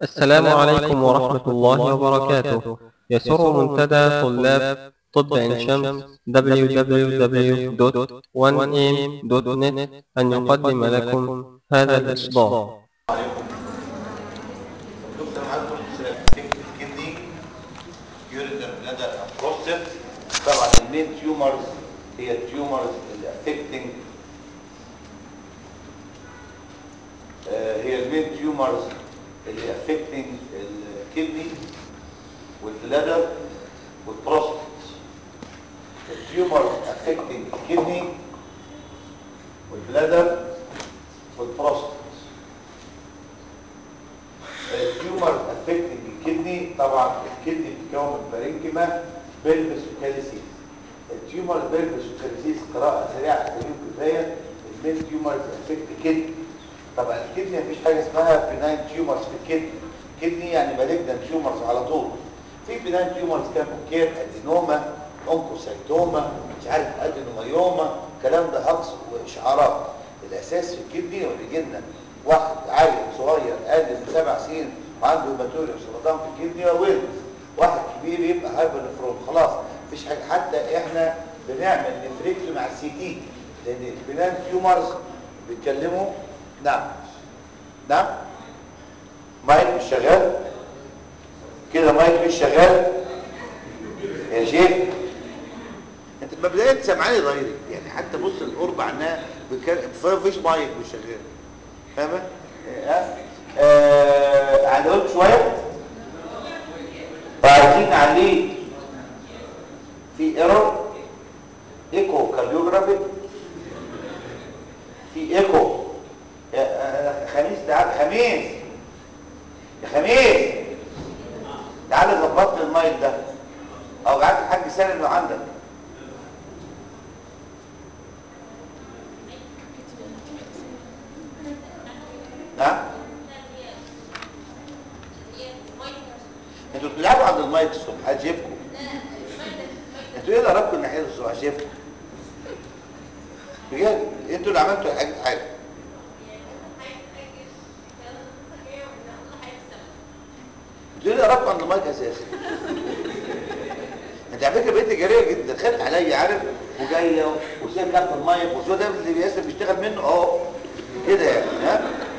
السلام عليكم ورحمة الله وبركاته يسر منتدى طلاب طب عين شمس www.1am.net أن يقدم لكم هذا الإصدار دكتور عندهم كدني يوريتر بلادر بروستات طبعا المين تيومرز هي التيومرز اللي افكتنج هي المين تيومرز اللي افكتنج الكدني والبلادر والبروستات التيومرز افكتنج الكدني والبلادر والبروستات التيومر افكتنج الكدني طبعا الكدني بتتكون من بارينكيما بلفس وكاليسيس التيومر بلفس وكاليسيس قراءه سريعه تقريبا كفايه المين تيومرز افكت الكدني طبعا الكدني مفيش حاجه اسمها بناين تيومرز في الكدني الكدني يعني مالجنان تيومرز على طول في بناين تيومرز كان ممكن ادينوما اونكوسايتوما مش عارف ادينومايوما الكلام ده هجص واشعارات الاساس في الكدني هو بيجي لنا واحد عيل صغير اقل من سبع سنين وعنده هيماتوريا وسرطان في الكدني ويلد واحد كبير يبقى هايبر نفرون خلاص مفيش حاجه حتى احنا بنعمل نفريكتو مع السي تي لان البنان تيومرز بيتكلموا نعم نعم مايك مش شغال كده مايك مش شغال يا شيخ انت مبدئيا سامعاني ضايري يعني حتى بص القرب عنها مفيش مايك مش شغال فاهمه ها آه عدلت شويه وعايزين نعليه في ايرور ايكو كارديوجرافي في ايكو يا خميس تعال خميس يا خميس تعال ظبط لي المايك ده او بعت الحاج سالم لو عندك نعم انتوا بتلعبوا عند المايك الصبح هجيبكم انتوا ايه اللي قربكم الناحيه الصبح هجيبكم بجد انتوا اللي عملتوا حاجه حاجه انتوا ايه اللي قربكم عند المايك اساسا انت على فكره بقيت جريئه جدا خدت عليا عارف وجايه وسايب كارت المايك وشو ده اللي بياسر بيشتغل منه اهو كده يعني ها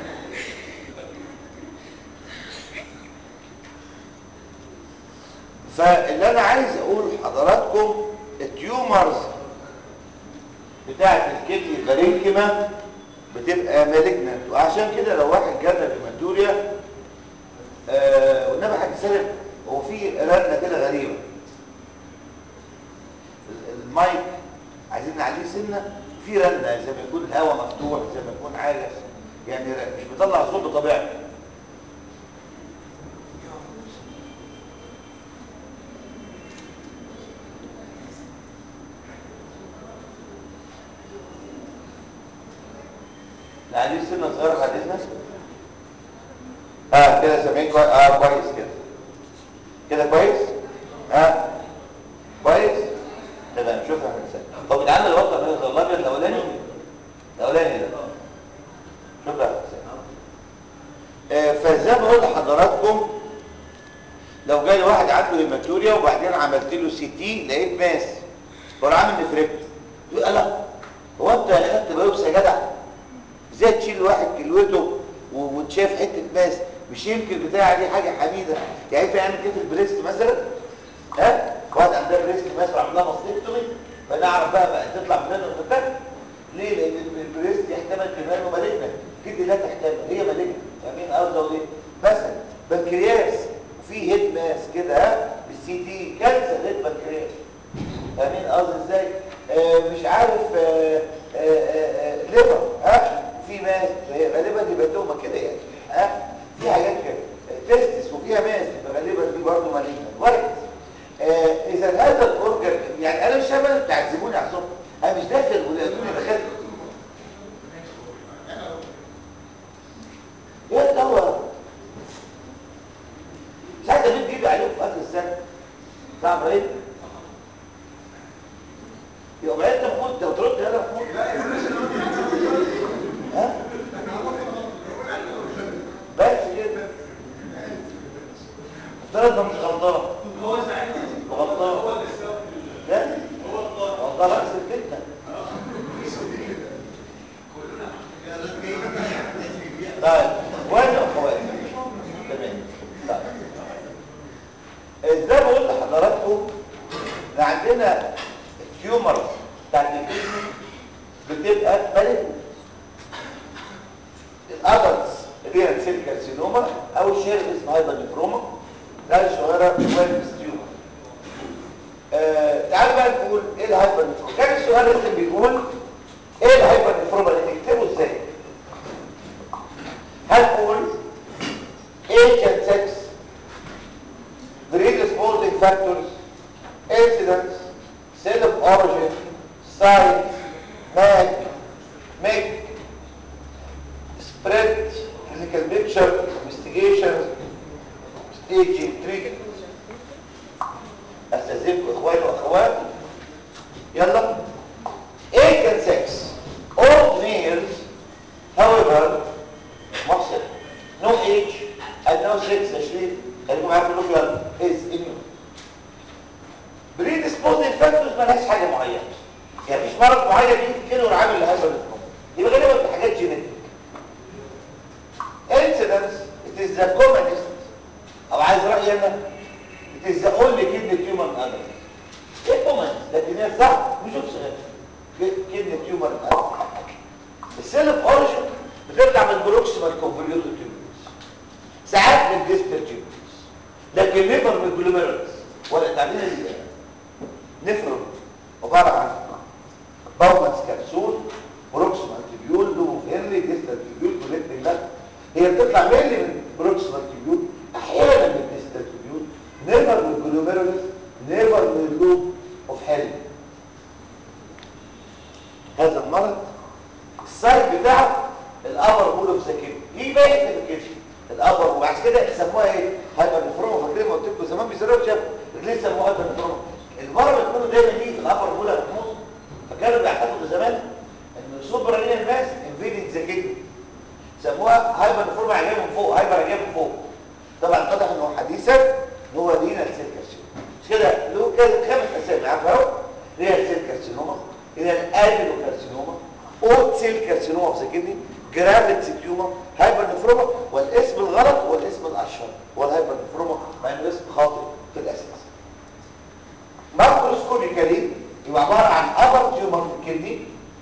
فاللي انا عايز اقول لحضراتكم التيومرز بتاعه الكدني البارينكيما بتبقى مالجنت وعشان كده لو واحد جاله هيماتوريا آه والنبي حاج سالم هو في رنه كده غريبه المايك عايزين نعليه سنه في رنه زي ما يكون الهواء مفتوح زي ما يكون حاجه يعني مش بيطلع صوت بطبيعته نعليه سنه صغيره بعد اذنك اه كده سامعين كويس اه كويس كده كده كويس اه كويس تمام شكرا حسين طب بتعمل الوقت من الابيض الاولاني الاولاني ده شكرا حسين آه فزي ما بقول لحضراتكم لو جالي واحد عنده هيماتوريا وبعدين عملت له سي تي لقيت ماس هو عامل نفركت يقول لا هو انت اخدت بايوبسي يا جدع ازاي تشيل واحد كلوته وتشاف حته ماس مش يمكن بتاع دي حاجه حميده يعني في عامل كده في البريست مثلا ها واحد عندها بريست مثلا عملها ماستكتومي فنعرف بقى, بقى تطلع منه الفتاك ليه لان البريست يحتمل كمان مالجنا كده لا تحتمل هي مالجنا فاهمين قصدي ايه مثلا بنكرياس وفي هيد ماس كده ها بالسي تي كانسر هيد بنكرياس فاهمين قصدي ازاي آه مش عارف آه آه ليفر ها في ماس غالبا يبقى تومه كده يعني ها في حاجات كده تستس وفيها ماس غالبا دي برضه مالجنا كويس آه اذا هذا الاورجن يعني انا مش شبه تعذبوني على الصبح انا مش داخل ولقيتوني دخلت يا دوا ساعتها مين بيجي عليهم في اخر السنه صعب ايه يبقى بقى انت المفروض لو ترد انا المفروض ها بس كده ده مش غلطان هو ساعتها غلطان هو اللي سبب لا هو الله والله رأس الفتنة طيب وين اخواتي تمام طيب ازاي بقول لحضراتكم ان عندنا التيومر بتاعت الكدني بتبقى مالك الادلتس اللي هي السيل كارسينوما او الشير اسمه هايبرنفروما ده الصغيره وين تيومر آه تعالوا بقى نقول ايه الهايبرنفروما كان السؤال اللي بيقول ايه الهايبرنفروما اللي نكتبه ازاي هنقول age and sex predisposing factors incidence cell of origin size mag make spread clinical picture investigation staging treatment استاذنكم اخواني واخوات يلا age and sex all males however محسن no age and no sex يا شريف خليكم عارفين انه يلا is immune predisposing factors مالهاش حاجه معينه يعني مفيش مرض معين يجي كده ويعمل لهذا الاسبوع يبقى غالبا في حاجات جينيتك incidence it is the commonest او عايز رايي انا it is the only kidney tumor in adults ايه commonest لكن هي صح مش غير kidney tumor in adults السيل اوف اوريجن بتطلع من بروكسيمال كونفوليوتد تيوبولز ساعات من ديستال تيوبولز لكن نيفر من جلوميرولز ولا تعمل نفرم عباره عن باومانس كبسول بروكسيمال تيبيول لوبو هنري ديستال تيبيول كوليكتنج لاك هي بتطلع مينلي من بروكسيمال تيبيول احيانا من ديستال تيبيول نيفر من جلوميرولز نيفر من اللوب اوف هنري هذا المرض السايد بتاعه الابر مول اوف ذا كيدني يجي بقى يحتل الكيدني الابر وبعد كده يسموها ايه هايبر نفروما فاكرين ما قلت لكم زمان بيسموها شاف ليه سموها هايبر نفروما المرض بتكون دايما دي في الابر مول اوف محمود فكانوا بيعتقدوا زمان ان سوبر رينال ماس انفيدد ذا كيدني سموها هايبر نفروما جايه من فوق هايبر جايه من فوق طبعا اتضح انه حديثا هو رينال سيل كارسينوما مش كده له كده خمس اسامي عارف اهو رينال سيل كارسينوما رينال ادينو كارسينوما اوت سيل كارسينوما في كدني جرافيت سيتيوما هايبر نفروما والاسم الغلط هو الاسم الاشهر هو الهايبر نفروما مع انه اسم خاطئ في الاساس ماكروسكوبيكالي يبقى عباره عن ابر تيومر في الكدني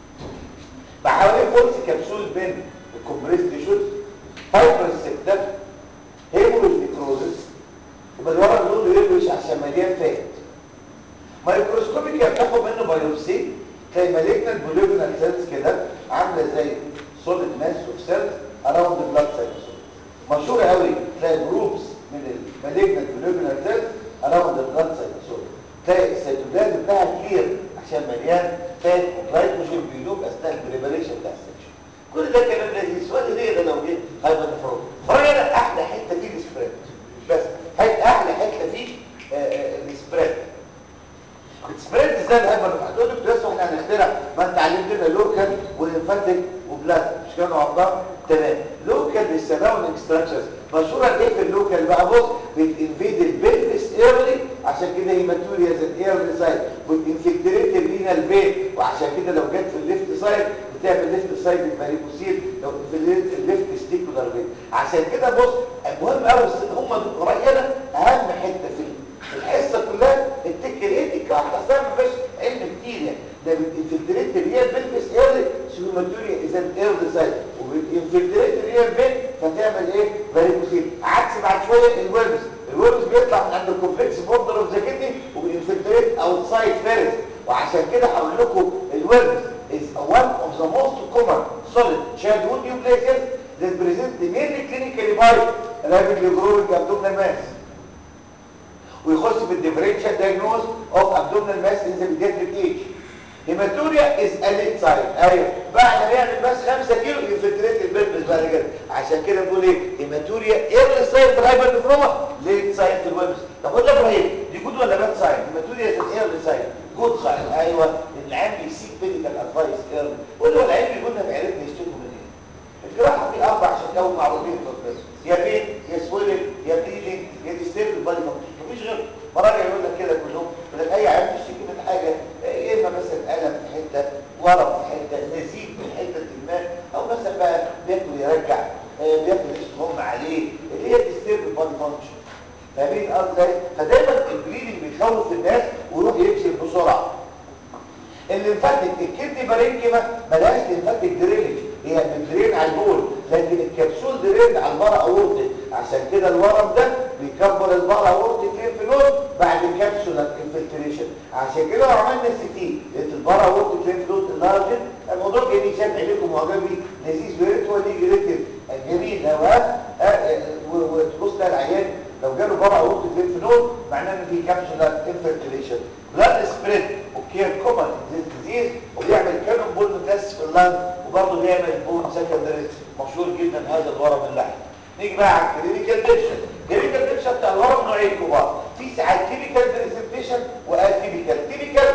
بحوالي فولس كبسول بين الكومبريس تيشوز هايبر سيبتر هيموريج نيكروزس يبقى الورق لونه يلوش عشان مليان فات مايكروسكوبيكال بتاخد منه بايوبسي تلاقي مالجنال بوليفينال سيلز كده عامله زي سوليد ماس اوف سيلز اراوند بلاد سيلز مشهوره قوي تلاقي جروبس من المالجنال بوليفينال سيلز اراوند بلاد سيلز تلاقي السيتوبلازم بتاعها كتير عشان مليان فات وجلايكوجين بيدوب اثناء البريبريشن بتاع السكشن كل ده كلام لذيذ سؤال ليه ده لو جه هايبر نفرون فرجع احلى حته فيه السبريد بس حته احلى حته فيه السبريد السبريد ازاي الهايبر هتقول لك بس احنا هنخترع ما انت علمتنا لوكال والانفانتيك وبلازما مش كانوا عباره تمام لوكال بالسراوندنج ستراكشرز مشهوره ايه في اللوكال بقى بص بتنفيد البلفس ايرلي عشان كده هيماتوريا زي الايرلي سايد بتنفكتريت الرينال فين وعشان كده لو جت في الليفت سايد بتعمل ليفت سايد الفاريكوسيل لو في الليفت ستيكولار فين عشان كده بص المهم قوي هم دول راينا اهم حته في الحصه كلها التك ايه دي واحده اصلا ما فيهاش علم كتير يعني ده بتنفلتريت الريال بلفس ايرلي سيوماتوريا اذا الايرلي سايد وبتنفلتريت الريال فين فتعمل ايه فاريكوسيل عكس بعد شويه الويرمز الويرمز بيطلع من عند الكومبلكس بوردر اوف ذا كدني وبينفلتريت اوتسايد فيرست وعشان كده هقول لكم الويرمز is one of the most common solid childhood neoplasias that present mainly clinically by rapidly growing abdominal mass ويخش في الديفرنشال دايجنوز اوف ابدومينال ماس ان ذا بيدياتريك ايج هيماتوريا از اليت ساين ايوه بعد ما يعمل بس 5 كيلو ينفلتريت البلبس بعد كده عشان كده بنقول ايه هيماتوريا ايرلي ساين في الهايبر نفروما ليت ساين في الويبس طب قول لي ابراهيم دي جود ولا باد ساين هيماتوريا از ايرلي ساين جود ساين ايوه العيان بيسيك ميديكال ادفايس ايرلي قول له العيان بيقول لك عيالتنا يشتكوا من ايه الجراحه في اربع شكاوى معروفين في الطب يا بين يا سويلنج يا بليدنج يا ديستيرب بادي فاهمين قصدي ازاي فدايما البليدنج بيخوف الناس ويروح يكشف بسرعه الليمفاتيك الكدني بارينكيما ملهاش ليمفاتيك درينج هي بتدرين على البول لكن الكبسول درين على البارا اورتي عشان كده الورم ده بيكبر البارا اورتي ليمف بعد كبسولار انفلتريشن عشان كده لو عملنا سي تي لقيت البارا اورتي ليمف نود اللارجن الموضوع جميل شايف عينيكم معجبي لذيذ ويريت هو دي جريتيف جميل لو ها وتبص تلاقي العيان لو جاله بارا اورتي ليمف نود معناه ان في كبسولار انفلتريشن بلاد سبريد اوكي كومن ديزيز وبيعمل كانون بول متاس في اللنج وبرضه بيعمل بون سكندري مشهور جدا هذا الورم اللحم نيجي بقى على الكلينيكال بيكشر الكلينيكال بيكشر بتاع الورم نوعين كبار في ساعات تيبيكال بريزنتيشن واتيبيكال تيبيكال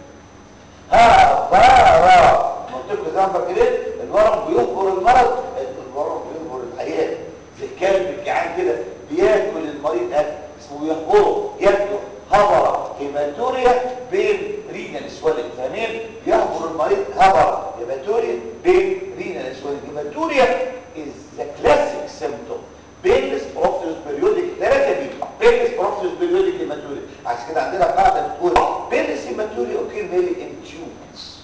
ها بارا قلت لكم زي ما فاكرين الورم بيخبر المرض الورم بيخبر الحياه زي الكلب الجعان كده بياكل المريض اكل اسمه يخبره ياكله هبر هيماتوريا بين رينال سوالين فاهمين يهبر المريض هبر هيماتوريا بين رينال سوالين هيماتوريا is the classic symptom بينلس بروفيوس بيريودك ثلاثه دي بينلس بروفيوس بيريودك هيماتوريا عشان كده عندنا قاعده بتقول بينلس هيماتوريا اوكي ميلي ان تيومرز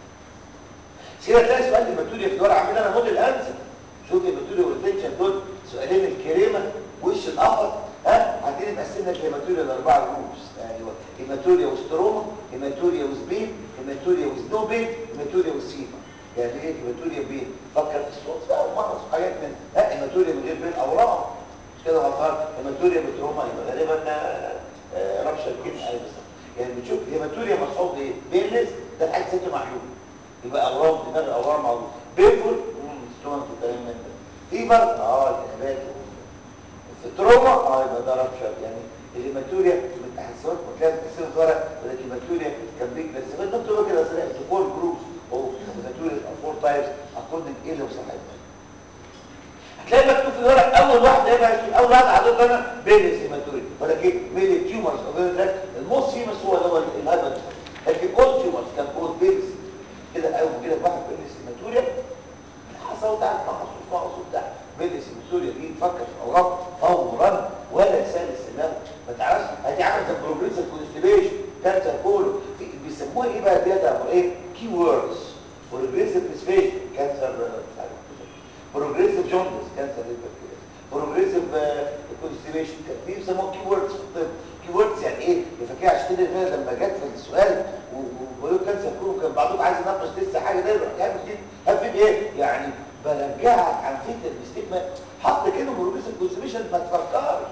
كده تلاقي سؤال هيماتوريا في الورقه عاملين انا موديل انسر شوف هيماتوريا والتنشن دول سؤالين الكريمه وش القفص ها عندنا مقسمنا الهيماتوريا لاربعه جروبس ايوه هيماتوريا وستروما هيماتوريا وسبين هيماتوريا وسنو بين هيماتوريا وسيما يعني ايه هيماتوريا بين فكر في الصوت بقى ومرض حاجات من ها هيماتوريا من غير بين اورام مش كده غلطان هيماتوريا بتروما يبقى غالبا ربشه الكبد ايوه بالظبط يعني بتشوف هيماتوريا مصحوب ايه بينلس ده حاجه ست معلوم يبقى اورام دماغ اورام معروف بينفول ستونز وكلام من ده فيبر اه الالتهابات في التروما اه يبقى ده رابشر يعني الهيماتوريا من تحسنات وتلاقي تحسن ورق ولا الهيماتوريا كان بيك بس بس مكتوبه كده صريح في فور جروبس او هيماتوريا او فور تايبس اكوردنج ايه لو صحيح هتلاقي مكتوب في الورق اول واحد هيبقى اول واحد حضرتك انا بيلس هيماتوريا ولكن ميل تيومرز او بيلس الموست فيمس هو اللي هو الهايبر لكن اول تيومرز كان اول بيلس كده او كده واحد بيلس هيماتوريا حصل ده مخصوص مخصوص ده بيلس هيماتوريا دي تفكر في الاوراق فورا ولا سالس له ما تعرفش هدي عامل زي بروجريسيف كونستيبيشن كانسر كله بيسموها ايه بقى ديت ابو ايه كي ووردز بروجريسيف ديسفيجن كانسر بروجريسيف جوندس كانسر بروجريسيف كونستيبيشن دي بيسموها كي ووردز في الطب كي ووردز يعني ايه يفكر عشان كده كده لما جت في السؤال وبيقولوا كانسر كله كان بعضهم عايز يناقش لسه حاجه ده يروح يعمل كده هفيد ايه يعني برجعك عن فكره الاستجماع حط كده بروجريسيف كونستيبيشن ما تفكرش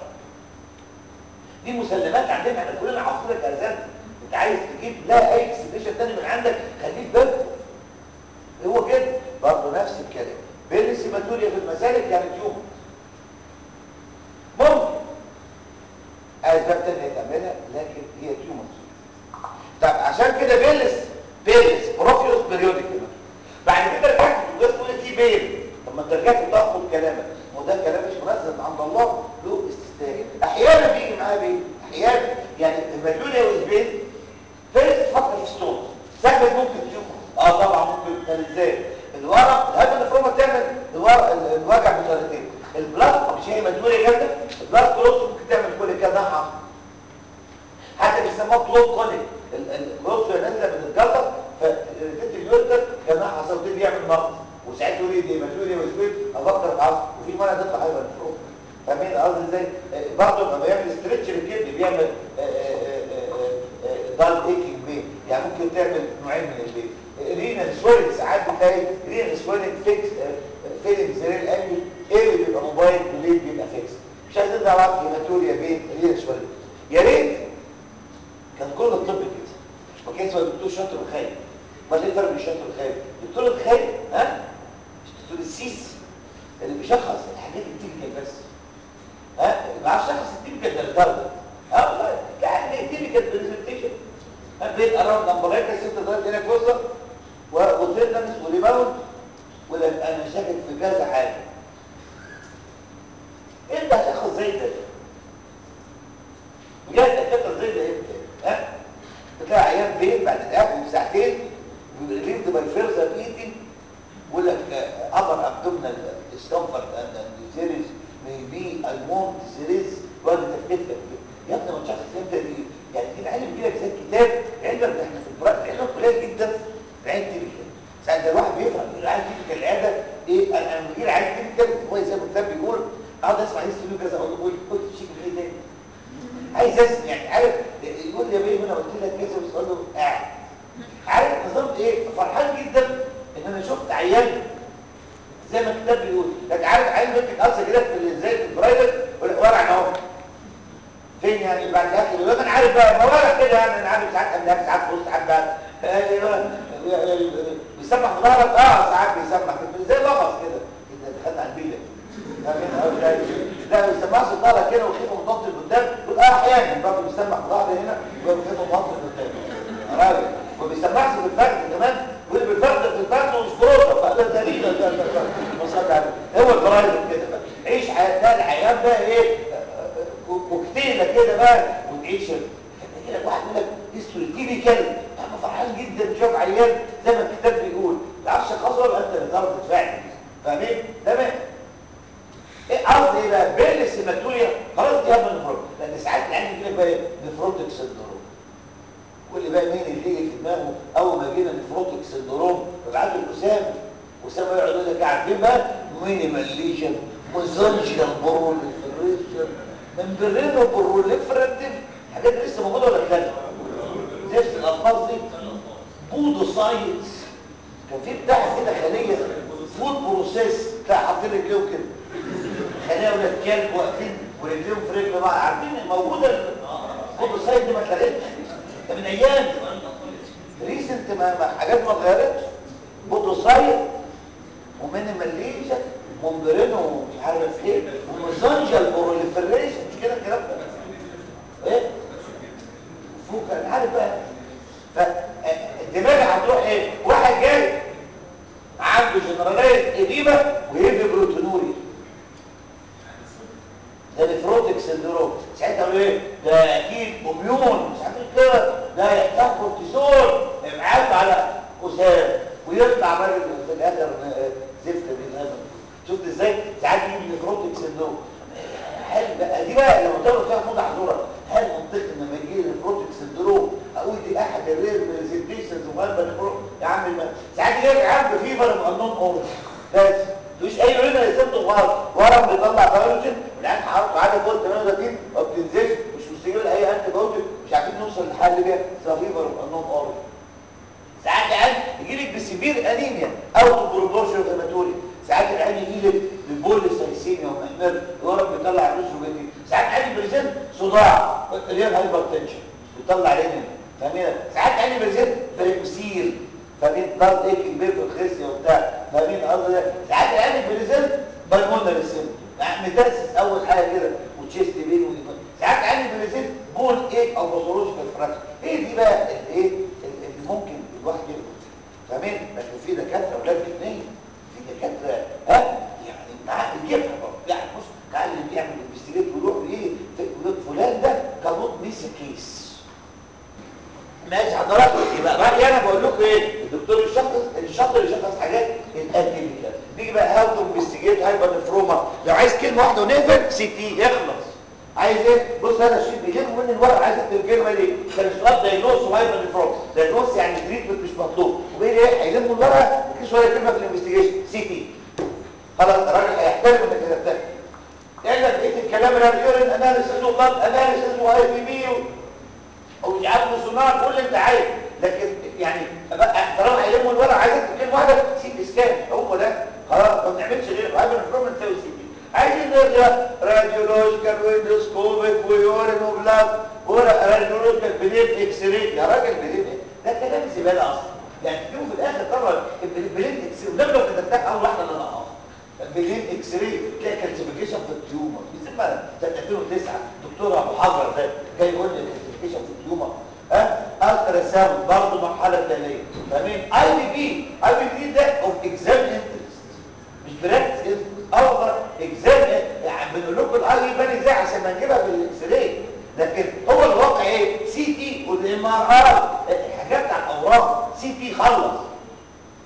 دي مسلمات عندنا احنا كلنا عاصرة كارثات انت عايز تجيب لا اي اكسبريشن تاني من عندك خليك بالك هو كده برضه نفس الكلام بيلس هيماتوريا في المسالك كانت يوم ممكن اسباب تانية تعملها لكن هي تيومر طب عشان كده بيلس بيلس بروفيوس بيريوديك بعد كده رجعت تقول تقول دي بيل طب ما انت رجعت تاخد كلامك وده كلام مش منزل من عند الله له استثناء احيانا بيجي معاه بيه احيانا يعني المديوليا والبين فيرست تفكر في ستون سهل ممكن تشوفه اه طبعا ممكن كان ازاي الورق الهبل الفرومه تعمل الورق الوجع بطريقتين البلاس مش هي مديوليا جامده البلاس كروس ممكن تعمل كل كده حمض حتى بيسموها كلوب كونيك الكروس نازله من الجلطه فالريتيت اليورتر كان حصل دي بيعمل مرض وساعات يقول لي دي مديوليا والبين افكر في عصر وفي مره تطلع هايبر الفرومه فاهمين الارض ازاي برضه لما بيعمل ستريتش للكبد بيعمل دال ايكينج بين يعني ممكن تعمل نوعين من البين رينال سويلنج ساعات بتلاقي رينال سويلنج فيكس فيلم زي الانجل ايه اللي بيبقى موبايل وليه بيبقى فيكس مش عايزين نعرف هيماتوريا بين رينال سويلنج يا ريت كان كل الطب كده ما كانش الدكتور شاطر وخايف ما ليه فرق بين شاطر وخايف الدكتور الخايف ها الدكتور السيسي اللي بيشخص الحاجات التكنيكال بس ها ما عرفش شخص التيبيكال للدرجه اه والله يعني التيبيكال بريزنتيشن بين اراوند امبريكا ست درجات هنا كوزه وتيرنس وريباوند ولا انا شاكك في كذا حاجه انت هتاخد زي ده بجد هتاخد زي ده امتى ها بتلاقي عيان بين بعد الاكل بساعتين ريليفد باي فيرزر ايتنج يقول لك upper abdominal discomfort and, and there is maybe I want there is blood اتفق يا ابني ما تشخص انت دي يعني دي العلم بيجي لك زي الكتاب علم ده احنا في البراءه العلم قليل جدا العين تيبيكال ساعات ده الواحد بيفهم يقول العين تيبيكال العياده ايه انا لما بيجي لي عين تيبيكال هو زي ما الكتاب بيقول اقعد اسمع عين تيبيكال كذا اقول له قول قلت شيء ايه تاني عايز اسمع يعني عارف يقول لي يا بيه انا قلت لك كذا بس اقول له قاعد عارف نظام ايه فرحان جدا ان انا شفت عيان زي ما الكتاب بيقول لك عارف عين ممكن اصلا كده في زي في البرايفت ورع اهو فين يعني بعد الاكل دلوقتي انا عارف بقى ما ورع كده يعني انا عارف ساعات قبل ساعات في وسط ساعات بعد بيسمح في ظهرك اه ساعات بيسمح زي لغص كده كده دخلنا على البيلة لا ما بيسمعش في ظهرك كده وخيفه مضغط لقدام يقول اه احيانا برضه بيسمح في ظهري هنا وخيفه مضغط لقدام راجل وما بيسمعش في الفرد كمان يقول بالفرد في الفرد وسكروتا فده دليل ده ده ده هو الفرايد كده بقى عيش حياه ده العيان بقى ايه وكتيله كده بقى وتعيش كده واحد يقول لك هيستوري تيبيكال انا فرحان جدا شوف عيان زي ما الكتاب بيقول ما تعرفش خسر انت اللي تعرف تدفعني فاهمين تمام ايه قصدي ايه بقى بين السيماتوريا خلاص دي هم النفروت لان ساعات العيان يجي لك بقى نفروتك سندروم واللي بقى مين اللي يجي في دماغه اول ما جينا نفروتك سندروم فبعت الاسامه وسامه يقعد يقول لك عارفين بقى مينيمال مزنجل بروليفريشن ممبرينو بروليفراتيف حاجات لسه موجوده ولا لا نفس الالفاظ دي بودوسايتس كان في بتاع كده خليه فود بروسيس تلاقي حاطين رجليهم كده خليه ولاد كلب واقفين ورجليهم في رجل بعض عارفين موجوده البودوسايت دي ما اتلغتش ده من ايام ريسنت ما, ما حاجات ما اتغيرتش بودوسايت ومينيماليشن ممبرينو ومش عارف ايه ومزنجل بروليفريشن مش كده الكلام ده ايه فوق انا عارف بقى فالدماغ هتروح ايه واحد جاي عنده جنراليه اديمه وهيفي بروتونوريا ده نفروتك سندروم ساعتها قالوا ايه ده اكيد اميون مش عارف كده ده يحتاج كورتيزون ابعاد على اسام ويطلع راجل في الاخر زفت بالهبل شفت ازاي ساعات يجي نفروتك سندروم هل بقى دي بقى لما تقرا فيها موضع حضوره هل منطقي لما يجي لي نفروتك سندروم اقول دي احد الرير بريزنتيشنز وغالبا نفروت يا عم الم... ساعات يجي يا عم فيفر مقنون اورج بس مفيش اي عينه يسمته غلط ورم بيطلع بايولوجين والعين حرارته عاليه فوق 38 ما بتنزلش مش مستجيب لاي انتي بايوتيك مش عارفين نوصل لحل بيها اسمها فيفر مقنون اورج ساعات العين يجي لك بسيفير انيميا او بروبورشن هيماتوري ساعات العين يجي لك ببوليسايسيميا ومحمر الورم بيطلع ريش وبيدي ساعات عين بريزنت صداع ريال هايبرتنشن بيطلع رينين فاهمين ساعات عين بريزنت بريكوسيل فاهمين ضغط ايه كبير في الخصيه وبتاع فاهمين قصدي ده ساعات العين بريزنت بالمونري سيم يعني متاسس اول حاجه كده وتشيست بين ودي ساعات عين بريزنت بون ايه او باثولوجيكال فراكشر ايه دي بقى الايه اللي ممكن الواحد يفهم فاهمين لكن في دكاتره اولاد اثنين في دكاتره ها يعني معاه يفهم يعني بص معاه اللي بيعمل انفستيجيت ويروح ايه يقول فلان ده كانوت ميس كيس ماشي حضرتك يبقى رايي انا بقول لكم ايه الدكتور الشخص الشاطر يشخص حاجات الانتيبيكال نيجي بقى هاو تو انفستيجيت هايبر نفروما لو عايز كلمه واحده ونقفل سي تي يخلص عايز ايه بص انا الشيء بيجيب من الورق عايز اكتب الكلمه دي كان السؤال دايجنوز وهايبر نفروما دايجنوز يعني تريتمنت مش مطلوب وبيجي ايه هيلموا الورقه وكل شويه كلمه في الانفستيجيشن سي تي خلاص الراجل هيحترم انك كتبتها يعني بقيت الكلام اللي بيقول اناليسيس وبلاد اناليسيس واي بي بي او مش عارف صناعه كل اللي انت عايز لكن يعني طالما هيلموا الورق عايز اكتب كلمه واحده سي اسكان هو ده خلاص ما بنعملش غير هايبر نفروما تساوي سي تي عايزين نرجع راديولوجيكال ويندوسكوبيك ويورين وبلاد راديولوجيكال بليت اكس راي يا راجل بليت ده كلام زباله اصلا يعني تجيبه في الاخر طبعا البليت اكس راي لو كتبتها اول واحده اللي انا اقف بليت اكس راي تلاقي كالسيفيكيشن في التيومر بيسمى سنه 2009 دكتور ابو حجر ده جاي يقول لي كالسيفيكيشن في التيومر ها الترا ساوند برضه مرحله ثانيه فاهمين اي بي بي اي بي بي ده اوف اكزام انترست مش براكتس اوفر اكزام يعني بنقول لكم الاي يبان ازاي عشان ما نجيبها بالاكس راي لكن هو الواقع ايه سي تي والام ار اي الحاجات بتاع الاورام سي تي خلص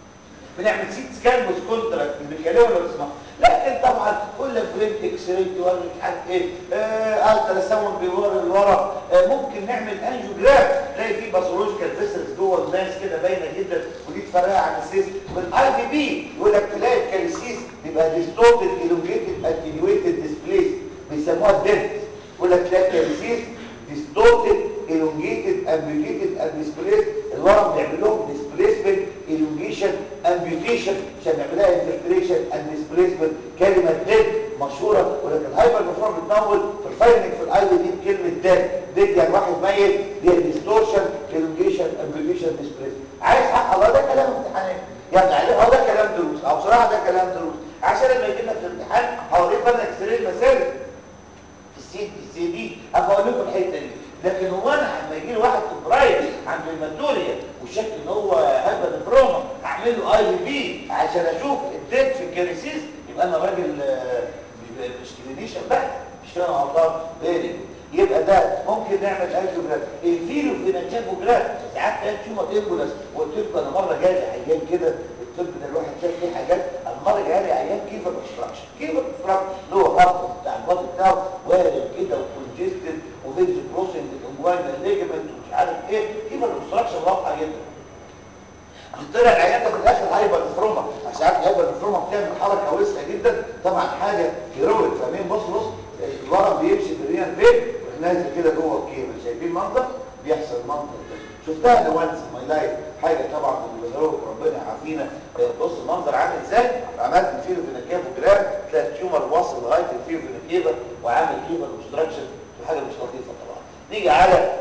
بنعمل سيت سكان بوست كونتراكت اللي بيتكلموا ولا بتسمعوا لكن طبعا كل برنت اكس راي توري مش عارف ايه آه الترا ساوند بيوري لورا آه ممكن نعمل انجيوجراف تلاقي فيه باثولوجيكال فيسلز جوه الماس كده باينه جدا ودي تفرقها عن السيس بالاي في بي يقول لك تلاقي الكاليسيس بيبقى ديستورتد الونجيتد اتنيويتد ديسبليس بيسموها الدنت يقول لك تلاقي الكاليسيس distorted elongated amputated and displaced الورم بيعمل لهم displacement elongation amputation عشان نعملها infiltration and displacement كلمة dead مشهورة ولكن الهايبر مفروض بتنول في الفايننج في الاي دي بكلمة dead dead يعني واحد ميت دي distortion elongation amputation displacement عايز حق الله ده كلام امتحانات يعني عليه هو ده كلام دروس او بصراحة ده كلام دروس عشان لما يجي لك في الامتحان هوريك انا اكسرين المسائل السي السي دي هبقول لكم الحته دي لكن هو انا لما يجي لي واحد في برايت عند الماتوريا والشكل ان هو هبه نفروما هعمل له اي بي بي عشان اشوف الديت في الكاليسيس يبقى انا راجل آه، مش كلينيشن بقى مش فاهم غلطان بالي يبقى ده ممكن نعمل انجيوجراف الفيرو فيناتيفوجراف ساعات كان تيومر امبولاس وقلت لكم انا مره جالي عيان كده الطب ده الواحد شاف فيه حاجات انا مره جالي عيان كيف الاوبستراكشن كيف الاوبستراكشن اللي هو خط بتاع البطن بتاعه وارم كده وكونجستد وفينز كروسنج الانجواينال ليجمنت ومش عارف ايه كيف الاوبستراكشن واضحه جدا طلع العيان ده في الاخر هايبر نفروما عشان عارف الهايبر نفروما بتعمل حركه وسعه جدا طبعا حاجه هيرويك فاهمين بص بص الورم بيمشي بالريان فين نازل كده جوه الكيبل شايفين المنظر بيحصل المنظر ده شفتها لوانس ماي لايف حاجه طبعا من الهيرويك ربنا يعافينا بص المنظر عامل ازاي عملت فيلو فيناكيفوجرام تلاقي التيومر واصل لغايه الفيلو فيناكيفا وعامل كيبل اوبستراكشن حاجه مش لطيفه طبعا نيجي على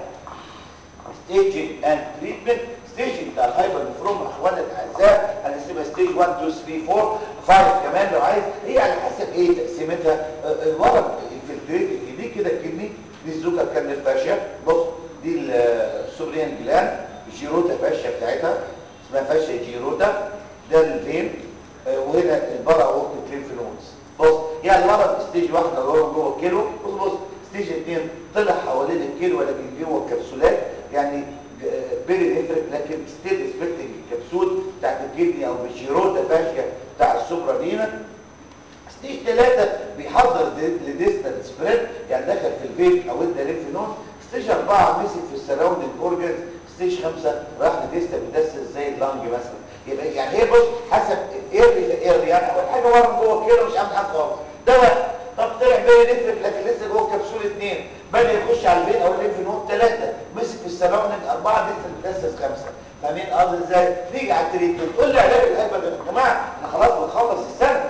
staging and treatment staging بتاع الهايبر نفروم اخوانا الاعزاء هنقسمها ستيج 1 2 3 4 5 كمان لو عايز هي على حسب ايه تقسيمتها آه، الورم الفلتريت دي كده الكدني دي الزوكا كان الفاشيه بص دي السوبريان جلان الجيروتا فاشيه بتاعتها اسمها فاشيه جيروتا ده الفين آه، وهنا البرا وقت الليمف نودز بص يعني الورم ستيج 1 لو هو جوه الكيلو بص بص ستيج 2 طلع حوالين الكيلو ولكن جوه الكبسولات يعني بيري نفرق لكن ستيل ريسبكتنج الكبسول بتاعت الكدني او بالجيروتا فاشيا بتاع السوبرانينا ستيج 3 بيحضر لديستال سبريد يعني دخل في الفين او ادى ليمف نود ستيج 4 مسك في السراوندنج اورجنز ستيج 5 راح لديستال مدسس زي اللنج مثلا يبقى يعني هي بص حسب الايرلي الايرلي يعني اول حاجه ورم جوه الكيلو مش عامل حاجه خالص ده واحد طب طلع بيه نفرق لكن لسه جوه الكبسول اثنين بدا يخش على الفين او الليمف نود ثلاثه مسك في السراوندنج اربعه ديستال مدسس خمسه فاهمين قصدي ازاي؟ نيجي على التريتمنت تقول لي علاج الهايبر يا جماعه احنا خلاص بنخلص السنه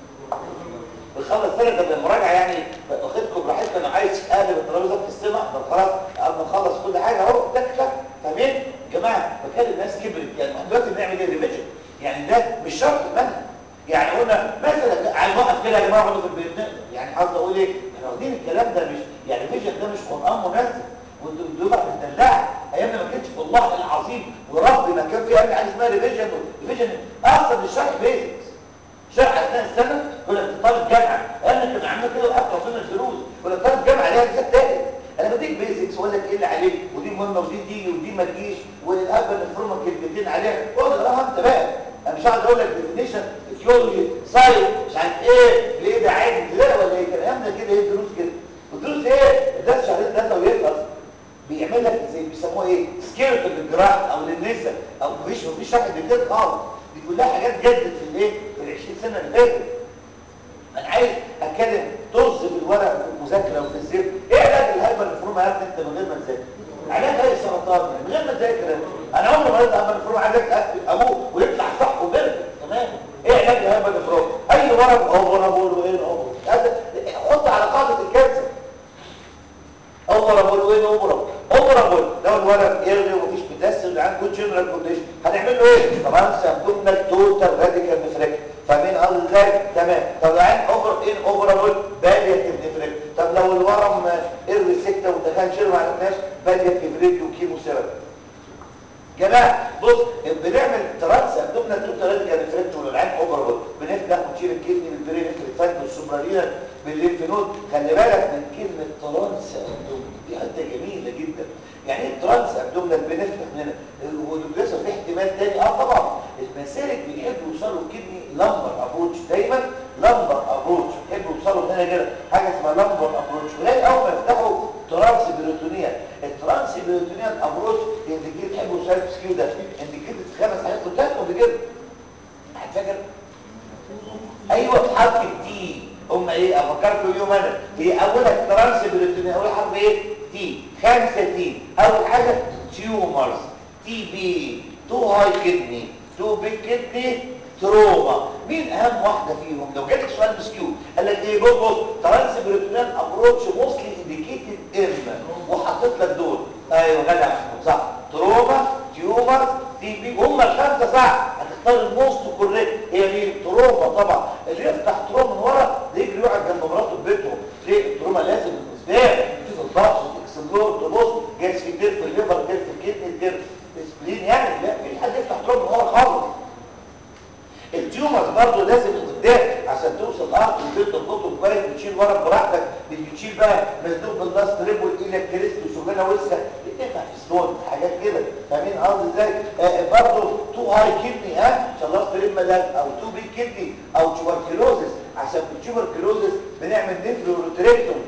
بنخلص سنه ده المراجعه يعني واخدكم براحتكم انا عايز اقلب الترابيزه في السمع ده خلاص قبل ما نخلص كل حاجه اهو تكفى فاهمين يا جماعه بكلم الناس كبرت يعني احنا دلوقتي بنعمل ايه ريفيجن يعني ده مش شرط المنهج يعني قلنا مثلا عايز نوقف كده يا جماعه اقعدوا في البيت نقدر يعني عاوز اقول ايه احنا واخدين الكلام ده مش يعني ريفيجن ده مش قران منزل وانتوا بتقولوا بتدلع ايامنا ما كانش في الله العظيم وربنا كان في حاجه اسمها ريفيجن ريفيجن اصلا الشرح بيزكس شرح اثناء السنه يقول لك طالب جامعه انا كان عامل كده وقفت ربنا الفلوس يقول لك طالب جامعه ليها جزء تاني انا بديك بيزكس واقول لك ايه اللي عليك ودي مهمه ودي تيجي ودي ما تجيش والاب نفرمك كلمتين عليها اقعد اقراها انت بقى انا مش هقعد اقول لك ديفينيشن فيسيولوجي ساينس مش عارف ايه ليه ده عادي لا ولا ايه الكلام ده كده ايه دروس كده والدروس ايه الدرس شهرين ثلاثه ويخلص بيعمل لك زي بيسموها ايه سكيلت للجراح او للنساء او مفيش مفيش شرح جديد خالص دي كلها حاجات جدت في الايه في ال 20 سنه اللي فاتت انا عايز اتكلم طز في الورق وفي المذاكره وفي الزفت ايه علاج الهايبر نفروما يا ابني انت من غير ما تذاكر علاج اي سرطان من غير ما تذاكر انا عمري ما قلت هايبر نفروما عايزك تاكل ابوه ويطلع صح وبرد تمام ايه علاج الهايبر نفروما اي ورم اوفرابول وايه اوفر حط على قاعده الكانسر اوفرابول وايه اوفرابول اوفرابول لو الورم يرغي ومفيش بتسل عنده جود جنرال كونديشن هنعمل له ايه طبعا سيمبتومنال توتال راديكال نفريك فاهمين قصدي ازاي تمام طب لو عين اوفر ان اوفرابول بالياتيف نفريك طب لو الورم ارغي سكته ودخل شرب على الناس بالياتيف راديو كيمو ثيرابي جماعه بص بنعمل ترانس ابدومينال توتال راديكال نفريك والعين اوفرابول بنفتح ونشيل الكدني من البرين نفريك والسوبرالينا بالليمف نود خلي بالك من كلمه ترانس ابدومينال دي حته جميله جدا يعني ايه ترانس ابدومينال بنفتح هنا والجسم في احتمال تاني اه طبعا المسالك بيحبوا ترانس بريتونيا اول حرف ايه تي خمسه تي اول حاجه تيومرز تي بي تو هاي كدني تو بيج كدني تروما مين اهم واحده فيهم لو جالك سؤال مسكيو قال لك ايه بص بص ترانس بريتونيان ابروتش موستلي انديكيتد ام وحطيت لك دول ايوه جدع محمود صح تروما تيومرز تي بي هم الخمسه صح هتختار الموست كوريكت هي مين تروما طبعا اللي يفتح تروما من ورا ده يجري يقعد جنب مراته في بيتهم ليه التروما لازم الاسباب تشوف الضغط الاكسبلور تبص جالس في الدير في الليفر دير في الكدني الدير في السبلين يعني لا مفيش حد يفتح تروما من ورا خالص التيومرز برضه لازم قدام عشان توصل الارض وتبدا تربطه كويس وتشيل ورق براحتك مش بتشيل بقى مزنوق بالناس تريبل ايدك كريست وشغلانه وسخه بتنفع في سلون حاجات كده فاهمين قصدي ازاي آه برضه تو هاي كدني ها عشان لاست ريب مدان او تو بي كدني او توبركلوزس عشان في التوبركلوزس بنعمل نفروتريكتوم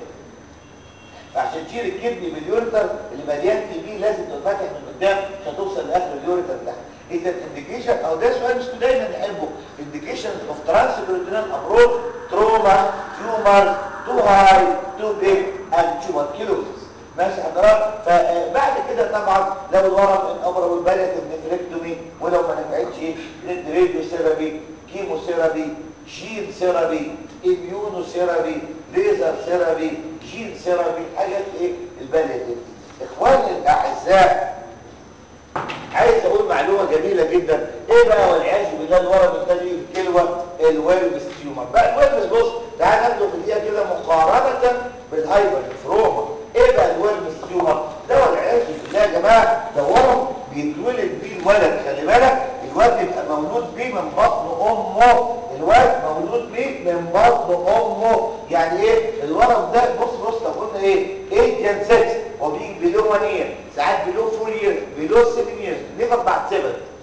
فعشان تشيل الكدني باليوريتر اللي مليان تي بي لازم تتفتح من قدام عشان توصل لاخر اليوريتر ده اذا الانديكيشن او ده سؤال مش دايما نحبه انديكيشن اوف ترانس بريتونال ابروach تروما تيومر تو هاي تو بيج اند تيوبركلوزس ماشي حضرتك فبعد كده طبعا لو الورم الامر والبلد النفريكتومي ولو ما نفعتش ايه راديو ثيرابي كيمو ثيرابي جين ثيرابي اميونو ثيرابي ليزر ثيرابي جين ثيرابي حاجات ايه البلد اخواني الاعزاء عايز اقول معلومه جميله جدا ايه بقى والعياذ بالله الورم الثاني الكلوه الويلبس تيومر بقى الويلبس بص تعال ناخده في الدقيقه كده مقارنه بالهايبر فروما ايه بقى الويلبس تيومر ده والعياذ بالله يا جماعه ده ورم بيتولد بيه الولد خلي بالك الولد بيبقى مولود بيه من بطن امه الولد مولود بيه من بطن امه يعني ايه الورم ده بص بص لو قلنا ايه 8 جن 6 هو بيجي بلو 1 year ساعات بلو 4 years بلو 7 years never بعد 7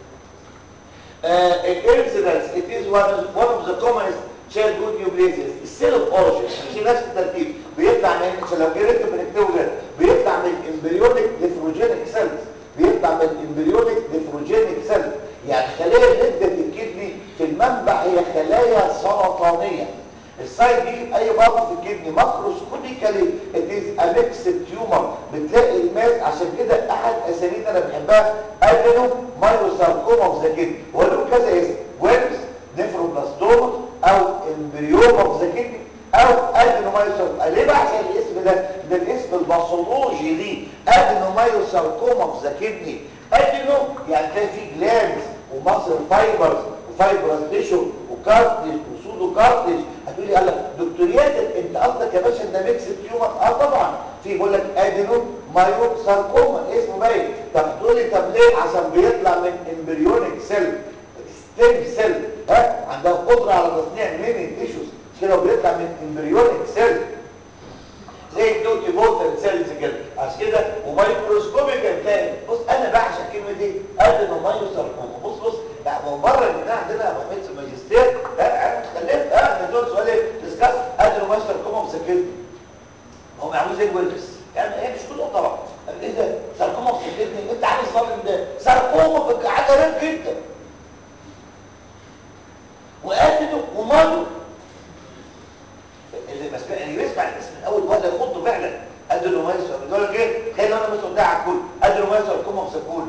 الانسيدنس it is one of, one of the commonest childhood neoplasias السيل اوف اوريجن مش نفس الترتيب بيطلع من عشان لو جريت بنكتبه ده بيطلع من الامبريونيك نيفروجينيك سيلز بيطلع من الامبريونيك نيفروجينيك سيلز يعني خلايا جدة الكدني في المنبع هي خلايا سرطانية السايد دي في اي برضه في الكدني ماكروسكوبيكالي اتيز اميكس تيومر بتلاقي الماس عشان كده احد اسامينا انا بحبها ادينو مايوساركوما اوف ذا كدني وله كذا اسم ويلز نيفروبلاستوما او امبريوم اوف ذا كدني او ادينومايوساركوما ليه بقى عشان الاسم ده ده الاسم الباثولوجي ليه ادينومايوساركوما اوف ذا كدني ادينو يعني تلاقي فيه جلاندز ومصر فايبرز وفايبرز تيشو وكارتلج وسودو كارتلج هتقول لي قال لك دكتور ياسر انت قصدك يا باشا ده ميكس تيومر اه طبعا في بيقول لك ادينو مايو ساركوما اسمه باين طب تقول لي طب ليه عشان بيطلع من امبريونيك سيل ستيم سيل ها عندها قدره على تصنيع ميني تيشوز كده بيطلع من امبريونيك سيل زي الدوتي بوتر سيلز كده عشان كده ومايكروسكوبيك تلاقي بص انا بعشق الكلمه دي ادينو مايو ساركوما بص بص لا من بره ان عندنا مهمه الماجستير لا انا اتخلفت اه دول سؤال ايه ديسكاس ادينو مايو ساركوما مسكتني هو معمول زي الويلبس يعني هي مش كلهم طبعا ايه ده ساركوما مسكتني انت عامل صابن ده ساركوما في حاجه غريب جدا وادينو ومايو اللي مسمع اللي بيسمع الاسم الاول وهذا يخضه فعلا ادينو مايو ساركوما يقول لك ايه تخيل انا مثلا ده على الكل ادينو مايو ساركوما مسكوني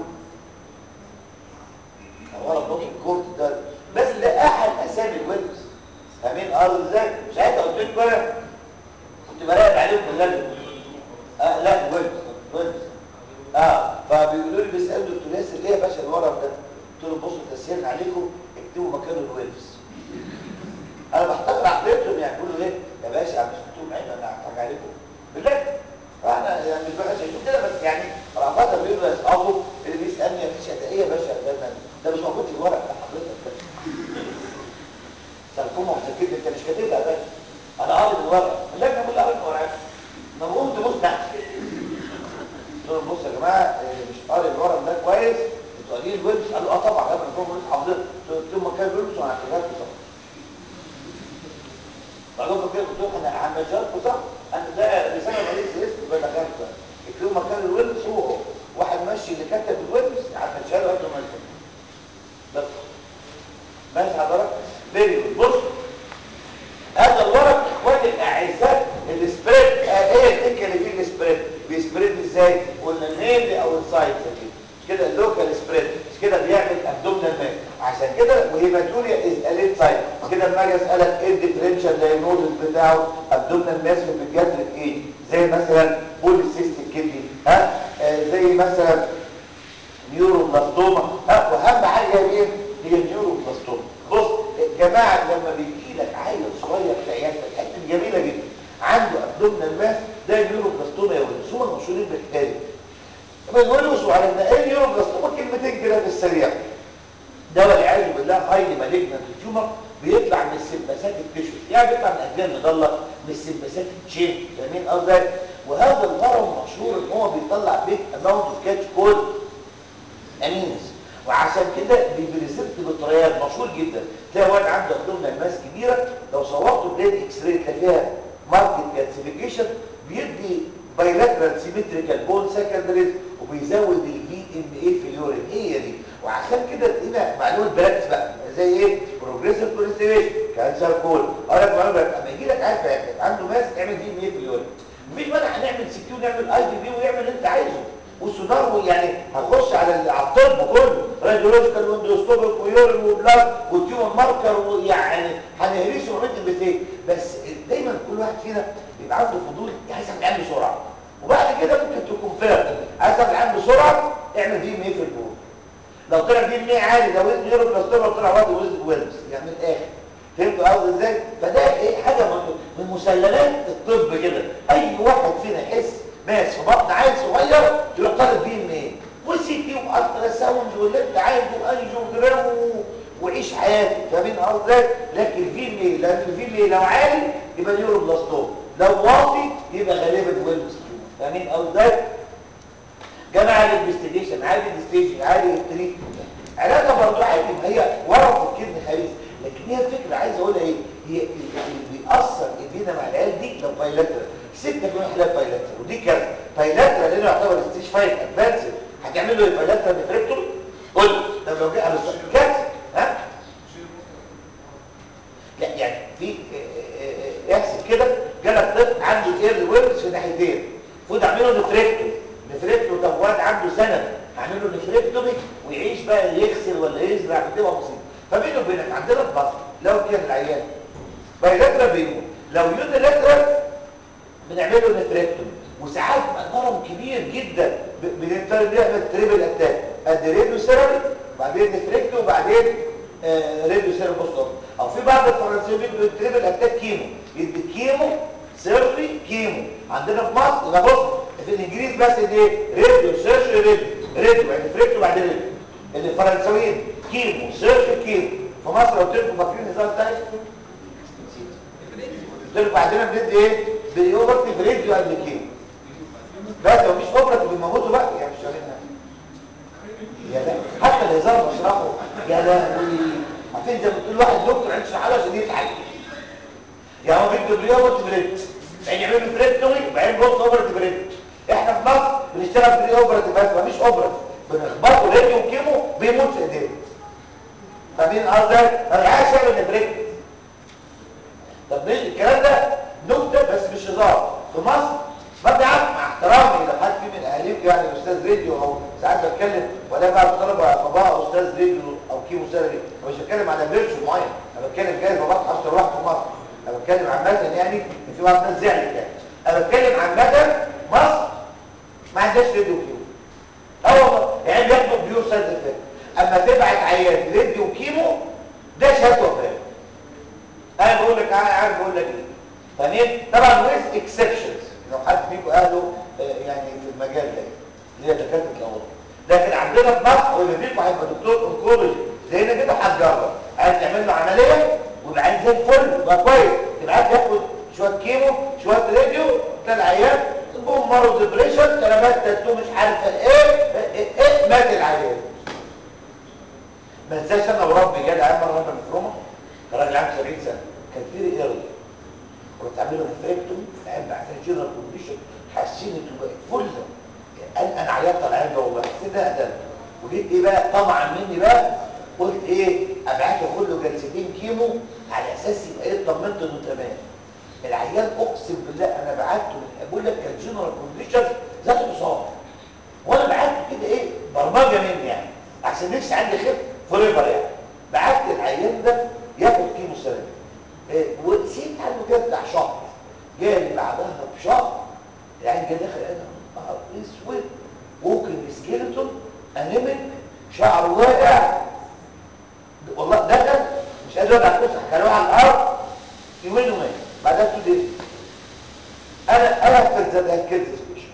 ورا بطن الكورت ده بس ده احد اسامي الويلبس فاهمين ارض ازاي مش عايز قلت لكم انا كنت براقب عليهم في اللجنه اه لا الويلبس الويلبس اه فبيقولوا لي بيسالوا دكتور ياسر ليه يا باشا الورم ده قلت لهم بصوا تسهيل عليكم اكتبوا مكانه الويلبس انا بحتقر عقليتهم يعني بيقولوا ايه يا باشا مش انتوا معايا انا هحتاج عليكم بالله فانا يعني مش بقى شايفين كده بس يعني رأفات بيقولوا يصحابه اللي بيسالني يا باشا ده ايه يا باشا ده ده مش موجود في الورق بتاع حضرتك ده سالكوما متاكد انت مش كاتبها يا باشا انا قاري الورق اللجنه كلها قاري الورق ما قمت بص تحت قلت لهم بصوا يا جماعه مش قاري الورق ده كويس انتوا قاريين الويبس قالوا اه طبعا يا ابني كلهم حافظين قلت لهم مكان الويبس وانا هكتبها لكم صح بعدهم كده قلت لهم انا عملتها لكم صح انا ده رساله ماليش اسم بدخلت اكتبوا مكان الويبس هو واحد ماشي اللي كتب الويبس عملتها له قبل ما يكتب بس ماشي حضرتك فيري بص هذا الورق اخواني الاعزاء السبريد ايه هيماتوريا از اليت سايت كده لما اجي اسالك ايه الديفرنشال دايجنوزس بتاعه ابدومينال ماس في البيدياتريك ايه زي مثلا بوليسيستيك كدني ها آه زي مثلا نيوروبلاستوما ها واهم حاجه هي مين هي النيوروبلاستوما بص يا جماعه لما بيجي لك عيل صغير في عيادتك حته جميله جدا عنده ابدومينال ماس ده نيوروبلاستوما يا ولد هم مشهورين بالحكايه ما نقولوش وعلى ان ايه نيوروبلاستوما كلمتين كده في السريع ده والعياذ بالله هايلي مالجنت تيومر بيطلع من السمباسات التشوز يعني بيطلع من اجزاء المضله من السمباسات التشين فاهمين قصدي وهذا المرض مشهور ان هو بيطلع بيت اماونت اوف كاتش كود امينس وعشان كده بيبريزنت بطريقات مشهور جدا تلاقي واحد عنده ابدومينال ماس كبيره لو صورته بلاد اكس راي تلاقيها ماركت كالسيفيكيشن بيدي بايلاترال سيمتريكال بون سكندريز وبيزود البي ام اي في اليورين هي دي وعشان كده هنا معلومه براكتس بقى زي ايه بروجريسيف كونستيبيشن كانسر كول اقول لك معلومه اما يجي لك عارف عنده ماس اعمل بي ام اي في اليورين مفيش مانع هنعمل سي كيو نعمل اي بي بي ويعمل اللي انت عايزه والسونار يعني هنخش على على الطب كله راديولوجيكال واندوسكوبيك ويورين وبلاد والتيومر ماركر ويعني هنهرسه ونعمل بسيط بس دايما كل واحد فينا بيبقى عنده فضول عايز يعمل العيان بسرعه وبعد كده ممكن تكون فير عايز تعمل العيان بسرعه اعمل دي 100 في البول لو طلع دي 100 عادي لو نيورو بلاستوما طلع وادي ويز ويلز يعني من الاخر فهمتوا قصدي ازاي فده ايه حاجه من مسلمات الطب كده اي واحد فينا يحس ماس في بطن عيل صغير يروح طالب بيه منين وسي تي والترا ساوند واللي انت عايزه انجيوجرام وعيش حياتك فاهمين قصدي لكن في مي لان الفي مي لو عالي يبقى نيورو بلاستوما لو واطي يبقى غالبا ويلز فاهمين قصدي جماعه الانفستيجيشن عادي الستيج عادي التريتمنت علاجها برضه عادي ما هي ورم في الكدن خبيث لكن هي الفكره عايز اقولها ايه هي اللي بيأثر ايدينا مع العيال دي لو بايلاترال ستة من حالات بايلاترال ودي كارثه بايلاترال لانه يعتبر ستيج 5 ادفانسد هتعمل له ايه بايلاترال نفركتوم قول طب لو جه كارثه ها لا يعني في احسب كده جالك طفل عنده ايرلي ويلز في ناحيتين المفروض اعمله نفركتوم نفركتوم طب واد عنده سنه هعمل له نفركتومي ويعيش بقى يغسل ولا يزرع بتبقى مصيبه فبينه وبينك عندنا في مصر لو كان العيان بايلاترال بيموت لو يونيلاترال بنعمل له نفركتومي وساعات بقى ضرر كبير جدا بنضطر نعمل تريبل اتاك ادي راديو سيرابي وبعدين نفركتومي وبعدين آه راديو سيرابي بوست او في بعض الفرنسيين بيدوا تريبل اتاك كيمو يدي كيمو سيرجري كيمو عندنا في مصر يبقى بص في الانجليز بس دي راديو سيرجري راديو راديو يعني فريكتو بعدين راديو اللي الفرنساويين كيمو سيرجري كيمو في مصر قلت لكم فاكرين النظام بتاعي قلت لكم عندنا بندي ايه بريوبرتيف راديو قبل كيمو بس مفيش اوبرتيف بيموتوا بقى يعني مش فاهمينها يا لا حتى الهزار بشرحه يا لهوي عارفين زي ما بتقول واحد دكتور عايز يشرح له عشان يضحك يعني هو بيكتب بريوبرتيف راديو يعني يعملوا فريكتومي وبعدين بوست اوبرتيف راديو احنا في مصر بنشتغل بري اوبرتيف بس مفيش اوبرتيف بنخبطه راديو وكيمو بيموت في ايديه فاهمين قصدي انا عايز اعمل نفركت طب ليش الكلام ده نكته بس مش هزار في مصر ما بيعرف مع احترامي لو حد في من اهاليكم يعني استاذ راديو او ساعات بتكلم ولا بقى طلبه بابا استاذ راديو او كيمو سيرجري مش بتكلم على فيرجن معين انا بتكلم جاي بابا اكتر واحد في مصر انا بتكلم عامه يعني في بعض الناس زعلت يعني انا بتكلم عامه مصر ما عندهاش راديو كيمو اه والله يعني بياخدوا بيور سايد افكت اما تبعت عيان راديو كيمو ده شهاده وفاه انا بقول لك انا عارف بقول لك ايه تمام طبعا ويز اكسبشنز لو حد فيكم قالوا يعني في المجال ده اللي هي دكاتره الاورام لكن عندنا في مصر هو اللي فيكم هيبقى دكتور انكولوجي زينا كده هتجرب عايز تعمل له عمليه ويبقى عايز زي الفل يبقى كويس تبقى عايز ياخد شويه كيمو شويه راديو تلاقي العيان بوم مرض ديبريشن كلمات تاتو مش عارفه ايه ايه, إيه مات العيان ما انساش انا وربي جالي عيان مره واحده في روما كان راجل عنده 70 سنه كان في ايرلي كنت عامل له نفركتومي العيان بعد جنرال كونديشن حسيت انه بقت فله انا انا عيطت على العيان ده والله حسيت ده اهدى وجيت ايه بقى طمعا مني بقى قلت ايه ابعته كله جلستين كيمو على اساس يبقى ايه اطمنت انه تمام العيان اقسم بالله انا بعته بقول لك كان جنرال كونديشن ذات اصابه وانا بعته كده ايه برمجه مني يعني عشان نفسي عندي خف فوريفر يعني بعت العيان ده ياخد كيمو سنه إيه، وسيت عنه كده بتاع شهر جالي بعدها بشهر يعني جه داخل انا نهار اسود ووكن سكيلتون انيميك شعره واقع والله دخل مش قادر يقعد على الكرسي كان على الارض يومين ومات بعدها تو دقيقة انا انا كنت اتاكدت سبيشال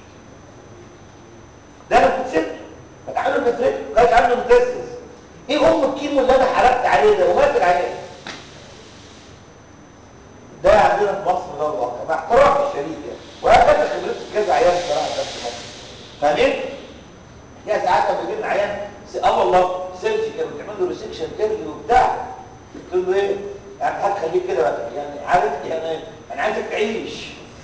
ده انا كنت سبته ما كان عنده مترك ما كانش عنده متسس ايه ام الكيمو اللي انا حرقت عليه ده ومات العيان ده عندنا في مصر ده الواقع مع احترامي الشديد يعني وهكذا خبرتي في كذا عيان بصراحه في نفس مصر فاهمين؟ يا ساعات لما يجي لنا عيان س- اه والله سيرجي كانوا بتعمل له ريسكشن كيرلي وبتاع قلت له ايه؟ يعني هتخليك كده بقى يعني عارف يعني انا عايزك تعيش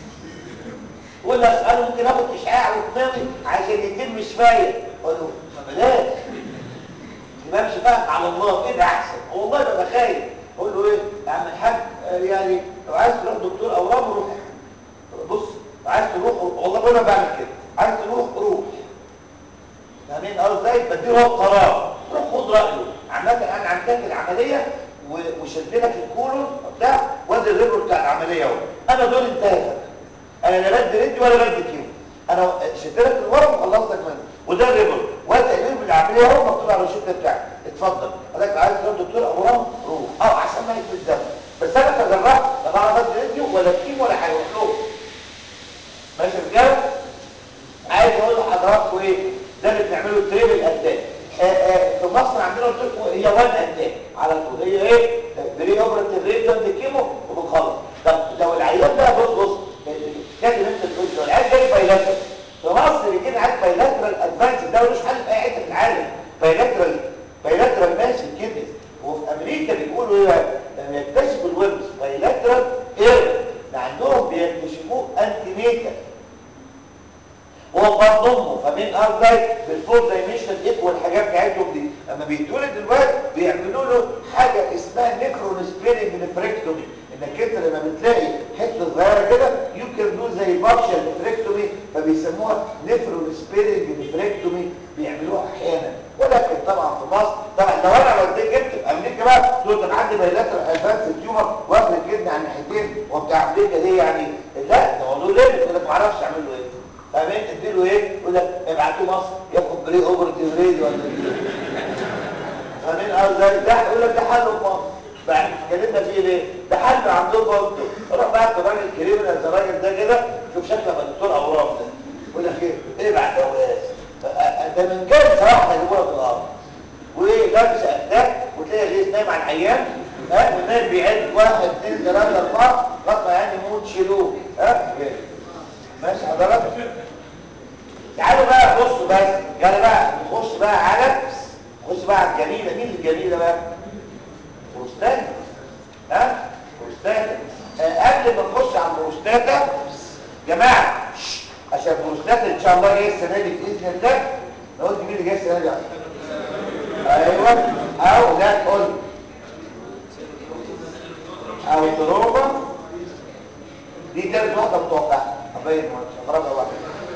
ولا اساله ممكن اخد اشعاع ودماغي عشان يتم شويه اقول له بلاش يبقى مش فاهم على الله كده احسن والله ببقى خايف اقول له ايه يا عم الحاج آه، يعني لو عايز تروح دكتور اورام روح بص عايز تروح والله بقول بعمل كده عايز تروح روح فاهمين اه ازاي بديله هو القرار روح خد رايه عامه انا عملت العمليه و- وشلت لك الكولون وبتاع وادي الريبورت بتاع العمليه اهو انا دول انتهت انا لا بدي ريدي ولا بدي كيمو انا شلت لك الورم وخلصتك منه وده الريبورت والتقرير بالعمليه اهو مكتوب على الروشته بتاعك اتفضل حضرتك عايز تروح دكتور اورام روح اه عشان ما يكتب الدم بس انا كجراح لا بعرف ادي ريديو ولا كيمو ولا حاجه روح له ماشي يا رجاله عايز اقول لحضراتكم ايه ده اللي بنعمله تريبل اتاك في مصر عندنا قلت لكم هي وان اتاك على طول هي ايه بري اوبراتيف ريت ده كيمو وبنخلص طب لو العيان ده بص بص كاتب انت تقول لو العيان جاي بايلاترال في مصر بيجي لنا عيان بايلاترال ادفانس ده ملوش حل في اي حته في العالم بايلاترال بايلاترال ماشي كده وفي امريكا بيقولوا ايه بقى؟ لما يكتشفوا الويبس بايلاترال اير عندهم بيكتشفوه انتي نيتال هو فرض امه فمين قصدي بالفور دايمنشن ايك والحاجات بتاعتهم دي اما بيتولد الواد بيعملوا له حاجه اسمها نيكرون سبيرنج نفريكتومي انك انت لما بتلاقي حته صغيره كده يمكن دول زي بارشال نفريكتومي فبيسموها نيفرون سبيرنج نفريكتومي بيعملوها احيانا ولكن طبعا في مصر طبعا لو انا وديت جبت في امريكا بقى تقول طب عندي بايلاترال ادفانس تيومر واخد الجبن على الناحيتين وبتاع امريكا دي يعني لا ده موضوع ليه يقول لك ما اعرفش اعمل له ايه فاهمين اديله ايه يقول لك ابعتوه مصر ياخد بري اوبرتيف ريدي ولا ايه فاهمين ازاي ده يقول لك ده حله في مصر بقى اتكلمنا فيه ليه ده حل عندهم برضه روح بقى الراجل كريمنال زي الراجل ده كده شوف شكله بقى دكتور اورام ده يقول لك ايه ابعت جواز ده من جاي صراحه يجيبوها في الارض وايه لابس اتاك وتلاقي غيث نايم على العيان ها والنايم بيعد واحد اثنين ثلاثه اربعه لغايه ما يعني يموت شيلوه ها ماشي حضرتك تعالوا بقى بصوا بس يلا بقى نخش بقى على نخش بقى على الجميله مين الجميله بقى بروستاتا ها بروستاتا آه قبل ما نخش على البروستاتا جماعه شش، عشان البروستاتا ان شاء الله جاي السنه دي باذن الله نقول مين اللي جاي السنه دي ايوه او لا تقول او تروما دي تالت واحده متوقعه ابين رابع واحده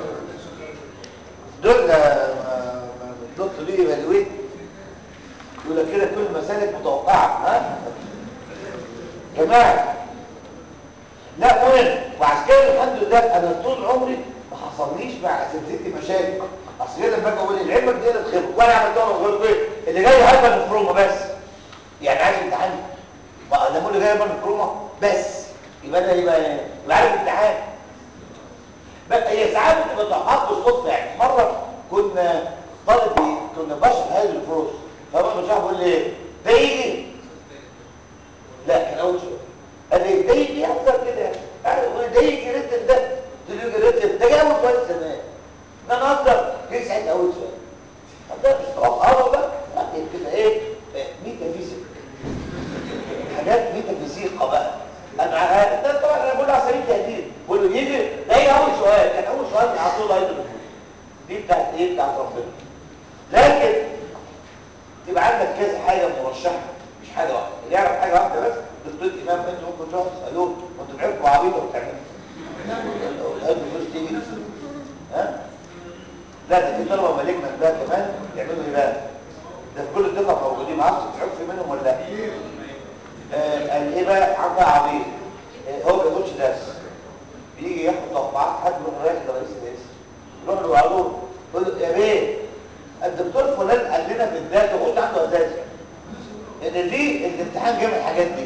دول الدكتور ليه ايفالويت يقول لك كده كل المسالك متوقعه ها جماعه لا مهم وعشان كده الحمد لله انا طول عمري ما حصليش مع اساتذتي مشاكل اصل كده لما باجي اقول العلم دي اللي تخبط وانا عملت انا غلط ايه اللي جاي هايبر نفروما بس يعني عايز امتحان ما انا بقول اللي جاي هايبر نفروما بس يبقى ده يبقى يبقى عارف امتحان بقى هي ساعات بتبقى توقعات بالصدفه يعني مره كنا طالب بي- كنا بشرح هذه الفروس فهو المشرح بيقول لي ايه ده يجي لا كان اول سؤال قال لي ده يجي افضل كده يعني ده يجي رتب ده قلت له يجي رتب ده جاي اول سؤال زمان ده انا افضل جه ساعتها اول سؤال ده مش توقع والله يعني كده ايه ميتافيزيك حاجات ميتافيزيقا بقى انا ده طبعا انا بقول له على سبيل التهديد بقول له يجي ده هي اول سؤال كان اول سؤال على طول هيدرس دي بتاعت ايه بتاعت ربنا لكن تبقى عندك كذا حاجه مرشحه مش حاجه واحده اللي يعرف حاجه واحده بس دكتور امام انتوا ممكن تروحوا تسالوه وانتوا بعرفوا عبيطه وبتعملوا هاتوا فلوس تيجي ها لا ده في طلبه مالكنا بقى كمان يعملوا ايه بقى ده في كل الدفعه موجودين ما اعرفش تعرفوا منهم ولا لا آه، قال ايه بقى عم عبيد آه، هو ما بياخدش درس بيجي ياخد توقعات حد يروح رايح لرئيس القسم يروح له يقول له يقول له يا بيه الدكتور فلان قال لنا في الداتا وقلت عنده اساسي ان دي الامتحان جاي من الحاجات دي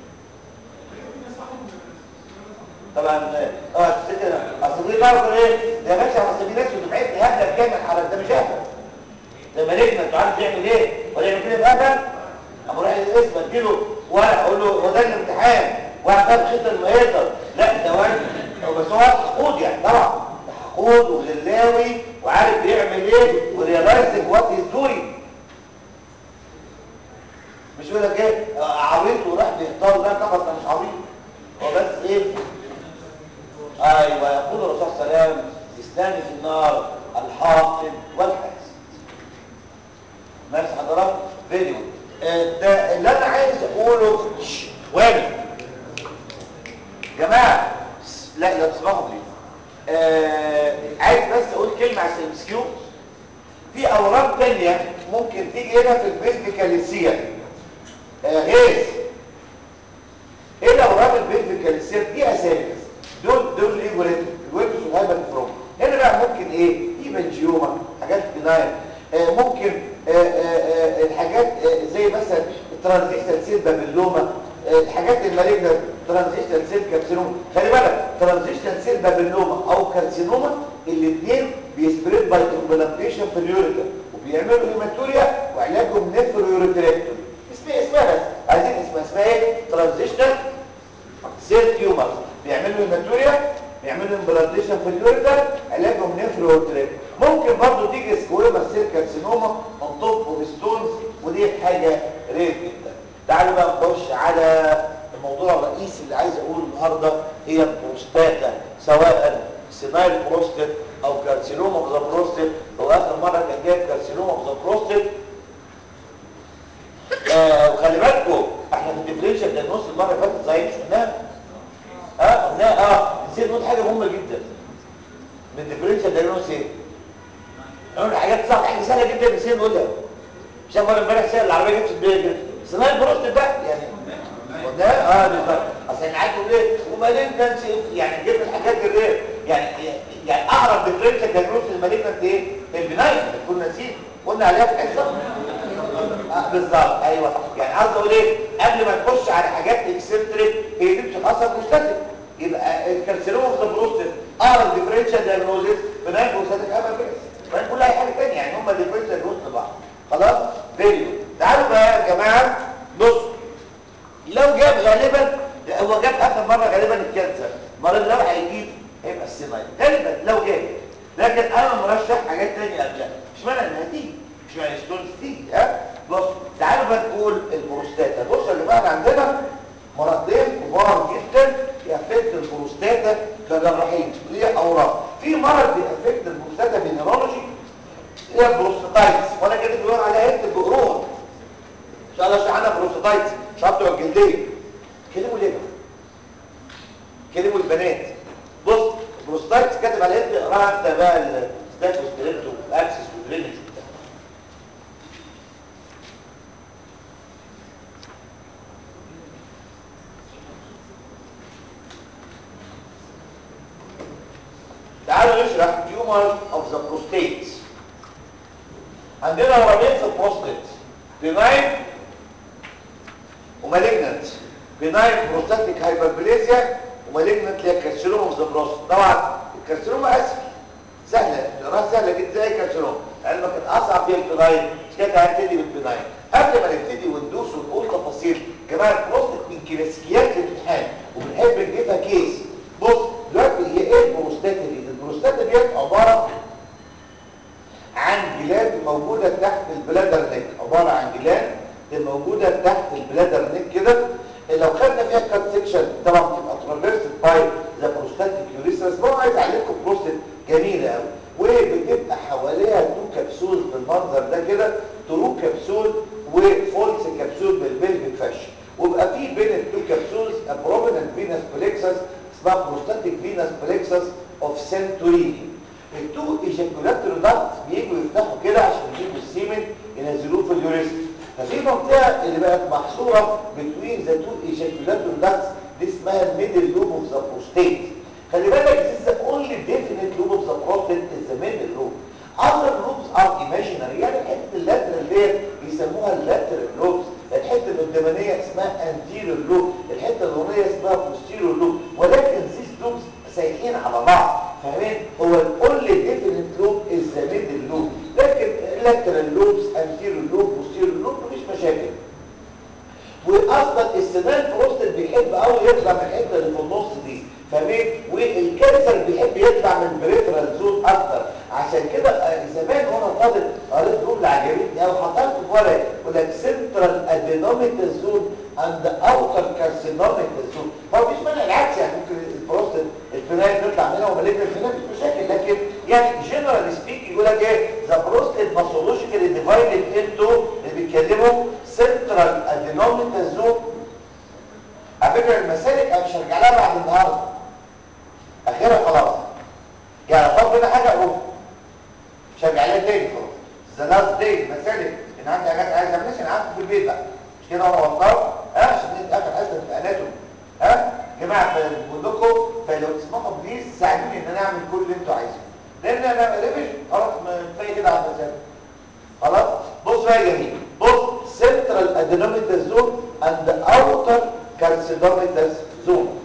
طبعا اه تفتكر اصل دي بقى ايه ده يا باشا اصل في ناس ودفعتي هبله بتعمل حركه ده مش هبله ده مالكنا انت عارف يعمل ايه ولا يعمل كده بهبل ابو رايح الاسم اديله ورق اقول له هو ده الامتحان واحد خد خيط المهيطر لا ده واحد هو بس هو حقود يعني طبعا ده حقود وغلاوي وعارف بيعمل ايه وريلايزنج وات هيز دوينج مش يقول لك ايه آه، عبيط وراح بيختار لا طبعا ده مش عبيط هو بس ايه ايوه يقول الرسول صلى الله عليه وسلم اسلامي في النار الحاقد والحاسد ماشي حضرتك فيديو آه، ده اللي انا عايز اقوله شش، وين جماعه لا لا تسمعوا لي آه عايز بس اقول كلمه على الام كيو في اورام تانية ممكن تيجي هنا في البيزيكاليسيه آه غيث ايه الاورام البيزيكاليسيه دي اسامي بس دول دول ايه ولاد الويبس والهايبر فروم هنا بقى ممكن ايه ايفنجيوما حاجات بناين آه ممكن آه آه آه الحاجات آه زي مثلا الترانزيشنال سيل بابلوما آه الحاجات المالجنت ترانزيشنال سيل كارسينوما خلي بالك ترانزيشنال سيل بابلوما او كارسينوما الاثنين بيسبريد باي امبلانتيشن في اليوريتر وبيعملوا هيماتوريا وعلاجهم نيفرويوريتريكتومي اسمها اسمها بس عايزين اسمها اسمها ايه ترانزيشنال سيل تيومر بيعملوا هيماتوريا بيعملوا امبلانتيشن في اليوريتر علاجهم نيفروتريك ممكن برضو تيجي سكويما سيل كارسينوما من توب وستونز ودي حاجه رير جدا تعالوا بقى نخش على الموضوع الرئيسي اللي عايز اقوله النهارده هي البروستاتا سواء سينايل بروستات او كارسينوما اوف ذا بروستات هو اخر مره كان جايب كارسينوما اوف ذا بروستات آه وخلي بالكم احنا في الديفرنشال دايجنوز المره اللي فاتت صحيح مش قلناها اه قلناها اه نسيت نقول حاجه مهمه جدا من الديفرنشال دايجنوز ايه؟ نقول حاجات صح حاجه سهله جدا نسيت نقولها مش انا امبارح سهل العربيه جت في الدنيا كده سنايل بروست ده يعني قلناها اه بالظبط اصل احنا قاعد نقول ايه وبعدين كان يعني جبنا الحاجات الرير يعني يعني اقرب ديفرنشال دايجنوز للمالجنت ايه؟ البناين اللي كنا نسيت قلنا عليها في حصه آه بالظبط ايوه يعني قصدي اقول ايه قبل ما نخش على حاجات اكسنتريك هي دي بتخصص بروستاتيك يبقى الكارسينوما في البروستات اقرب ديفرنشال دايجنوزيس بناين بروستاتيك اما بس ما كل اي حاجه ثانيه يعني هم ديفرنشال دايجنوز لبعض خلاص فيديو تعالوا بقى يا جماعه بص لو جاب غالبا هو جاب اخر مره غالبا الكانسر المره اللي لو هيجيب هيبقى السينايل غالبا لو جاب لكن انا مرشح حاجات ثانيه قبلها مش معنى انها تيجي مش معنى ستونز تيجي ها بص تعالوا بقى نقول البروستاتا بصوا يا جماعه عندنا مرضين كبار جدا يأفكت البروستاتا كجراحين ليه اوراق في مرض بيأفكت البروستاتا بالنيرولوجي هي البروستاتايتس وانا كده بيقول عليها اكتب بقروها ان شاء الله شرحنا بروستاتايتس شرطوا الجلديه كلموا ليه كلموا البنات بص البروستاتايتس كاتب على ايه اقراها انت بقى الستاتوسكريبتو والاكسس والدرينج تعالوا نشرح تيومر اوف ذا بروستيت عندنا ورمين في البروستيت بناين ومالجنت بناين بروستاتيك هايبربليزيا ومالجنت اللي هي كارسينوما اوف ذا بروست طبعا الكارسينوما اسهل سهله نقراها سهله جدا زي الكارسينوما لان كانت اصعب فيها البناين مش كده هنبتدي بالبناين قبل ما نبتدي وندوس ونقول تفاصيل جماعه البروستيت من كلاسيكيات الامتحان وبنحب نجيبها كيس بص دلوقتي هي ايه البروستاتا دي البروستاتا ديت عباره عن جلاند موجوده تحت البلادر نيك عباره عن جلاند موجوده تحت البلادر نيك كده لو خدنا فيها كات سيكشن طبعا بتبقى ترافيرسد باي ذا بروستاتيك يوريثرس بقى عايز اعلمكم بروستات جميله قوي وبتبقى حواليها تو كبسول بالمنظر ده كده ترو كبسول وفولس كبسول بالبلفيك فش ويبقى في بين التو كبسولز بروميننت فينس بليكسس اسمها بروستاتيك فينس بليكسس اوف سنتوريني التو ايجاكولاتوري داكت بييجوا يفتحوا كده عشان يجيبوا السيمن ينزلوه في اليوريثر ففي منطقه اللي بقت محصوره بين ذا تو ايجاكولاتور داكتس دي اسمها الميدل لوب اوف ذا بروستيت خلي بالك this is the only definite loop of the prostate is the middle loop other loops are imaginary يعني الحته اللاترال ديت بيسموها اللاترال لوبس الحته القدامانيه اسمها anterior loop الحته الورانيه اسمها posterior loop ولكن these loops سايحين على بعض فاهمين هو الاونلي definite loop is the middle loop لكن lateral loops anterior loop posterior loop مفيش مشاكل واصلا السنان بروستات بيحب قوي يطلع من الحته اللي في النص دي فاهمين والكانسر بيحب يطلع من البريفرال زون اكتر عشان كده آه، زمان وانا طالب قريت جمله عجبتني قوي حطيتها في ورقه يقول لك سنترال ادينوميتال زون اند اوتر كارسينوميتال زون هو مفيش مانع العكس يعني ممكن البروستات الفينايل تطلع منها ومالجنا الفينايل مفيش مشاكل لكن يعني جنرال سبيك يقول لك ايه ذا بروستات باثولوجيكالي ديفايدد انتو اللي بيتكلموا سنترال ادينوميتال زون على فكره المسالك انا مش هرجع لها بعد النهارده اخرها خلاص يعني طب هنا حاجه اقول مش هرجع لها تاني خلاص ذا لاست داي مسالك ان عندي حاجات عايز اعملها انا قعدت في البيت بقى مش كده انا غلطان ها عشان دي اخر حته في اناتومي ها يا جماعه بقول لكم فلو تسمحوا بليز ساعدوني ان انا اعمل كل اللي انتوا عايزينه لان انا ريفيجن خلاص ما كفايه كده على المسالك خلاص بص بقى يا جميل بص سنترال ادينوميتال زون اند اوتر كارسينوميتال زون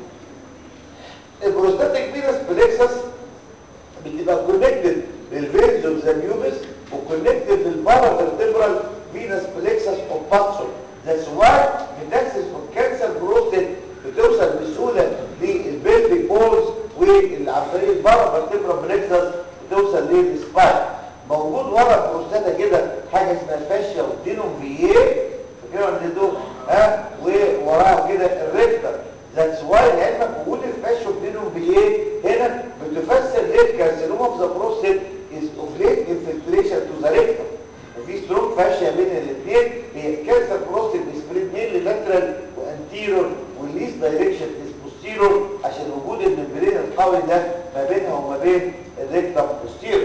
البروستاتيك فينس بليكسس بتبقى كونكتد للفينز اوف ذا بيوبس وكونكتد للبارافيرتبرال فينس بليكسس اوف باتسون ذاتس واي ميتاكسس اوف كانسر بروستات بتوصل بسهوله للبيلفيك بولز وعن طريق البارافيرتبرال بليكسس بتوصل للسباين موجود ورا البروستاتا كده حاجه اسمها الفاشيا والدينوم فييه فاكرين ولا دول ها ووراها كده الريكتر ذاتس واي لعلمك وجود الفاشيا والدينوم فييه هنا بتفسر ليه الكارسينوما اوف ذا بروستات از اوف ليت انفلتريشن تو ذا ريكتر وفي ستروك فاشيا بين الاثنين هي الكانسر بروستات بيسبريد مين للاترال وانتيرور والليست دايركشن از بوستيرور عشان وجود الممبرين القوي ده ما بينها وما بين الريكتم بوستيرور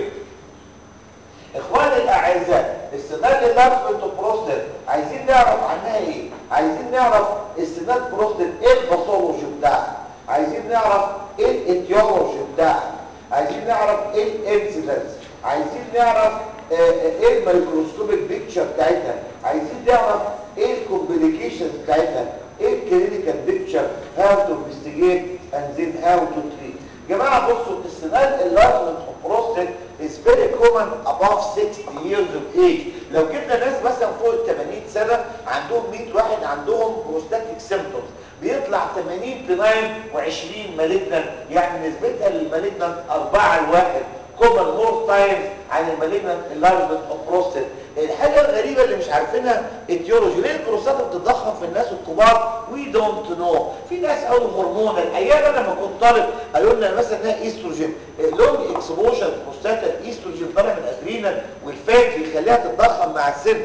اخواني الاعزاء السنان اللارفنت بروستات عايزين نعرف عنها ايه عايزين نعرف السنان بروستات ايه الباثولوجي بتاعها عايزين نعرف ايه الاتيولوجي بتاعها عايزين نعرف ايه الانسيدنس عايزين نعرف آه، آه، ايه الميكروسكوبيك بيكتشر بتاعتها عايزين نعرف ايه الكومبليكيشنز بتاعتها ايه الكلينيكال بيكتشر هاو تو انفستيجيت اند ذن هاو تو تريت جماعه بصوا السنان اللارفنت بروستات is very common above 60 years of age لو جبنا ناس مثلا فوق ال 80 سنة عندهم 100 واحد عندهم بروستاتيك سيمبتومز بيطلع 80 بناين و20 مالجنان يعني نسبتها للمالجنان 4 لواحد كومن مور تايمز عن المالجنان اللارجمنت اوف بروستات الحاجة الغريبة اللي مش عارفينها اتيولوجي ليه البروستات بتتضخم في الناس الكبار وي دونت نو في ناس قالوا هرمون الايام انا لما كنت طالب قالوا لنا مثلا انها ايستروجين لونج اكسبوجر بروستات الايستروجين طالع من الادرينال والفات بيخليها تتضخم مع السن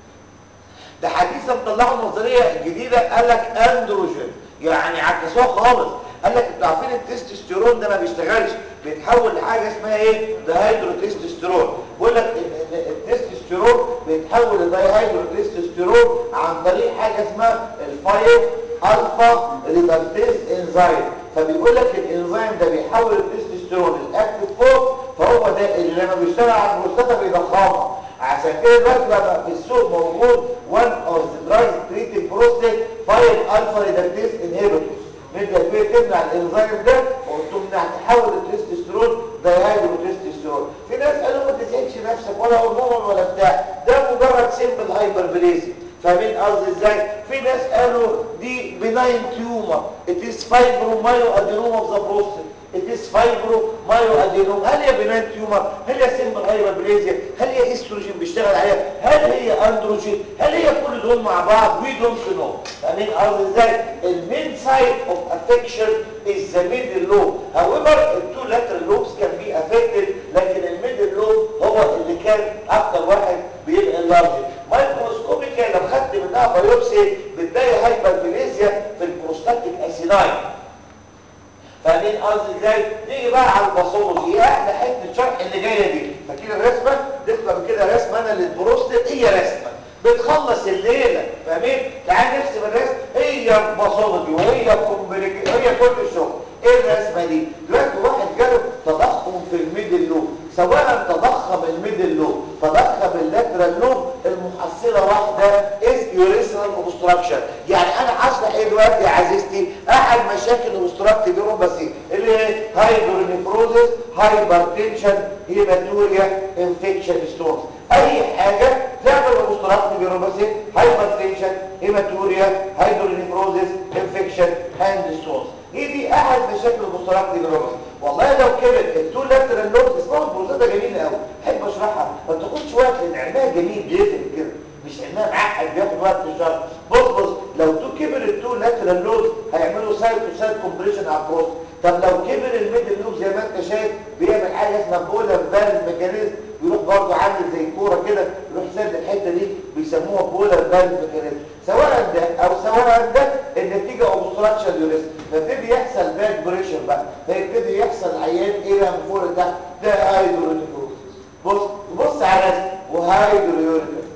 ده حديثا طلعوا نظريه جديده قال لك اندروجين يعني عكسوها خالص قال لك انتوا عارفين التستوستيرون ده ما بيشتغلش بيتحول لحاجه اسمها ايه دهيدروتستوستيرون بيقول لك ان التستوستيرون بيتحول لدهيدروتستوستيرون عن طريق حاجه اسمها الفايف الفا ريدكتيز انزيم فبيقول لك الانزيم ده بيحول التستوستيرون الاكتف فوق فهو ده اللي لما بيشتغل على البروستاتا بيضخمها عشان كده دلوقتي بقى في السوق موجود one of the drugs treating prostate 5 alpha reductase inhibitors مدة كبيرة تمنع الانزيم ده وتمنع تحول التستوستيرون دايهيدروتستوستيرون في ناس قالوا ما تزعجش نفسك ولا هرمون ولا بتاع ده مجرد سيمبل هايبربليزي فاهمين قصدي ازاي في ناس قالوا دي بناين تيومر it is fibromyadenomas of the prostate it is fibromyadenomas هل هي بناين تيومر هل هي سيمبل هايبربليزيا هل هي استروجين بيشتغل عليها هل هي اندروجين هل هي كل دول مع بعض وي دونت نو فاهمين قصدي ازاي المين سايد اوف افكشن is the middle lobe however the two lateral lobes can be affected لكن الميدل لوب هو اللي كان اكتر واحد بيبقى اللارج مايكروسكوبيكا لو خدت منها بايوبسي بتلاقي هايبربليزيا في البروستاتيك اسيناين فاهمين قصدي ازاي نيجي بقى على الباثولوجي احلى حته الشرح اللي جايه دي فاكرين الرسمه دي من كده رسمه انا للبروستات هي رسمه بتخلص الليل ليله فاهمين تعال نرسم الرسم هي الباثولوجي وهي الكومبليكي هي كل الشغل ايه الرسمه دي دلوقتي واحد جاله تضخم في الميدل لوب سواء تضخم الميدل لوب تضخم اللاترال لوب المحصله واحده از يوريثرال اوبستراكشن يعني انا هشرح ايه دلوقتي يا عزيزتي احد مشاكل الاوبستراكتيف يوروباسي اللي هي هايدرونيفروزس هايبرتنشن هيماتوريا انفكشن ستونز اي حاجه تعمل اوبستراكتيف يوروباسي هايبرتنشن هيماتوريا هايدرونيفروزس انفكشن هاند ستونز هي دي احد مشاكل الاوبستراكتيف يوروباسي والله لو كبر التو لاترال لوب اسمها البروزاده جميله قوي احب اشرحها ما تاخدش وقت لان علمها جميل بيفرق كده مش علمها معقد بياخد وقت في الشرح بص بص لو تو كبر التو لاترال لوب هيعملوا سايد تو سايد كومبريشن على البروست طب لو كبر الميدل لوب زي ما انت شايف بيعمل حاجه اسمها بولر فالف ميكانيزم بيروح برضه عامل زي كوره كده يروح سد الحته دي بيسموها بولر فالف ميكانيزم سواء ده او سواء ده النتيجه اوبستراكشن يوريست فيبتدي يحصل باك بريشر بقى فيبتدي يحصل عيان ايه بقى من فوق لتحت ده هايدرونيكروزس بص بص على الرسم وهايدرونيكروزس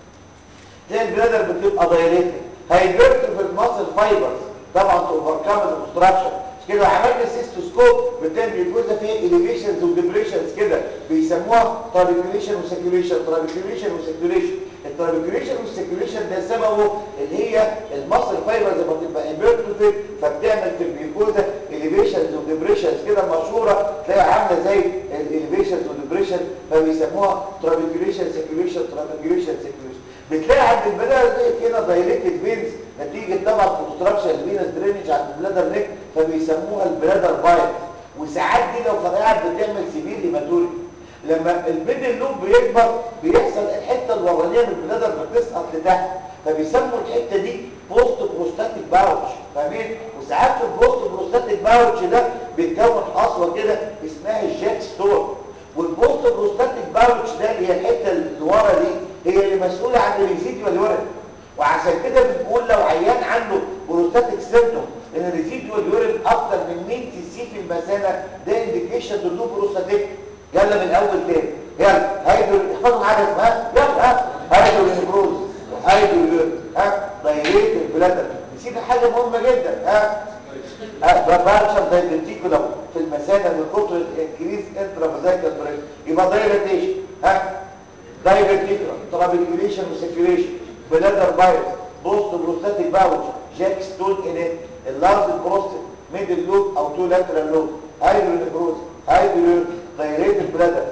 تلاقي البلادر بتبقى دايريتد هيبرت في الماسل فايبرز طبعا اوفركم الاوبستراكشن مش كده عملنا سيستوسكوب بتعمل جزء فيه اليفيشنز وديبريشنز كده بيسموها ترابيكوليشن وسيركيوليشن ترابيكوليشن وسيركيوليشن الترابيكوليشن والسيركيوليشن ده سببه اللي هي الماسل فايبرز لما بتبقى امبيرتوفيت فبتعمل في الجلوكوزا اليفيشنز وديبريشنز كده مشهوره تلاقيها عامله زي الاليفيشنز وديبريشن فبيسموها ترابيكوليشن سيركيوليشن ترابيكوليشن سيركيوليشن بتلاقي عند البلادر دي هنا دايركتد فينز نتيجه طبعا اوبستراكشن الفينس درينج عند البلادر نيك فبيسموها البلادر بايت وساعات دي لو فرقعت بتعمل سيفير هيماتوري لما الميدل لوب بيكبر بيحصل الحته الورانيه من البلادر بتسقط لتحت فبيسموا الحته دي بوست بروستاتيك باوتش فاهمين وساعات في البوست بروستاتيك باوتش ده بيتكون حصوه كده اسمها الجاك ستور والبوست بروستاتيك باوتش ده اللي هي الحته اللي ورا دي هي اللي مسؤوله عن الريزيديوال يورين وعشان كده بنقول لو عيان عنده بروستاتيك سيمتوم ان الريزيديوال يورين اكتر من 100 سي سي في المثانه ده انديكيشن للو بروستاتيك يلا من الاول تاني يلا هيدرو احفظوا معايا اسمها يلا ها هيدرو نيكروز هيدرو يورين ها دايريت البلادر نسينا حاجه مهمه جدا ها بارشل دايفرتيكولم في المثانه من كتر الانكريز انترافازايكال بريشر يبقى دايلاتيشن ها دايفرتيكولم ترابيكوليشن وسيركيوليشن بلادر بايرس بوست بروستاتيك باوتش جاك ستون انيت اللارج بروستات ميدل لوب او تو لاترال لوب هايدرونيكروز هايدرو دايريت البلادر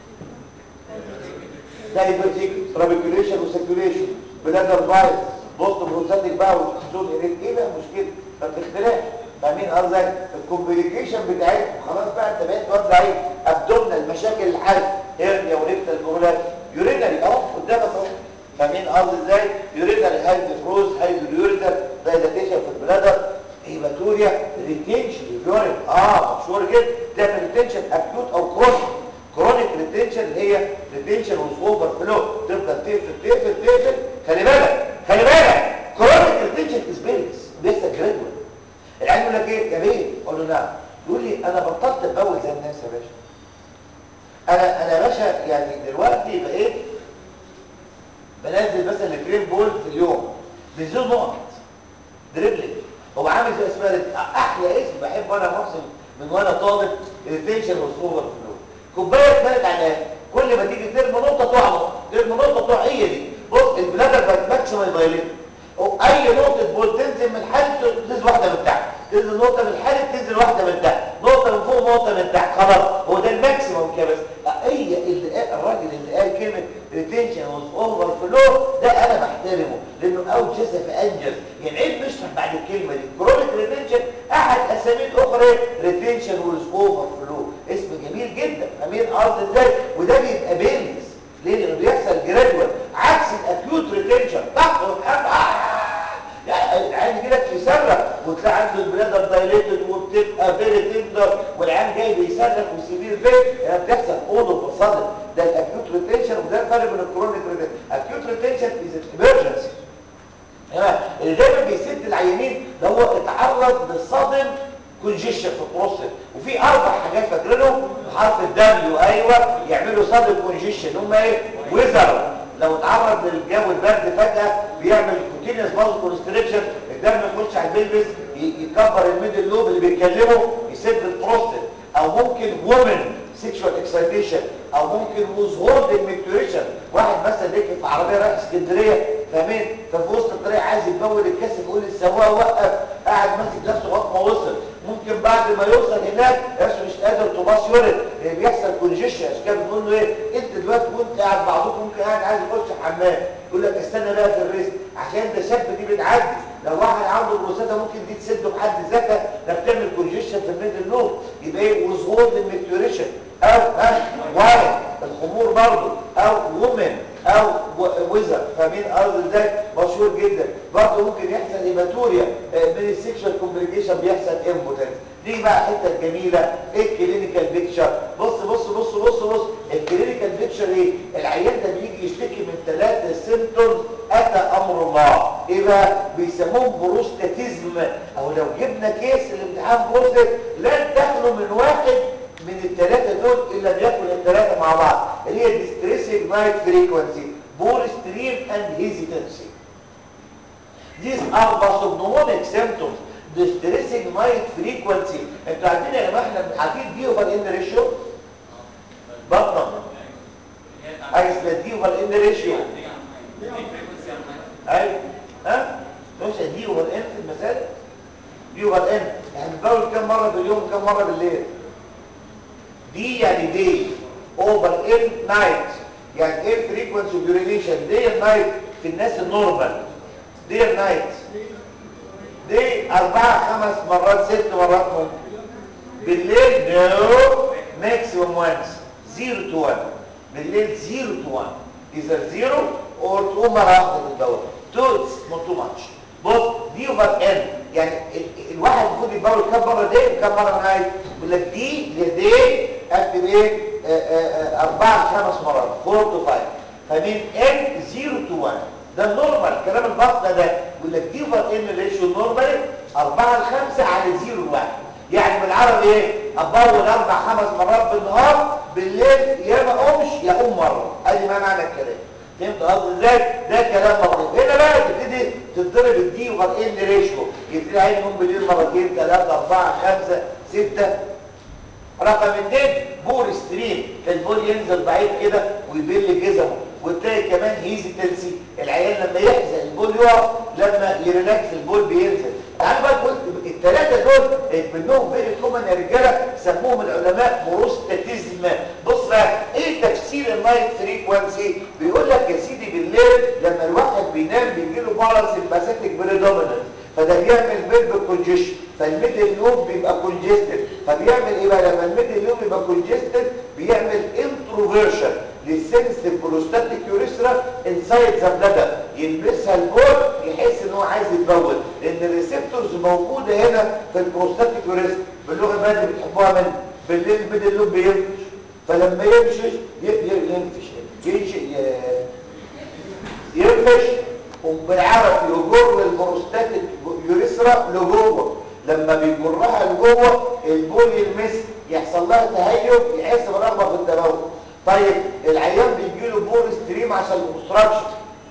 دايفرتيكولم ترابيكوليشن وسيركيوليشن بلادر بايرس بوست بروستاتيك باوتش ستون انيت ايه بقى مشكله ما بتختلفش فاهمين قصدي الكومبليكيشن بتاعتهم خلاص بقى انت بقيت واد ضعيف ابدومنا المشاكل الحل هيرنيا وريكتال جملات يورينري اهو قدامك اهو فاهمين قصدي ازاي يورينري هايد فروز هايد اليوريتر دايلاتيشن في البلادر هيباتوريا ريتنشن يورين اه مشهور جدا تعمل ريتنشن اكيوت او كرونيك كرونيك ريتنشن اللي هي ريتنشن وز اوفر فلو تفضل تقفل تقفل تقفل خلي بالك خلي بالك كرونيك ريتنشن از بيلز لسه جرادوال العلم يقول لك ايه يا بيه اقول له نعم يقول لي انا بطلت اتبول زي الناس يا باشا انا انا يا باشا يعني دلوقتي بقيت بنزل مثلا كريم بول في اليوم بنزل نقط دريبلينج هو عامل زي اسمها احلى اسم بحب وانا محسن من وانا طالب الريتنشن والسوبر فلو كوبايه اتملت على الاخر كل ما تيجي ترمي نقطه تقع نقطه ترمي نقطه تقع هي دي بص البلادر بقت ماكسيمم دايليت اي نقطه بول تنزل من حالة تنزل واحده من تحت تنزل نقطه من حالة تنزل واحده من تحت نقطه من فوق نقطه من تحت خلاص هو ده الماكسيمم كده بس هي اللي قال الراجل اللي قال كلمه ريتنشن واز اوفر فلو ده انا بحترمه لانه اوت جوزيف انجز يعني عيب نشرح بعد الكلمه دي كرونيك ريتنشن احد اسامي الاخرى ريتنشن واز اوفر فلو اسم جميل جدا فاهمين قصدي ازاي وده بيبقى بيلز ليه لانه بيحصل جرادوال عكس الاكيوت ريتنشن ضغط يعني العين كده بيصرخ وتلاقي عنده البلادر دايليتد وبتبقى فيري تندر والعين جاي بيصرخ وسيفير فين يعني بتحصل اولو فصادر ده الاكيوت ريتنشن وده الفرق بين الكرونيك ريتنشن اكيوت ريتنشن از ايمرجنسي اللي دايما بيسد العيانين لو هو اتعرض للصدم كونجيشن في البروستات وفي اربع حاجات فاكرينهم حرف الدبليو ايوه يعملوا صدم كونجيشن هم ايه ويزر لو اتعرض للجو البرد فجاه بيعمل كوتينيوس باز كونستريكشن الدم يخش على البلبس ي- يكبر الميدل لوب اللي بيتكلمه يسد البروستات او ممكن وومن سيكشوال اكسايتيشن او ممكن ووز هولدنج ميكتوريشن واحد مثلا ركب في عربيه رايح اسكندريه فاهمين ففي وسط الطريق عايز يتبول الكاسب يقول للسواق وقف قاعد ماسك نفسه لغايه ما وصل ممكن بعد ما يوصل هناك نفسه مش قادر تباص يورد لان بيحصل كونجيشن عشان كده بنقول له ايه انت دلوقتي وانت قاعد بعضكم ممكن قاعد عايز يخش الحمام يقول لك استنى بقى في الريست عشان ده شاب دي بتعدي لو واحد عنده بروستاتا ممكن دي تسده بحد ذاتها ده بتعمل كونجيشن في الميدل لوب يبقى ايه وزهود الميكتوريشن او ها واين الخمور برضه او وومن او ويزر فاهمين قصدي ازاي مشهور جدا برضه ممكن يحصل هيماتوريا آه، من السكشوال كومبليكيشن بيحصل امبوتنس دي بقى حته الجميله ايه الكلينيكال بيكتشر بص بص بص بص بص الكلينيكال بيكتشر ايه العيان ده بيجي يشتكي من ثلاثه سيمبتومز اتى امر الله ايه بقى بيسموهم بروستاتيزم او لو جبنا كيس الامتحان بروستات لن تخلو من واحد من الثلاثه دول الا بياكل الثلاثه مع بعض اللي هي distressing night frequency ball stream and hesitancy These are pathognomonic symptoms distressing night frequency انتوا عارفين يا جماعه احنا عارفين دي اوفر ان ريشيو بطنه عايز دي اوفر ان ريشيو ايوه ها مش دي اوفر ان في المسائل دي اوفر ان يعني بتبول كم مره في اليوم وكم مره بالليل دي يعني دي اوفر ان نايت يعني ايه الفريكونسي اوف يورينيشن دي نايت في الناس النورمال دي نايت دي أربعة خمس مرات ست مرات ممكن بالليل نو ماكسيموم وانس زيرو تو وان بالليل زيرو تو وان اذا زيرو اور تو مرة واحدة بالدورة تو نوت تو ماتش بص دي اوفر ان يعني ال- الواحد المفروض يتبول كم مرة دي وكم مرة نايت يقول لك دي لدي اكتب ايه آه، آه، آه، أربعة لخمس مرات 4 تو 5 فمن ان 0 تو 1 ده النورمال كلام البطنه ده يقول لك دي اوفر ان ريشيو نورمال 4 ل 5 على 0 ل 1 يعني بالعربي ايه ابول اربع خمس مرات بالنهار بالليل يا ما اقومش يا اقوم مره ادي ما معنى الكلام فهمت قصدي ازاي ده كلام لطيف هنا بقى تبتدي تتضرب الدي اوفر ان ريشيو يبتدي عين يقوم بالليل مرتين ثلاثه اربعه خمسه سته رقم اثنين بور ستريم البول ينزل ضعيف كده ويبل جزمه وتلاقي كمان هيزيتنسي العيان لما يحزق البول يقف لما يريلاكس البول بينزل تعالوا بقى نقول الثلاثه دول منهم فيري كومن يا رجاله سموهم العلماء بروستاتيزم بص بقى ايه تفسير النايت فريكوانسي بيقول لك يا سيدي بالليل لما الواحد بينام بيجي له باراسمباثيك بريدومينانت فده بيعمل بيلب كونجيشن فالميدل لوب بيبقى كونجستد فبيعمل ايه بقى لما الميدل لوب يبقى كونجستد بيعمل انتروفيرشن للسنسيتيف بروستاتيك يوريثرا انسايد ذا بلادر يلمسها البول يحس ان هو عايز يتبول لان الريسبتورز موجوده هنا في البروستاتيك يوريثرا باللغه البلدي بتحبوها من بالليل الميدل لوب بينفش فلما يمشي ي- ي- ينفش يمشي ي- ينفش وبالعربي يجر البروستاتيك يوريثرا لجوه لما بيجرها لجوه البول يلمس يحصل لها تهيج يحس برغبه في التبول طيب العيان بيجي له بور ستريم عشان الاوبستراكشن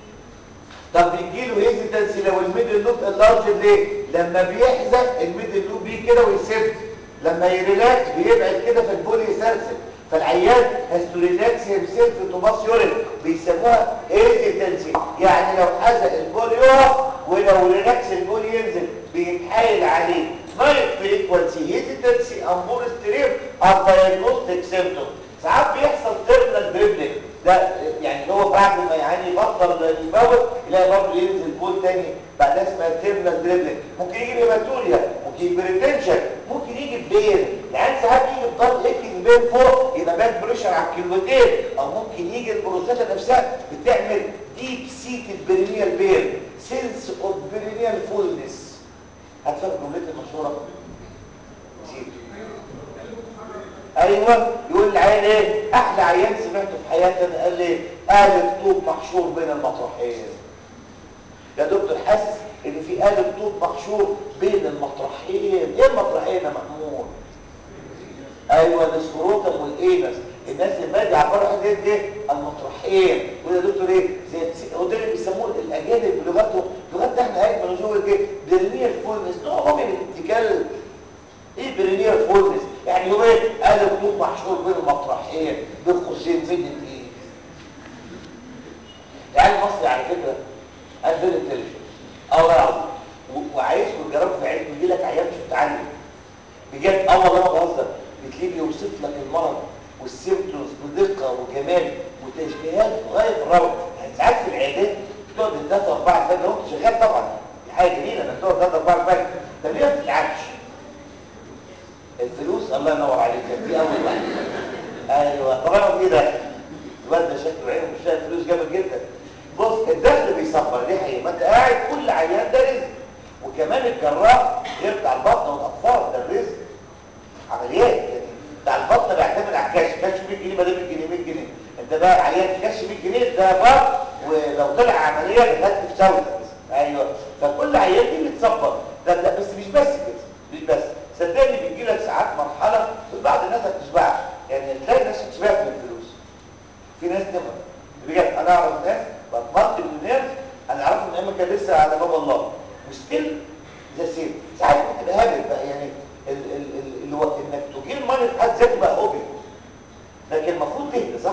طب بيجي له هيزيتنسي لو الميدل لوب اللارج ليه لما بيحزق الميدل لوب بيه كده ويسد لما يريلاكس بيبعد كده في البول يسرسل فالعيان has to relax himself to pass urine بيسموها hesitancy يعني لو حزق البول يقف ولو ريلاكس البول ينزل بيتحايل عليه نايت فريكوانسي hesitancy and ball stream are diagnostic symptoms ساعات بيحصل تيرمينال دريبلينج ده يعني هو بعد ما يعني يبطل يبول يلاقي برضه ينزل بول تاني بعدها اسمها تيرمينال دريبلينج ممكن يجي بهيماتوريا ممكن يجي بريتنشن ممكن يجي بين يعني ساعات يجي بضغط اكيد بين فوق يبقى باك بريشر على الكلوتين او ممكن يجي البروستاتا نفسها بتعمل ديب سيتد برينيال بين سينس اوف برينيال فولنس هتفهم جملتي المشهوره نسيت ايوه يقول العيان ايه احلى عيان سمعته في حياتي انا قال لي قالب طوب محشور بين المطرحين يا دكتور حاسس ان في قالب طوب محشور بين المطرحين ايه المطرحين يا محمود ايوه السكروتم والانس الناس اللي بادي عباره عن ايه ايه المطرحين وده يا دكتور ايه زي وده اللي بيسموه الاجانب بلغتهم لغتنا احنا اجمل وجوه ايه برينير فولنس نوع من الاتكال ايه برينير فولنس يعني هو ايه قال خطوط محشور بين المطرحين بين قوسين بين الايه العيال المصري على فكره قال فيري انتليجنت اه والله العظيم و- وعايزكم تجربوا في العيال يجي لك عيال مش بتتعلم بجد اه والله ما بهزر بتلاقيه بيوصف لك المرض والسيمتومز بدقه وجمال وتشبيهات لغايه الروعه يعني ساعات في العيادات بتقعد لثلاثة أربعة الفجر لو أنت شغال طبعا دي حاجة جميلة إنك تقعد ثلاثة أربعة الفجر طب ليه ما بتتعبش؟ الفلوس الله ينور عليك دي أول واحدة أيوه طبعا كده الواد ده شكله عينه مش لاقي فلوس جامد جدا بص الدخل بيصبر دي حقيقة ما أنت قاعد كل عيان ده رزق وكمان الجراح غير بتاع البطن والأطفال ده الرزق عمليات يعني بتاع البطن بيعتمد على الكاش كاش 100 جنيه ما ده 100 جنيه 100 جنيه انت بقى عيان كاش 100 جنيه ده بط ولو طلع عمليه دخلت في سودة ايوه فكل عيان دي بتصبر ده لا بس مش بس كده مش بس صدقني بيجي لك ساعات مرحله وبعض الناس ما بتشبعش يعني تلاقي ناس اتشبعت من الفلوس في ناس نفر بجد انا اعرف ناس بطلت مليونير انا اعرفهم من ايام كان لسه على باب الله وستيل ذا سيم ساعات بتبقى هابل بقى يعني ال ال ال اللي هو انك تجيب ماني في حد ذاته بقى هوبي لكن المفروض تهدى صح؟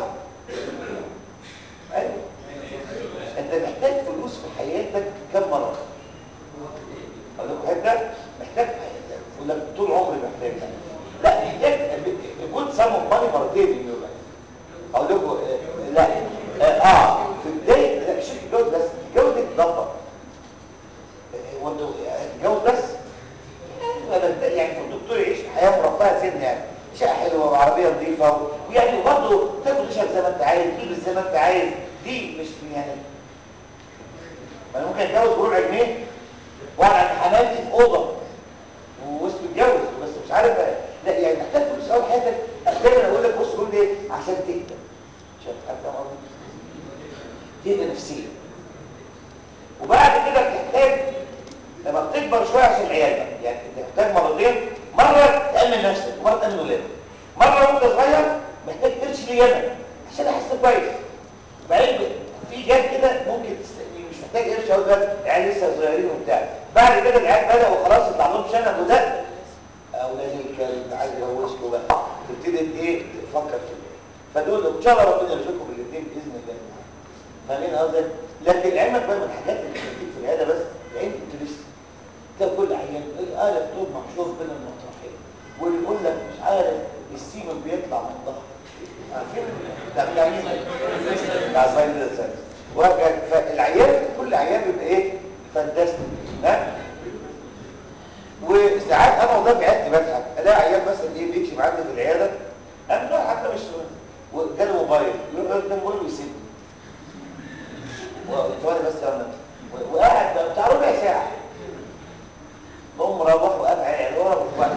ايوه انت محتاج فلوس في حياتك كم مره؟ اقول لكم حته محتاج في حياتك يقول لك طول عمري محتاج لا محتاج كنت سامو ماني مرتين من يوم اقول لكم آه، لا اه, آه في بدايه لا مش تتجوز بس تتجوز دي تدبر هو انتوا هتتجوز بس أنا بت- يعني الدكتور يعيش حياه مرفهه سن يعني شقه حلوه وعربيه نظيفه و- ويعني وبرضه تاكل تشرب زي ما انت عايز تلبس زي ما انت عايز دي مش يعني ما انا ممكن اتجوز بربع جنيه واقعد عند حماتي في اوضه ووسط متجوز بس مش عارف بقى- لا يعني محتاج فلوس اول حياتك دايما اقول لك بص كل ده عشان تهدى عشان تفهم قصدي تهدى نفسيا وبعد كده بتحتاج لما بتكبر شويه عشان العيال بقى يعني انت محتاج مرتين مره تامن نفسك ومره تامن ولادك مره وانت صغير محتاج قرش ليمن عشان احس كويس بعدين في جاب كده ممكن تست- مش محتاج قرش قوي دلوقتي العيال لسه صغيرين وبتاع بعد كده العيال بداوا خلاص يطلع لهم شنب وده اولاد الكلب عايز يجوزكم بقى تبتدي ايه تفكر في ده فدول ان شاء الله ربنا يرزقكم الاثنين باذن الله فاهمين قصدي لكن علمك بقى من الحاجات اللي بتديك في العياده بس العين انترست ده كل عيان الالف طول محشور بين المطرحين واللي يقول لك مش عارف السيمن بيطلع من الظهر عارفين ده بتاع مين بتاع الفاينل ساينس وهكذا فالعيان كل عيان بيبقى ايه فانتاستيك ها وساعات انا والله بعدت بضحك الاقي عيان مثلا ايه بيكشف عندي في العياده انا لا حتى مش وجاله موبايل يقول له ده موبايل ويسيبه وثواني بس يا ولد وقاعد بقى بتاع ربع ساعه بقوم مروح وقاعد يعني هو مش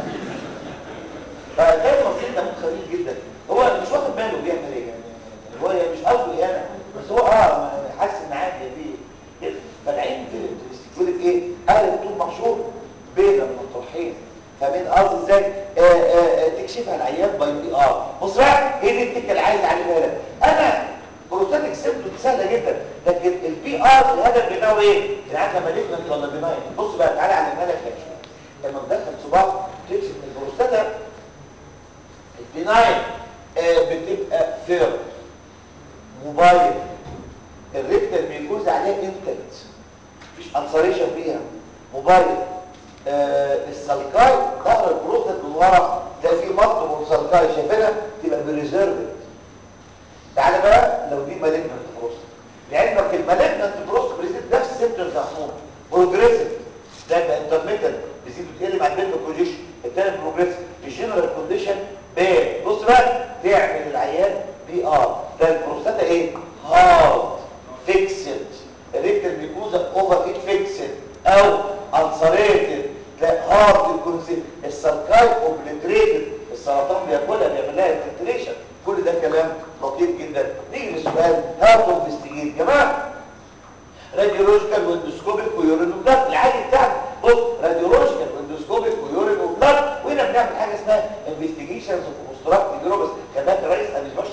فده المصير ده خفيف جدا هو مش واخد باله بيعمل ايه يعني هو مش قصده اهانه بس هو اه حاسس ان عادي في كده فالعين في بيقول لك ايه قال الطول محشور بين المطرحين فمن قصدي ازاي آه، آه، آه، تكشفها العيان باي بي ار بص بقى هي دي التكه اللي عايز اعلمها لك انا بروستاتيك سيمبتوم سهله جدا لكن البي ار الهدف بتاعه ايه؟ العيان لما ليجمنت ولا بناين بص بقى تعالى اعلمها لك لك لما تدخل صباع تكشف من البروستاتا البناين آه، بتبقى فير موبايل الريكتال بيجوز عليها انتكت مفيش انسريشن فيها موبايل آه السلكاي ظهر البروستات من ورا تلاقي فيه مط من السلكاي شايفينها تبقى بريزيرفد تعالى بقى لو دي مالجنت بروستات لعلمك المالجنت بروستات بريزيد نفس السيمتومز محمود بروجريسيف ده يبقى انترميتنت بيزيد وتقل مع البيلد كونديشن الثاني بروجريسيف الجنرال كونديشن باد بص بقى تعمل العيان بي ار ده البروستاتا ايه هارد فيكسد الريكتال ميكوزا اوفر ايت فيكسد او انسريتد لا هارد الكونسيل السلكاي اوبليتريتد السرطان بياكلها بيعمل لها انفلتريشن كل ده كلام لطيف جدا نيجي للسؤال هاو تو انفستيجيت جماعه راديولوجيكال واندوسكوبيك ويورين وبلاد العادي بتاعنا بص راديولوجيكال واندوسكوبيك ويورين وبلاد وهنا بنعمل حاجه اسمها انفستيجيشنز اوف اوبستراكت جروبس كمان رئيس انا مش بشرح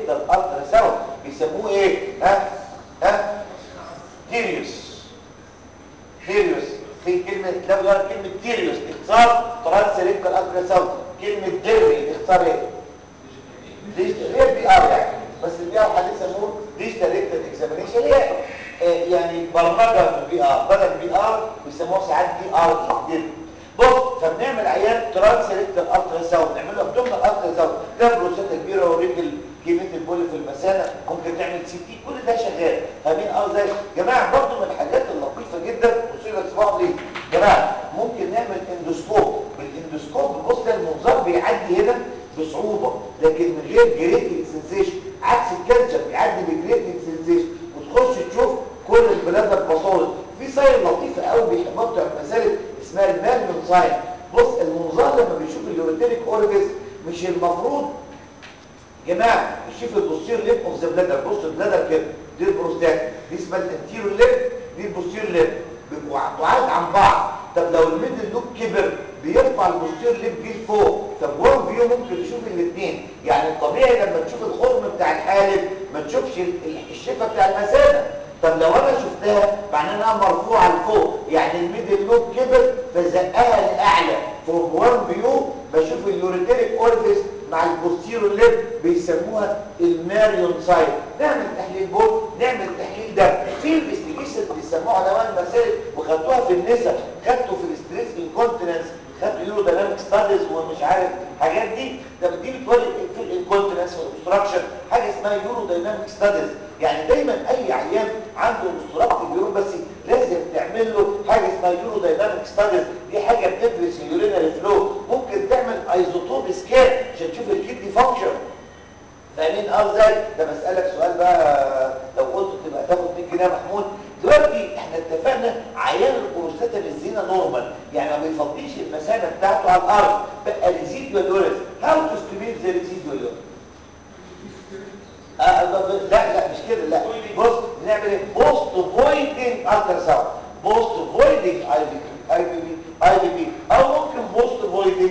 ريكتال الترا ساوند بيسموه ايه ها ها تيريوس تيريوس في كلمه لا بيقول كلمه تيريوس اختصار ترانس ريكتال الترا ساوند كلمه ديري اختصار ايه غير بي ار يعني بس البي ار حديث يسموه ديجيتال ريكتال اكزامينيشن هي آه، يعني برمجه في البي ار بدل بي ار بيسموها ساعات بي ار اي بص فبنعمل عيان ترانس ريكتال الترا ساوند نعمل له ابدومينال الترا ساوند ده بروستاتا كبيره ورجل كميه البول في المثانه ممكن تعمل سي تي كل ده شغال فاهمين قصدي يا جماعه برضه من الحاجات اللطيفه جدا بصوا لك صباح ليه يا جماعه ممكن نعمل اندوسكوب بالاندوسكوب بص المنظار بيعدي هنا بصعوبه لكن من غير جريتنج سنسيشن عكس الكانسر بيعدي بجريتنج سنسيشن وتخش تشوف كل البلاد البصائر في ساين لطيفه قوي بيحبها بتوع المسالك اسمها الماليون ساين بص المنظار لما بيشوف اليوريتيريك اورجس مش المفروض يا جماعه الشيف البوستير ليب اوف ذا بلادر بص البلادر كده دي البروستات دي اسمها الانتيرو ليب دي البوستير ليب بيبقوا بعاد عن بعض طب لو الميدل لوب كبر بيرفع البوستير ليب جه لفوق طب وان فيو ممكن تشوف الاثنين يعني الطبيعي لما تشوف الخرم بتاع الحالب ما تشوفش ال- ال- الشفه بتاع المثانه طب لو انا شفتها معناها انها مرفوعه لفوق يعني الميدل لوب كبر فزقها لاعلى فروم وان فيو بشوف اليوريتيريك اورفيس مع البوستيرو ليب بيسموها الماريون سايت نعمل تحليل بول نعمل تحليل دم في انفستيجيشن بيسموها علماء المسائل وخدتوها في النساء خدتوا في الاستريس انكونتيننس خدتوا يورو دايناميك ستاديز ومش عارف الحاجات دي ده دي بتولد في الانكونتيننس والاوبستراكشن حاجه اسمها يورو دايناميك ستاديز يعني دايما اي عيان عنده اوبستراكتيف يورو بس لازم تعمل له حاجه اسمها يورو دايناميك ستاديز دي حاجه بتدرس اليورينري فلو ممكن تعمل ايزوتوب سكان عشان تشوف الكدني فانكشن فاهمين ازاي ده بسالك سؤال بقى لو قلت تبقى تاخد 100 جنيه يا محمود دلوقتي احنا اتفقنا عيان البروستاتا بالزينه نورمال يعني ما بيفضيش المثانه بتاعته على الارض بقى ريزيدوال يوريس هاو تو ستيميت ذا ريزيدوال يوريس آه ده- ده- لا لا مش كده لا بص نعمل ايه بوست فويدنج الترا ساوند بوست فويدنج اي بي اي بي بي اي بي بي او ممكن بوست فويدنج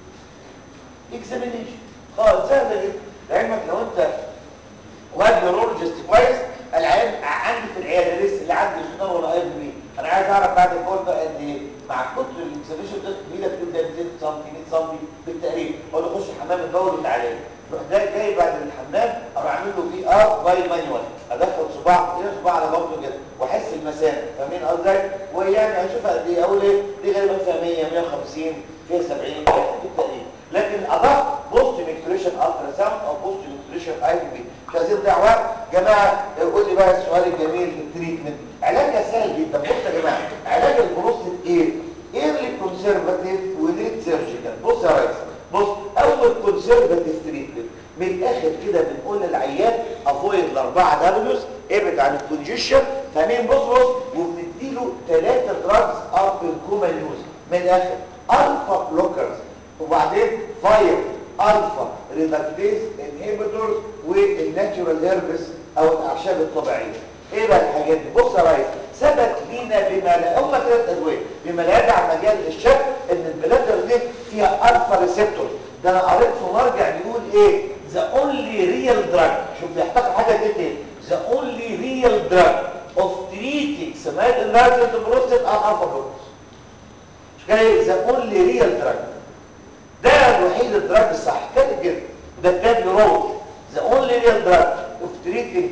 اكزامينيشن خلاص سهله جدا لعلمك لو انت واد نيورولوجيست كويس العيان عندي في العياده لسه اللي عندي سونار ولا اي بي انا عايز اعرف بعد الفول بقى قد ايه مع كتر الاكزاميشن ده ايدك تقول ده 200 سم 100 سم بالتقريب اقول له خش حمام البول وتعالى لي روح ده جاي بعد الحمام اروح اعمل له في ار باي مانيوال ادخل صباع كده صباع على بطنه كده واحس المثانه فاهمين قصدي ويعني اشوف قد ايه اقول ايه دي غالبا فيها 100 150 فيها 70 بالتقريب لكن اضاف بوست ميكتوريشن الترا ساوند او بوست ميكتوريشن اي بي مش عايزين نضيع وقت جماعه قول لي بقى السؤال الجميل في التريتمنت علاجها سهل جدا بص يا جماعه علاج البروستات ايه ايرلي كونسرفاتيف وليت سيرجيكال بص يا ريس بص اول كونسرفاتيف تريتمنت من الاخر كده بنقول للعيان افويد الاربعه دبليوز ابعد عن الكونجيشن فاهمين بص بص وبنديله ثلاثه دراجز ار كومن يوز من الاخر الفا بلوكرز وبعدين فاير الفا ريدكتيز انهبيتورز والناتشورال هيربس او الاعشاب الطبيعيه ايه بقى الحاجات دي بص يا ريس ثبت لينا بما لا هم ثلاث ادويه بما لا يدع مجال للشك ان البلاتر دي فيها الفا ريسبتور ده انا قريت في مرجع بيقول ايه ذا اونلي ريال دراج شوف بيحتاج حاجه دي تاني ذا اونلي ريال دراج اوف تريتنج سمات النارجنت بروستات الفا بلوكرز مش كده ذا اونلي ريال دراج ده الوحيد الدراج الصح كاتب كده ده كتاب يروج ذا اونلي ريال دراج اوف تريتنج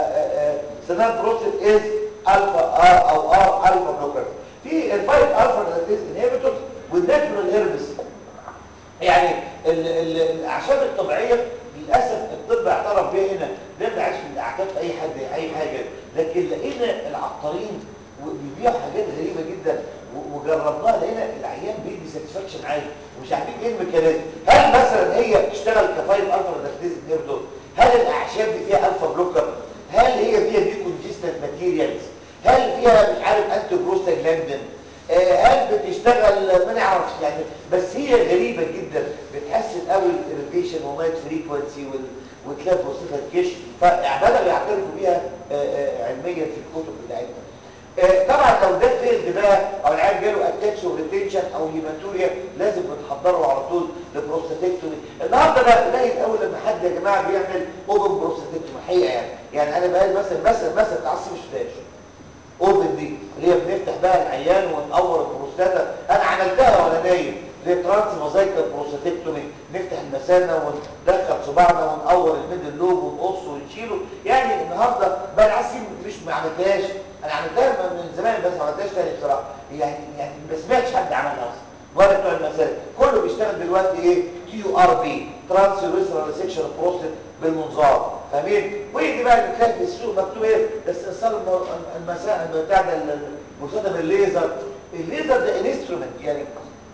سنان بروستات از الفا ار او ار الفا بلوكر في الفايف الفا ريدكتيز انهبيتورز والناتشورال هيربس يعني ال- ال- الاعشاب الطبيعيه للاسف الطب اعترف بيها هنا ده ما عادش من الاعتاب اي حد اي حاجه لكن لقينا العطارين بيبيعوا حاجات غريبه جدا و- وجربناها لقينا العيان بيدي ساتسفاكشن عالي ومش عارفين ايه الميكانيزم هل مثلا هي تشتغل كفايف الفا ريدكتيز انهبيتور هل الاعشاب دي فيها الفا بلوكر هل هي فيها دي كونجستنت ماتيريالز هل فيها مش عارف انتي بروستاجلاندين آه، هل بتشتغل ما نعرفش يعني بس هي غريبة جدا بتحسن قوي الاريتيشن ونايت فريكونسي وتلاقي بروستات كيش فبدأوا يعترفوا بيها آه، آه، علميا في الكتب بتاعتنا آه، طبعا لو ده فيلد بقى او العيان جاله اتاتش وريتنشن او هيماتوريا لازم بنحضره على طول لبروستاتكتومي النهارده بقى قليل قوي لما حد يا جماعه بيعمل اوبن بروستاتكتومي حقيقه يعني يعني انا بقى مثلا مثلا مثلا بتاع السي مش فلاش اوبن دي اللي هي بنفتح بقى العيان ونقور البروستاتا انا عملتها وانا نايم اللي هي ترانس موزايكا بروستاتكتومي نفتح المثانه وندخل صباعنا ونقور الميدل لوب ونقصه ونشيله يعني النهارده بقى العسي مش ما عملتهاش انا عملتها من زمان بس ما عملتهاش تاني بصراحه يعني يعني ما سمعتش حد عملها اصلا ولا بتوع المسائل كله بيشتغل دلوقتي ايه كيو ار بي ترانس يوريثرال سيكشن بروستات بالمنظار فاهمين ودي بقى اللي بتلاقي في السوق مكتوب ايه بس اصلا المسائل بتاع ده المستخدم الليزر الليزر ده انسترومنت يعني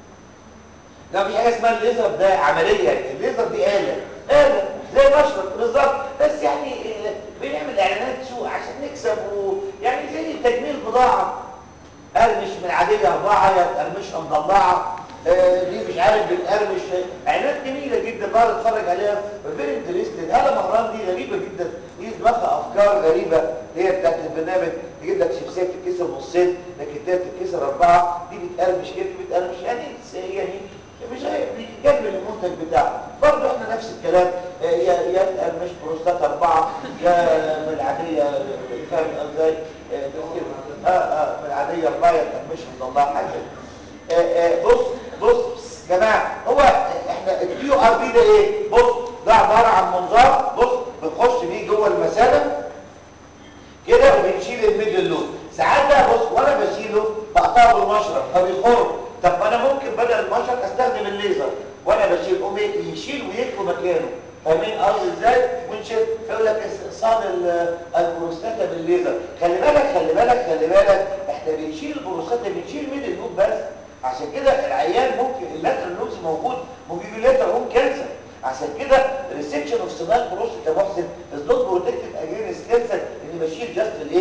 لا مفيش حاجه اسمها الليزر ده عمليه يعني الليزر دي آلة آلة زي مشرط بالظبط بس يعني آه، بنعمل اعلانات سوق عشان نكسب ويعني زي تجميل بضاعه قرمش من العاديه اربعه يا تقرمشها مضلعه آه، دي مش عارف بتقرمش اعلانات جميله جدا بقعد اتفرج عليها فيري انترستد هلا مهران دي غريبه جدا دي دماغها افكار غريبه هي بتاعت البرنامج تجيب لك شيبسات تتكسر نصين لكن ده تتكسر اربعه دي بتقرمش كده دي بتقرمش يعني يعني مش بيجمل المنتج بتاعه برضه احنا نفس الكلام آه، يا يا تقرمش بروستات اربعه يا من العاديه فاهم ازاي اه اه من العاديه اربعه يا تقرمش مضلعه حاجه آه، آه، بص بص بص يا جماعه هو احنا الكيو ار بي ده ايه بص ده عباره عن منظار بص بنخش بيه جوه المثانه كده وبنشيل الميدل لوب ساعات بقى بص وانا بشيله بقطعه بالمشرط فبيخر طب ما انا ممكن بدل المشرط استخدم الليزر وانا بشيل قوم إيه؟ يشيل ويكفي مكانه فاهمين قصدي ازاي ونشيل فيقول لك استئصال ال- البروستاتا بالليزر خلي بالك خلي بالك خلي بالك احنا بنشيل البروستاتا بنشيل ميدل لوب بس عشان كده العيان ممكن اللاترال لوبس موجود ممكن يجي لاترال هوم كانسر عشان كده ريسكشن اوف سمات بروستات يا محسن از نوت بروتكتد اجينست كانسر اني بشيل جاست الايه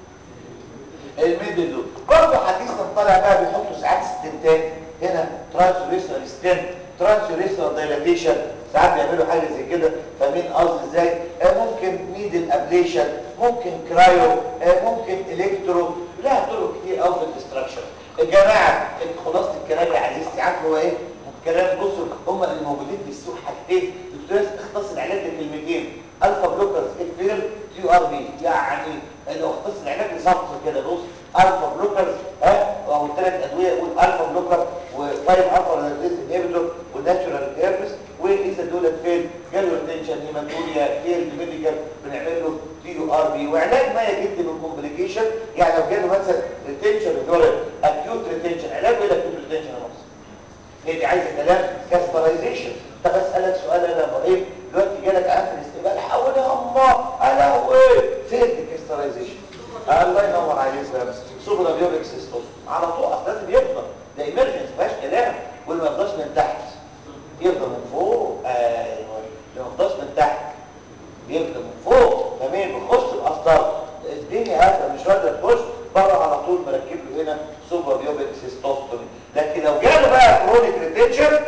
الميدل لوب برضه حديثا طالع بقى بيحطوا ساعات ستنتات هنا ترانسوريسنال ستنت ترانسوريسنال دايلاتيشن ساعات بيعملوا حاجه زي كده فاهمين قصدي ازاي آه ممكن نيدل ابليشن ممكن كرايو آه ممكن الكترو لها طرق كتير قوي في الاستراكشر الجماعه خلاصه الكلام يا عزيزتي عارف هو ايه الكلام بصوا هم اللي موجودين في السوق حاجتين دكتور اختص العلاج لكلمتين الفا بلوكرز افيل كيو ار بي يعني لو اختص العلاج لصفر كده بص الفا بلوكرز ها او الثلاث ادويه يقول الفا بلوكر و5 الفا انهبيتور وناتشورال هيربس واذا دول فين جاله ريتنشن هيماتوريا فيل ميديكال بنعمل له تي يو ار بي وعلاج ما يجد من كومبليكيشن يعني لو جاله مثلا ريتنشن يورين اكيوت ريتنشن علاجه ايه الاكيوت ريتنشن يا مصر هي دي عايزه كلام كاسترايزيشن طب اسالك سؤال انا يا ابراهيم دلوقتي جالك عام في الاستقبال حول يا الله انا وايه فين الكاسترايزيشن الله ينور عليك يا سوبر بيوبيك سيستم على طول اصل لازم يفضل ده ايمرجنس ما فيهاش كلام واللي ما يفضلش من تحت يفضل من فوق ايوه اللي ما يفضلش من تحت يبدا من فوق تمام بخش الاسطر الدنيا هادئه مش قادر تخش بره على طول مركب له هنا سوبر بيوبيك سيستوستومي لكن لو جاله بقى كرونيك ريتنشن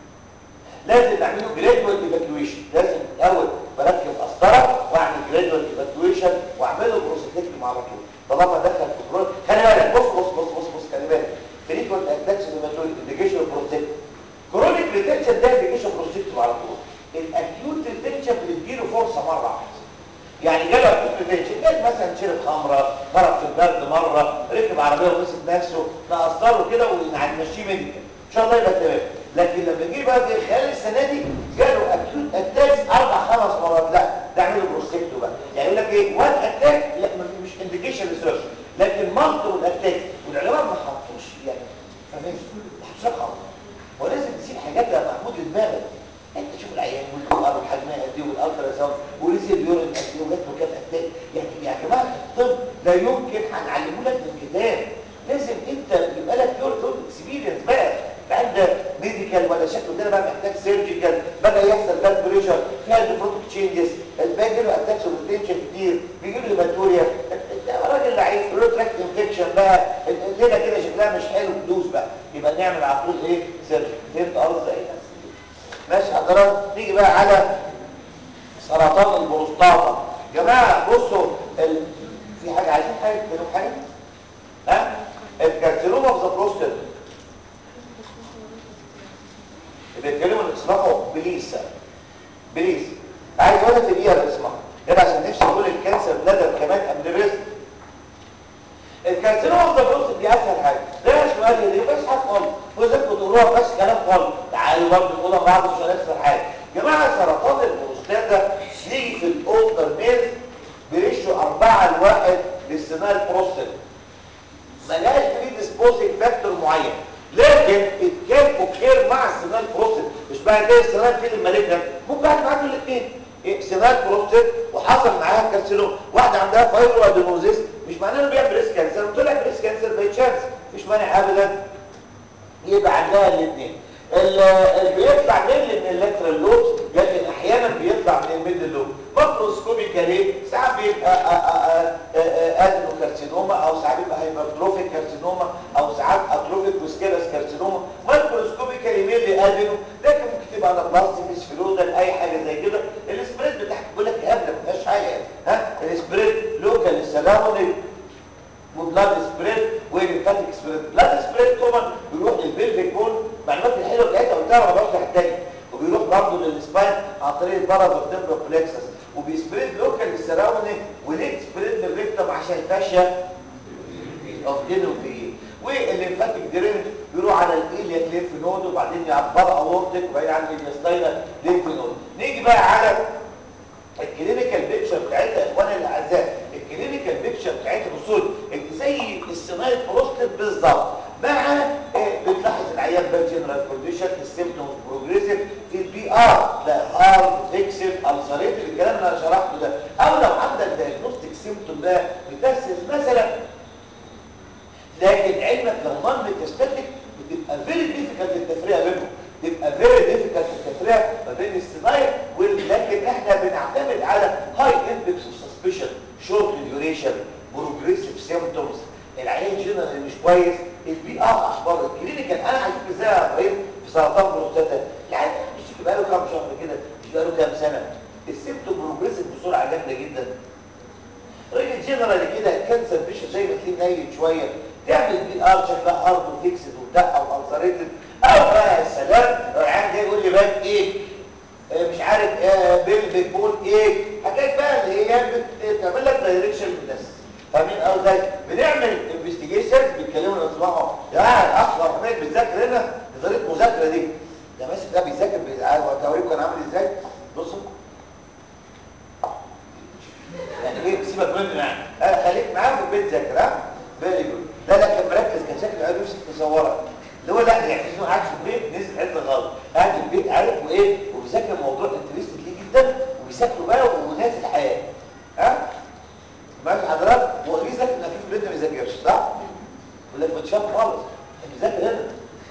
لازم نعمله جرادوال ايفاكيويشن لازم الاول بركب قسطره واعمل جرادوال ايفاكيويشن واعمله بروستاتيكتوم على طول طالما دخل في كرونيك خلي بالك بص بص بص بص بص خلي بالك فريكوينت اتاكس هيماتوريك انديكيشن بروستاتيك كرونيك ريتنشن ده انديكيشن بروستاتيكتوم على طول الاكيوت ريتنشن بتديله فرصه مره واحده يعني جاله اكيوت ريتنشن جاله مثلا شرب خمره مرض في البرد مره ركب عربيه ومسك نفسه نقصره كده ونمشيه ميديكال ان شاء الله يبقى تمام لكن لما يجي بقى في خلال السنه دي جاله اكيوت اتاك اربع خمس مرات لا ده اعمله بروستيكتو بقى يعني يقول لك ايه وان اتاك لا مش انديكيشن ريسيرش لكن مالتيبل اتاك والعلماء ما حطوش يعني فاهمين ما حطوش رقم ولازم تسيب حاجات يا محمود لدماغك انت شوف العيان والقرب حجمها قد ايه والالترا ساوند وريزي اليورين قد ايه وجات له كام اتاك يعني يا جماعه الطب لا يمكن هنعلمه لك من كتاب لازم انت يبقى لك يور يور اكسبيرينس بقى عند ميديكال ولا شكله كده بقى محتاج سيرجيكال بدا يحصل باد بريشر فيها ديفروتيك تشينجز الباقي له اتاكس وتنشن كتير بيجي له هيماتوريا راجل لعيب له تراكت انفكشن بقى الليله كده شكلها مش حلو دوس بقى يبقى نعمل على طول ايه سيرجيكال فهمت قصدي ايه ماشي حضرتك نيجي بقى على سرطان البروستاتا جماعه بصوا ال... في حاجه عايزين حاجه تكلموا حاجه ها الكارسينوما في ذا بروستات بيتكلموا عن بليس بليز عايز اقولها في دقيقه اسمع يبقى عشان نفسي اقول الكانسر بلادر كمان قبل الريسك الكانسر اوف ذا بروست دي اسهل حاجه ده سؤال دي بس حاجه خالص وزكوا تقولوها بس كلام خالص تعالوا برضه نقولها مع بعض عشان نفس حاجه يا جماعه سرطان البروستاتا يجي في الاولدر ميلز بريشيو 4 لواحد للسمال بروستات ملهاش بري ديسبوزنج فاكتور معين لكن اتكان اوكير مع السمال بروستات مش بقى كده السمال فين المالجنت ممكن واحد معاه الاثنين سمال بروستات وحصل معاها كارسينوم واحده عندها فايبرو ادينوزيس مش معناه انه بيعمل بريس كانسر وطلع بريس كانسر باي تشانس مش مانع ابدا يبقى عندها الاثنين اللي بيطلع ميل من اللاترال لوب لكن احيانا بيطلع من الميدل لوب ماكروسكوبيكالي ساعات بيبقى ادينوكارسينوما او ساعات بيبقى هايبرتروفيك كارسينوما او ساعات اتروفيك وسكيلس كارسينوما ماكروسكوبيكالي ميل ادينو لكن ممكن تبقى انابلاستيك سفيرودال اي حاجه زي كده السبريد بتاعك بيقول لك هبله ما فيهاش حاجه يعني ها السبريد لوكال سلاونيك وبلاد سبريد وليمفاتيك سبريد بلاد سبريد طبعا بيروح للبلفيك بون المعلومات الحلوه بتاعتها قلتها ما بروحش التاني وبيروح برضه للسباين عن طريق البارازوتيمبرو بلكسس وبيسبريد لوكال للسراوني وليت سبريد للريكتم عشان الفاشيه اوف دينوفي والليمفاتيك درينج بيروح على الايلياك ليمف نود وبعدين يعبر اورتك وبعدين على الميدياستاينال ليمف نود نيجي بقى على الكلينيكال بيكتشر بتاعتها يا اخواني الاعزاء الكلينيكال بيكتشر بتاعتها بصوا زي السمايل بروستات بالظبط مع بتلاحظ العيان بقى جنرال كونديشن السيمبتومز بروجريسيف في البي ار لا هارد فيكسد الزريت الكلام اللي انا شرحته ده او لو عندك دايجنوستيك سيمبتوم ده بتسهل مثلا لكن علمك لو نون ميتاستاتيك بتبقى فيري ديفيكالت التفرقه بينهم تبقى فيري ديفيكالت التفرقه ما بين السمايل ولكن احنا بنعتمد على هاي اندكس اوف سسبشن شورت ديوريشن بروجريسيف سيمبتومز العيان جنرال مش كويس البي ار اخبار الكلينيكال انا هشوف ازاي يا ابراهيم في سرطان بروستاتا العيان مش بقى له كام شهر كده مش بقى له كام سنه السيمبتوم بروجريسيف بسرعه جامده جدا راجل جنرال كده كانسر مش زي ما تلاقيه نايم شويه تعمل بي ار شكلها هارد وفيكسد وبتاع او الزريتد او بقى السلام العيان جاي يقول لي بقى ايه مش عارف ايه بيل بيقول ايه حاجات بقى اللي هي بتعمل لك دايركشن للناس فاهمين ازاي بنعمل انفستيجيشن بيتكلموا يسمعوا يا اخضر هناك بتذاكر هنا نظريه المذاكره دي ده ماسك ده بيذاكر هوريكم كان عامل ازاي بصوا يعني ايه سيبك منه يعني خليك معاه في البيت ذاكر ها فيري جود لا لا كان مركز كان شكله قاعد يمسك تصورك اللي هو لا يعني انه قاعد في البيت نزل حته غلط قاعد في البيت عارف وايه وبيذاكر موضوع انترستد ليه جدا وبيذاكره بقى وناس الحياه ها ماشي حضرتك هو ليه ذاكر خفيف البيت ما بيذاكرش صح يقول لك متشاف خالص بيذاكر هنا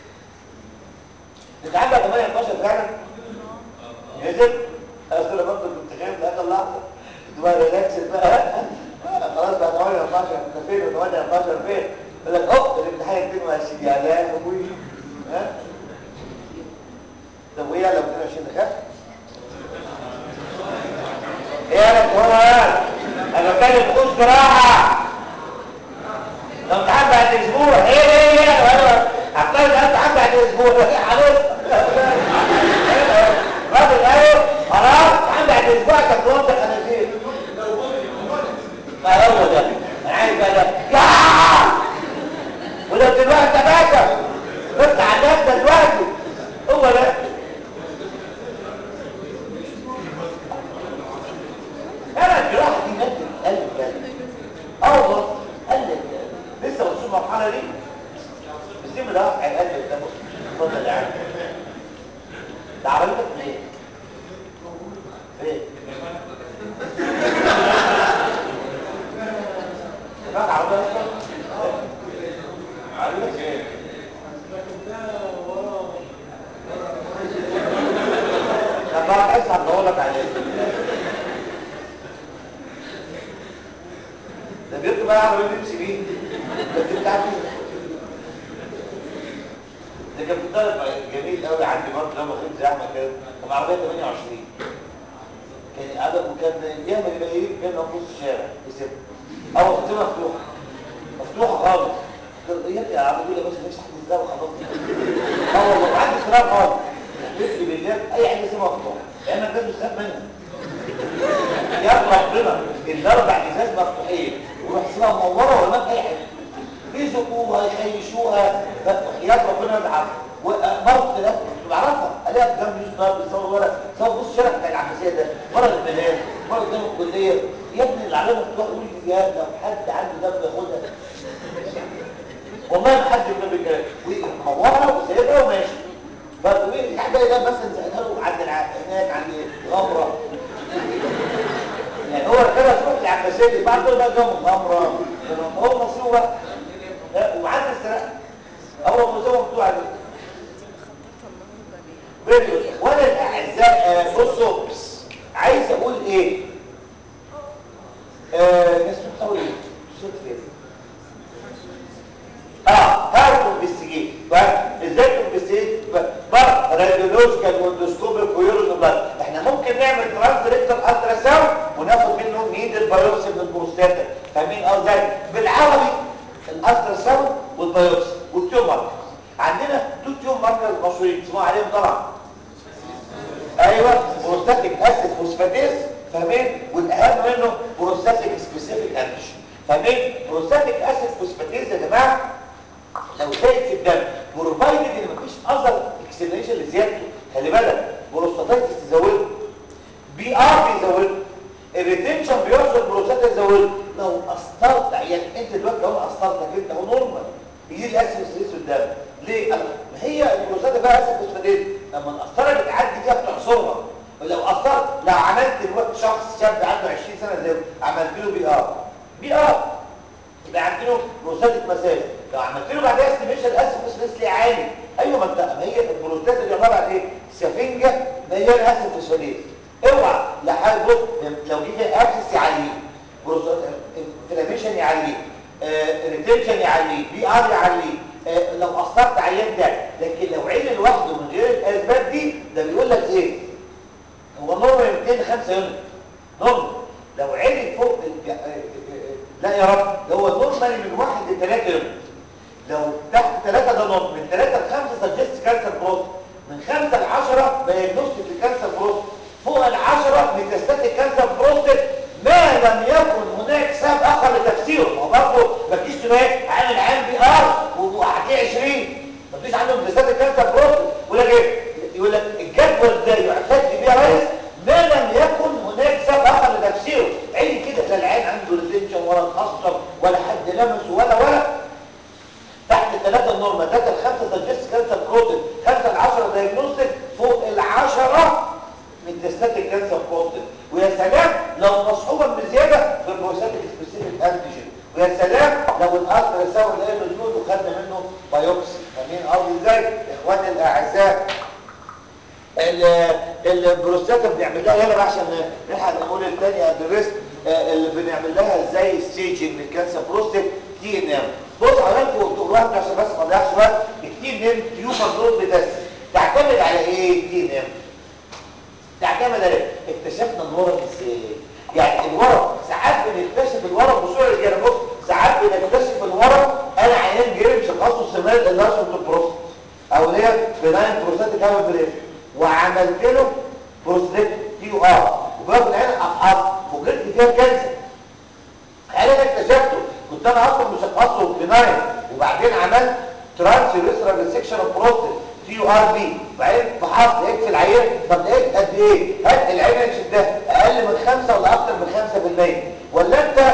انت عندك 18 فعلا نزل اصل انا برضه الامتحان في اخر لحظه تبقى ريلاكس بقى خلاص بقى 18 انت فين 18 فين يقول لك هوب الامتحان 22 يا لا يا ابوي ها طب وايه لو 22 دخلت ايه انا هو انا بتكلم خش جراحه لو امتحان بعد اسبوع ايه ايه ايه انا هفترض امتحان بعد اسبوع ايه حضرتك راجل ايوه خلاص امتحان بعد اسبوع كانت توضح انا فين ما هو ده انا عايز بقى ده يا وده دلوقتي تباكى بس عندك ده دلوقتي هو ده انا الجراحه دي ماده قلب قلب اه والله قلب لسه وصلوا المرحله دي السم ده واقع القلب ده بص اتفضل يا عم ده عربيتك فين؟ فين؟ معاك عربيه اصلا؟ عربيتك فين؟ طب بقى تحس هدور لك عليه ده بيركب بقى عربيه بيمشي بيه ده دي بتاعتي ده كان بيطلع جميل قوي عندي برضه لما خدت زي احمد كده كان عربيه 28 كان عدد وكان ياما يبقى ايه كان في نص الشارع يسيب اول خطوه مفتوحه مفتوحه خالص قلت له يا ابني يا عم دول بس نفسي حد ازاي وخلاص اه والله عندي صراع خالص مثل بالله ولاد اي حاجه اسمها مفتوحه لان الناس بتخاف منها يا ربنا الاربع ازاز مفتوحين ويروح سيبها منوره ولا اي حاجه يزقوها يخيشوها وحياه ربنا يزعل ومرض ثلاث بعرفها الاقيها جنب يوسف نار بيصور ورق صور بص الشارع بتاع العباسيه ده مره البنات مره قدام الكليه يا ابني العلامه مفتوحه يقول لي يا لو حد عنده دم ياخدها والله ما حد من الرجاله ومورها وسايبها وماشي برضه ايه الحاجه ده مثلا زقها له عند الع- هناك عند غمره يعني هو كده تروح العباسيه دي بعد كده بقى جنب غمره هو نصيبه بقى لا، وعند السرقه هو مزوم بتوع دي فيديو وانا الاعزاء آه، بصوا عايز اقول ايه آه ناس بتقول ايه صوت فين اه هاو تو انفستيجيت ازاي تنفستيجيت بقى راديولوجيكال واندوسكوبيك ويورولوجيكال احنا ممكن نعمل ترانسريكتال الترا ساوند وناخد منه نيدل بايوبسي من البروستاتا فاهمين اه ازاي بالعربي الالترا ساوند والبايوبسي والتيوم ماركرز عندنا تو تيوم ماركرز مشهورين اسمعوا عليهم طبعا ايوه بروستاتيك اسيد فوسفاتيز فاهمين والاهم منه بروستاتيك سبيسيفيك انتيجين فاهمين بروستاتيك اسيد فوسفاتيز يا جماعه لو زايد في الدم بروفايدد ان مفيش اذر اكسبليشن لزيادته خلي بالك بروستاتيتس تزوده بي ار بيزوده الريتنشن بيوصل بروستات يزوده لو قسطرت يعني انت دلوقتي لو قسطرتك انت هو نورمال يجي لي اسيد في الدم ليه؟ قال- ما هي البروستات فيها اسيد فوسفاتيز لما القسطره بتعدي فيها بتعصرها ولو قسطرت لو عملت دلوقتي شخص شاب عنده 20 سنه زيه عملت له بي ار بي ار يبقى عندنا بروستاتيك مسافه لو عملت له بعدها استيميشن اسيد فوسفاتيز عالي ايوه ما انت ما هي البروستات دي عباره عن ايه سفنجه مليانه اسيد فوسفاتيز اوعى لحد بص لو جه فيها ابسس يعليه بروستات انفلاميشن يعليه ريتنشن يعليه بي ار يعليه آه، لو قصرت عيان ده لكن لو عيل لوحده من غير الاسباب دي ده بيقول لك ايه هو نورمال 205 يونت نورمال لو عيل فوق ال- آه، آه، آه، لا يا رب ده هو نورمال من 1 ل 3 يونت لو تحت 3 ده نورمال من 3 ل 5 سجست كانسر بروست من 5 ل 10 دايجنوستيك لكانسر بروست فوق ال 10 ميتاستاتيك كانسر بروست ما لم يكن هناك سبب اخر لتفسيره ما هو برضه ما تجيش تلاقي عامل عام بي ار وهتلاقي 20 ما فيش عنده ميتاستاتيك كانسر بروست يقول لك ايه يقول لك الجدول ده يعتد بيه يا ريس ما لم يكن هناك سبب اخر لتفسيره عيني كده لا العين عنده ريتنشن ولا اتاثر ولا حد لمسه ولا ولا تحت الثلاثة النورمال ثلاثة الخمسة سجست كانسر بروتين خمسة العشرة دايجنوستيك فوق العشرة ميتاستاتيك كانسر بروتين ويا سلام لو مصحوبة بزيادة بالبروستاتيك سبيسيفيك انتيجين ويا سلام لو الالترا ساوند لقى مجنون وخدنا منه بايوبسي فاهمين قصدي ازاي اخواني الاعزاء ال- البروستاتا بنعمل لها يلا بقى عشان نلحق نقول الثانيه قد الريست اللي بنعمل لها ازاي ستيجنج للكانسر بروستات تي ان ام بص حضراتكم تقول واحد عشان بس ما نضيعش وقت التي ان ام تيومر جروث تيست تعتمد على ايه التي ان ام تعتمد على ايه اكتشفنا الورم ازاي يعني الورم ساعات بنكتشف الورم بصوره رجاله بص ساعات بنكتشف الورم انا عيان جري مشخصه سمات اللارسون البروست او اللي هي بناين بروستاتيك هايبر بريشر وعملت له بروستات تي او ار وباخد العين افحص وجدت فيها كانسر هل انا اكتشفته كنت انا اصلا مشخصه بناين وبعدين عملت ترانس يوريثرال ريسكشن اوف بروستات تي يو ار بي وبعدين فحصت لقيت في العيان طب لقيت قد ايه هل العين ده اقل من خمسة ولا اكتر من خمسة في المية ولا انت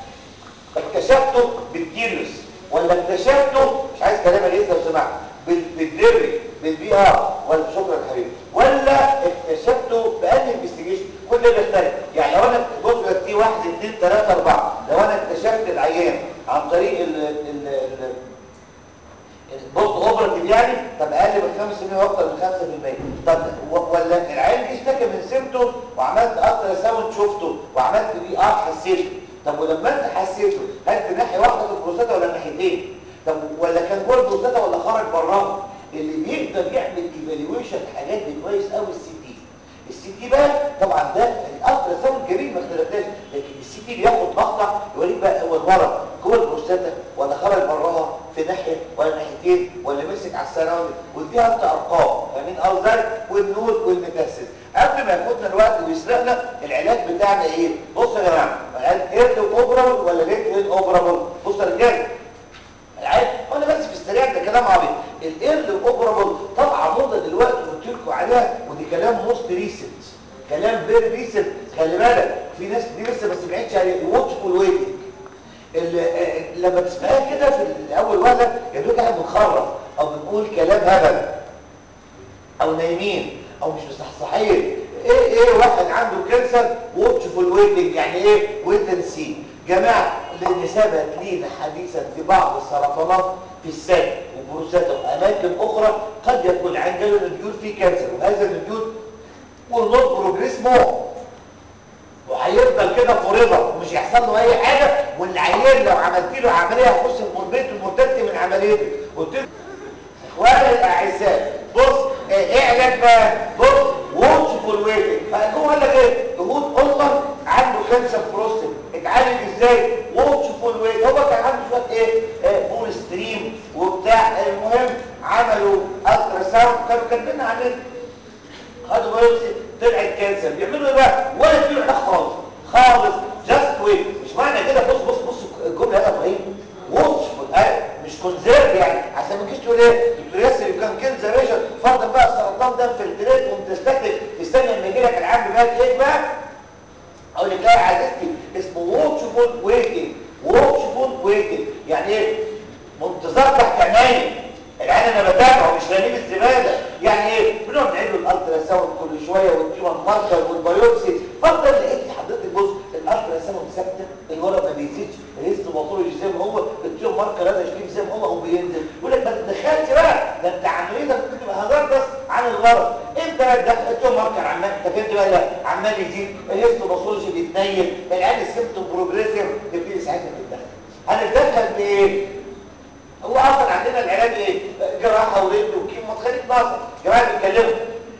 اكتشفته بالتيريوس ولا اكتشفته مش عايز كلام الاسم لو سمحت بال- بالدري بالبي ار ولا شكرا يا حبيبي ولا اكتشفته بأنهي انفستيجيشن كل ده بيختلف يعني لو انا بص تي 1 2 3 4 لو انا اكتشفت العيان عن طريق ال ال ال بص اوبرتيف يعني طب اقل من 5% واكتر من 5% طب و- ولا العيان دي اشتكى من سيمتوم وعملت الترا ساوند شفته وعملت بي ار حسيته طب ولما انت حسيته هل في ناحيه واحده في البروستاتا ولا ناحيتين طب ولا كان جوه البروستاتا ولا خرج براها اللي بيقدر يعمل ايفالويشن الحاجات دي كويس قوي السي تي السي تي بقى طبعا ده الالترا ساوند جميل ما اختلفناش لكن السي تي بياخد مقطع يوريك بقى هو الورم جوه البروستاتا ولا خرج براها في ناحيه ولا ناحيتين ولا مسك على السراوند واديها انت ارقام فاهمين ازاي والنود والميتاسيس قبل ما ياخدنا الوقت ويسرقنا العلاج بتاعنا ايه بصوا يا جماعه العلاج ايرلي اوبرابل ولا ليت اوبرابل بصوا يا رجاله العلاج وانا بس في السريع ده كلام عبيط الايرلي اوبرابل طالعه موضه دلوقتي قلت لكم عليها ودي كلام موست ريسنت كلام فيري ريسنت خلي بالك في ناس دي لسه ما سمعتش عليه واتشفول ويتنج لما تسمعها كده في الاول وهله يا دوب احنا بنخرف او بنقول كلام هبل او نايمين او مش مصحصحين ايه ايه واحد عنده كانسر واتشفول ويتنج يعني ايه ويت اند سي جماعه لان ثبت لينا حديثا في بعض السرطانات في الثدي وبروستاتا واماكن اخرى قد يكون عندنا النبيول فيه كانسر وهذا النبيول والنوت بروجريس مور وهيفضل كده فريضة ومش هيحصل له اي حاجة والعيان لو عملت له عملية هيخش البيت المرتد من عمليته قلت له اخواني الاعزاء بص ايه علاج بقى بص واتشفول ويتنج فهو قال لك ايه يهود قلطر عنده كانسر بروستات اتعالج ازاي واتشفول ويتنج هو كان عنده شويه ايه, إيه بول ستريم وبتاع المهم عملوا الترا ساوند كانوا كاتبين عليه خدوا بايوبسي طلعت كانسر بيعملوا ايه بقى ولا في علاج خالص خالص جاست ويت مش معنى كده بص بص بص الجمله هنا ابراهيم واتش مش كونزيرف يعني عشان ما تجيش تقول ايه دكتور ياسر يو كان كيل ذا بيشنت فرضا بقى السرطان ده انفلتريت ومتستاتيك استنى لما يجي لك العام بقى ايه بقى اقول لك لا يا عزيزتي اسمه واتشفول ويتنج واتشفول ويتنج يعني ايه منتظر تحت عيني العين انا بتابعه مش راميه الزباله يعني ايه بنقعد نعيد له الالترا ساوند كل شويه والتيومر ماركر والبيوبسي فرضا لقيت حضرتك بص الالترا ساوند ثابته الورق ما بيزيدش الهيست باثولوجي زي ما هو التيومر ماركر هذا شريف زي ما هو هو بينزل يقول لك ما تدخلش بقى ده انت عمليتك ممكن تبقى هزار بس عن الورق امتى بقى تدخل التيومر ماركر عمال انت فهمت بقى لا عمال يزيد الهيست باثولوجي بيتنيل العين السيمتوم بروجريسيف تبتدي ساعتها تتدخل هنتدخل بايه هو اصلا عندنا العلاج ايه جراحه ورد وكيمو تخليك ناصر جماعه بيتكلموا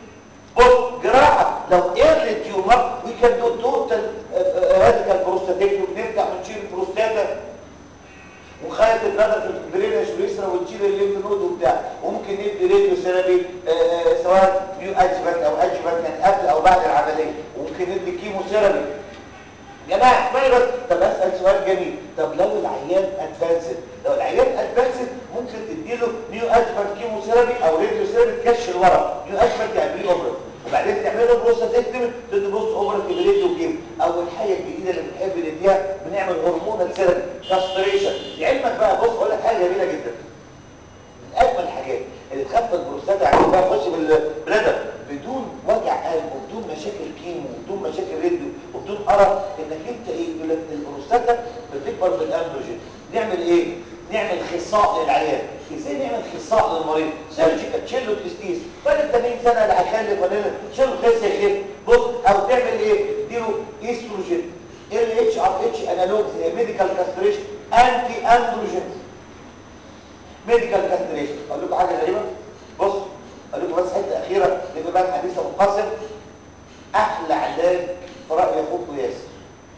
بص جراحه لو ايرلي تيومر وي كان دو توتال راديكال بروستاتيك بنفتح ونشيل البروستاتا وخيط النظر في البرينش واليسرى ونشيل الليمف نود وبتاع وممكن ندي راديو ثيرابي سواء نيو ادجفنت او ادجفنت يعني قبل او بعد العمليه وممكن ندي كيمو ثيرابي جماعه اسمعي بس طب اسال سؤال جميل طب لو العيان ادفانسد لو العيان ادفانسد ممكن تديله نيو ادفانت كيمو ثيرابي او راديو ثيرابي تكش الورق نيو ادفانت يعني بري اوبرا وبعدين تعمل له بروستاتكتومي تدي بروست اوبرا راديو كيمو او الحاجه الجديده اللي بنحب نديها بنعمل هرمونال ثيرابي كاستريشن لعلمك بقى بص اقول لك حاجه جميله جدا من اجمل الحاجات اللي تخفف البروستاتا يعني بقى تخش بالبلادر بدون وجع قلب وبدون مشاكل كيمو وبدون مشاكل راديو وبدون قرف انك انت ايه يقول لك البروستاتا بتكبر بالاندروجين نعمل ايه نعمل خصاء للعيان ازاي نعمل خصاء للمريض سيرجيكال تشيلو تستيس بعد 80 سنه اللي هيخلف ولا تشيلو خس يخف بص او تعمل ايه اديله استروجين ال اتش ار اتش انالوجز ميديكال كاستريشن انتي اندروجين ميديكال كاستريشن اقول لكم حاجه غريبه بص اقول لكم بس حته اخيره لان بقى الحديث منقسم احلى علاج في راي اخوكم ياسر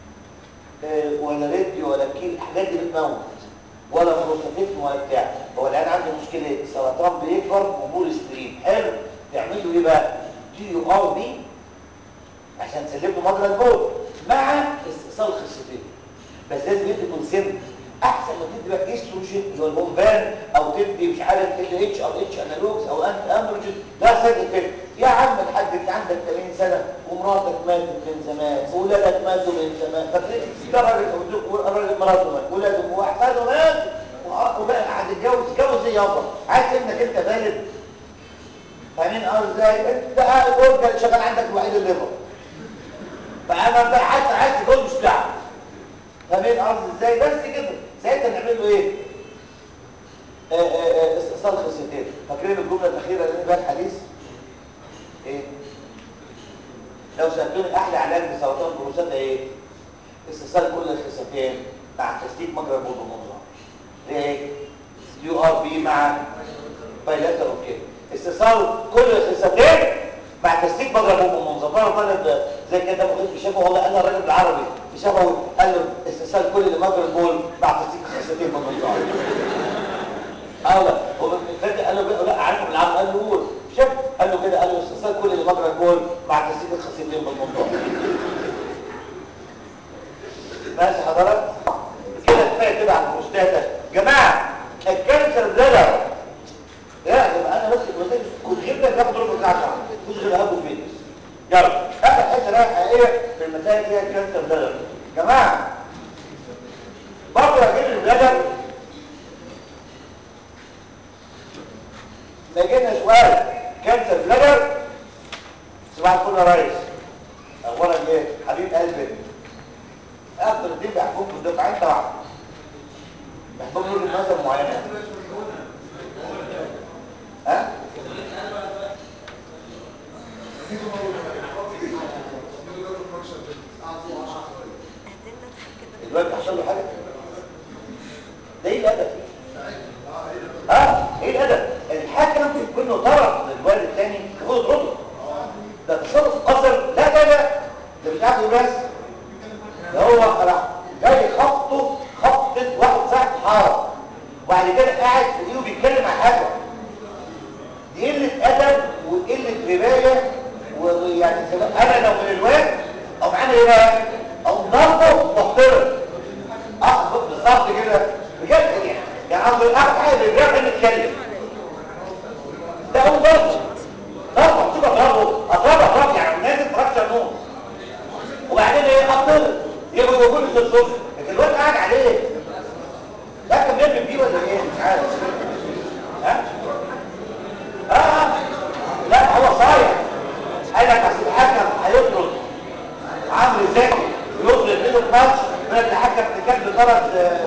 أه ولا راديو ولا كيل الحاجات دي بتموت ولا بروستاتيك ولا بتاع هو الان عنده مشكله سرطان بيكبر وبول ستريم حلو تعمل له ايه بقى دي يو ار بي عشان تسلم له مجرى البول مع استئصال خصيتين بس لازم يدي كونسنت احسن ما تدي بقى استروجين اللي هو البومبان او تدي مش عارف ال اتش ار اتش انالوجز او انت اندروجين ده سايد افكت يا عم الحاج انت عندك 80 سنه ومراتك ماتت من زمان واولادك ماتوا من زمان فاكرين ده راجل راجل مراته مات ولاده واحفاده ماتوا وبقى هتتجوز تتجوز ايه يابا عايز انك انت بالغ فاهمين اه ازاي انت قاعد اورجن شغال عندك الوحيد الليفر فانا بقى حتى عايز تتجوز مش بتاعك فاهمين قصدي ازاي بس كده ساعتها نعمل له ايه استئصال خصيتين فاكرين الجمله الاخيره اللي بقى الحديث ايه لو سالتوني احلى علاج لسرطان البروستاتا ايه استئصال كل الخصيتين مع تسليك مجرى البول بالمنظار ليه يو ار بي مع بايلاتر اوكي استئصال كل الخصيتين مع تسليك مجرى البول بالمنظار مره طالب زي كده مخيط في شافه والله قال الراجل بالعربي في شافه قال له استئصال كل مجرى البول مع تسليك الخصيتين بالمنظار اه لا هو فاكر قال له لا عارفه بالعربي قال له قول شاف قال له كده ومجرى البول مع تسديد الخصيتين بالموضوع ماشي حضرتك كده كفايه كده على البروستاتا جماعه الكانسر بلادر لا يبقى انا بس كنت كنت جبنا ناخد ربع ساعه شهر مش غير هابو فينس يلا اخر حته بقى حقيقيه في المسائل فيها الكانسر بلادر جماعه برضه هجيب البلادر لقينا سؤال كانسر بلادر صباح الفل يا ريس اخبارك ايه حبيب قلبي اكتر اتنين بيحكموا في الدفعه انت واحد بيحكموا له نظر معينه ها دلوقتي حصل له حاجه ده ايه الادب اه ايه الادب الحاكم منه طرف للوالد الثاني ياخد رطب ده تصرف قصر لا لا لا ده مش عارف إيه بس ده هو راح جاي خبطه خبطه واحد صاحب حاره وبعد كده قاعد فوقيه وبيتكلم عن حاجه دي قله ادب وقله ربايه ويعني انا لو من الواد او عامل ايه بقى او ضربه محترم اه بالظبط كده بجد يعني يعني قصدي اخد حاجه بيجرب ان يتكلم ده هو ضربه ضربه شوف اضربه اضربه اضرب يعني نازل فراكشر نوم وبعدين ايه اضرب يبقى يقول لي الصبح لكن الواد قاعد عليه ده كان بيعمل بيه ولا ايه مش عارف ها اه اه لا هو صايع قال لك اصل الحكم هيطرد عمرو زكي يطرد منه الماتش يقول لك الحكم الكلب طرد آه،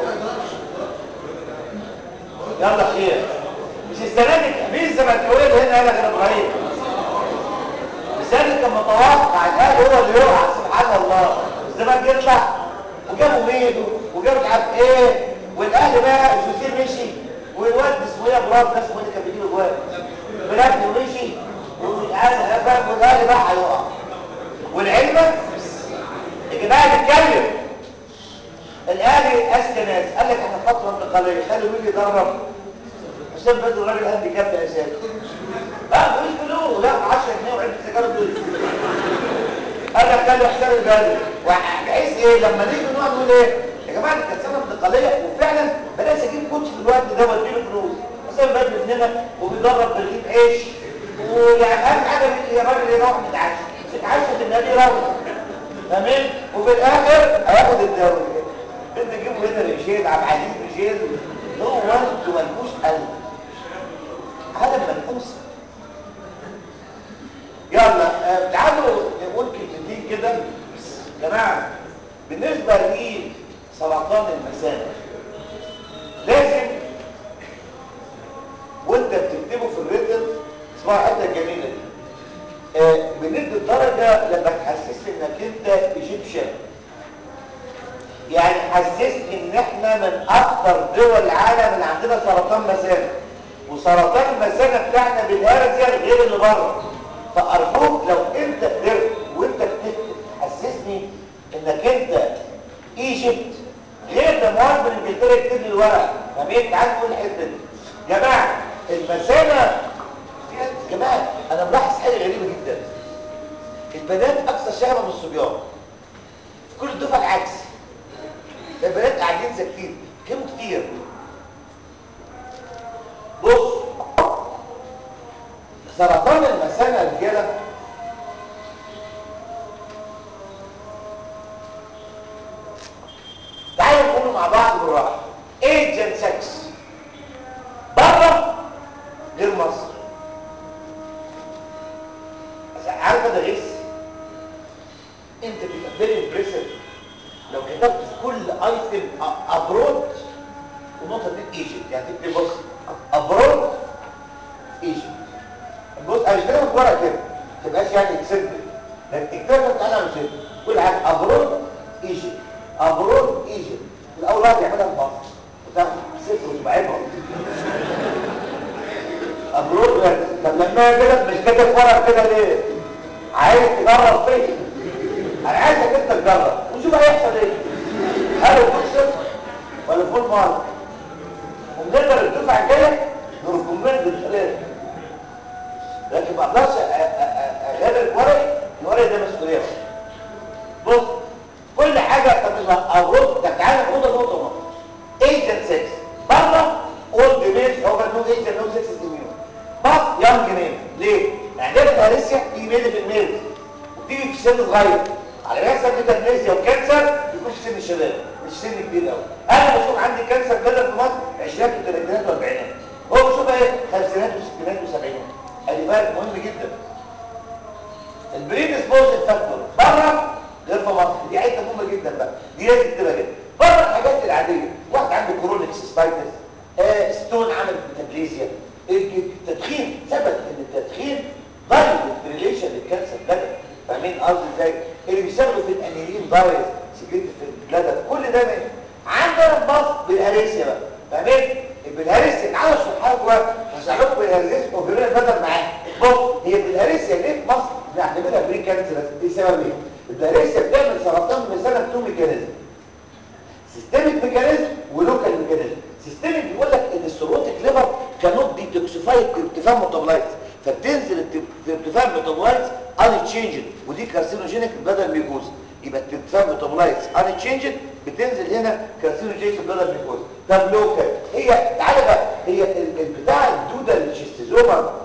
يلا خير مش السنه دي مين الزملكاويه اللي هنا قال لك انا ابراهيم الزمالك كان متوقع الاهلي هو اللي يقع سبحان الله الزمالك يطلع وجابوا ميدو وجابوا مش عارف ايه والاهلي بقى جوزيه مشي والواد اسمه ايه ابو راب ده اسمه ايه اللي كان بيجيب اجوان بلاد مشي ومش عارف بقى والاهلي بقى هيقع والعلم الجماعه بيتكلم الاهلي اذكى ناس قال لك احنا فتره انتقاليه خلوا مين يدرب حسام بدر راجل هاندي كاب اساسي لا مش فلوس لا 10 جنيه وعلبه سيجاره دول قال لك خلوا حسام البدري بحيث ايه لما نيجي نقعد نقول ايه يا جماعه دي كانت سنه انتقاليه وفعلا بلاش اجيب كوتش في الوقت ده واديله فلوس حسام بدري ابننا وبيدرب برغيف عيش ويعني اهم حاجه يا راجل يروح متعشى متعشى في النادي يروح تمام وفي الاخر هياخد الدوري انت تجيبه هنا ريشيل عبد العزيز ريشيل هو انتوا ملكوش قلب عالم ملحوس يلا آه، تعالوا نقول كلمتين كده يا جماعه بالنسبه لسرطان المثانه لازم وانت بتكتبه في الريتم اسمها الحته الجميله دي آه، بندي الدرجه لما تحسسني انك انت ايجيبشن يعني حسسني ان احنا من اكثر دول العالم اللي عندنا سرطان مثانه وسرطان المثانه بتاعنا بالهرزه غير اللي بره فارجوك لو انت قدرت وانت بتكتب حسسني انك انت ايجيبت غير ده مواد من انجلترا يكتب لي الورق فمين تعال نقول الحته دي جماعه المثانه يا جماعه انا ملاحظ حاجه غريبه جدا البنات اكثر شهوه من الصبيان في كل الدفعه العكس البنات قاعدين ساكتين كلموا كتير بص سرطان المثانه يا رجاله تعالوا نقولوا مع بعض بالراحه ايجنت سكس بره غير مصر بس عارفه ده غش انت بتبقى فيري امبريسيف لو كتبت في كل ايتم ابرود ونقطه دي ايجنت يعني تكتب بص ابرود ايجنت بص انا مش كلامك ورا كده ما تبقاش يعني اكسنت لكن اكتبها انت انا مش كل حاجه ابرود ايجنت ابرود ايجنت الاول واحد يعملها في مصر وتاخد صفر وتبقى عبره ابرود يعني طب لما كده مش كاتب ورق كده ليه عايز تجرب فيه انا عايزك انت تجرب وشوف هيحصل ايه هل الفول صفر ولا فول مارك ونقدر الدفعه الجايه نركمند الثلاثه لكن ما اقدرش هذا الورقي الورقي ده مسؤوليه بص كل حاجه طب اقول طب تعالى نقول نقطه نقطه ايجنت 6 بره اولد ميل هو نو ايجنت نو 6 اميون بس يونج ميل ليه؟ يعني ده الهرسيا بيجي ميل في الميل وبتيجي في سن صغير على ما يحصل ميتانيزيا وكانسر بيكون في سن الشباب مش سن كبير قوي انا بشوف عندي كانسر بدل في مصر عشرينات وثلاثينات واربعينات هو بشوف ايه خمسينات وستينات وسبعينات ادي فرق مهم جدا البريدسبوزل فاكتور بره غير في مصر دي حته مهمه جدا بقى دي لازم تبقى كده بره الحاجات العاديه واحد عنده كرونيك سيستايتس آه ستون عمل ميتابليزيا التدخين ثبت ان التدخين دايركت ريليشن للكانسر بلادر فاهمين قصدي ازاي اللي بيشتغلوا في الانيلين فيروس سكريت في البلادر كل ده من عندنا الباص بالهريسيا بقى فاهمين بالهريسيا تعالوا اشرحها لكم هشرح لكم بالهريسيا وفيرونا البدر معاه بص هي بالهريسيا ليه في مصر بنعتبرها بري كانسر ايه سبب ايه البلاريسيا بتعمل سرطان مثلا تو ميكانيزم سيستميك ميكانيزم ولوكال ميكانيزم سيستميك بيقول لك ان السيروتيك ليفر كانوت ديتوكسيفايد ارتفاع ميتابولايت فبتنزل ارتفاع ميتابولايت ان تشينجد ودي كارسينوجينيك بدل ميكوز يبقى ارتفاع ميتابولايت ان تشينجد بتنزل هنا كارسينوجينيك بدل ميكوز طب لوكال هي تعالى بقى هي البتاع الدوده الشيستوزوما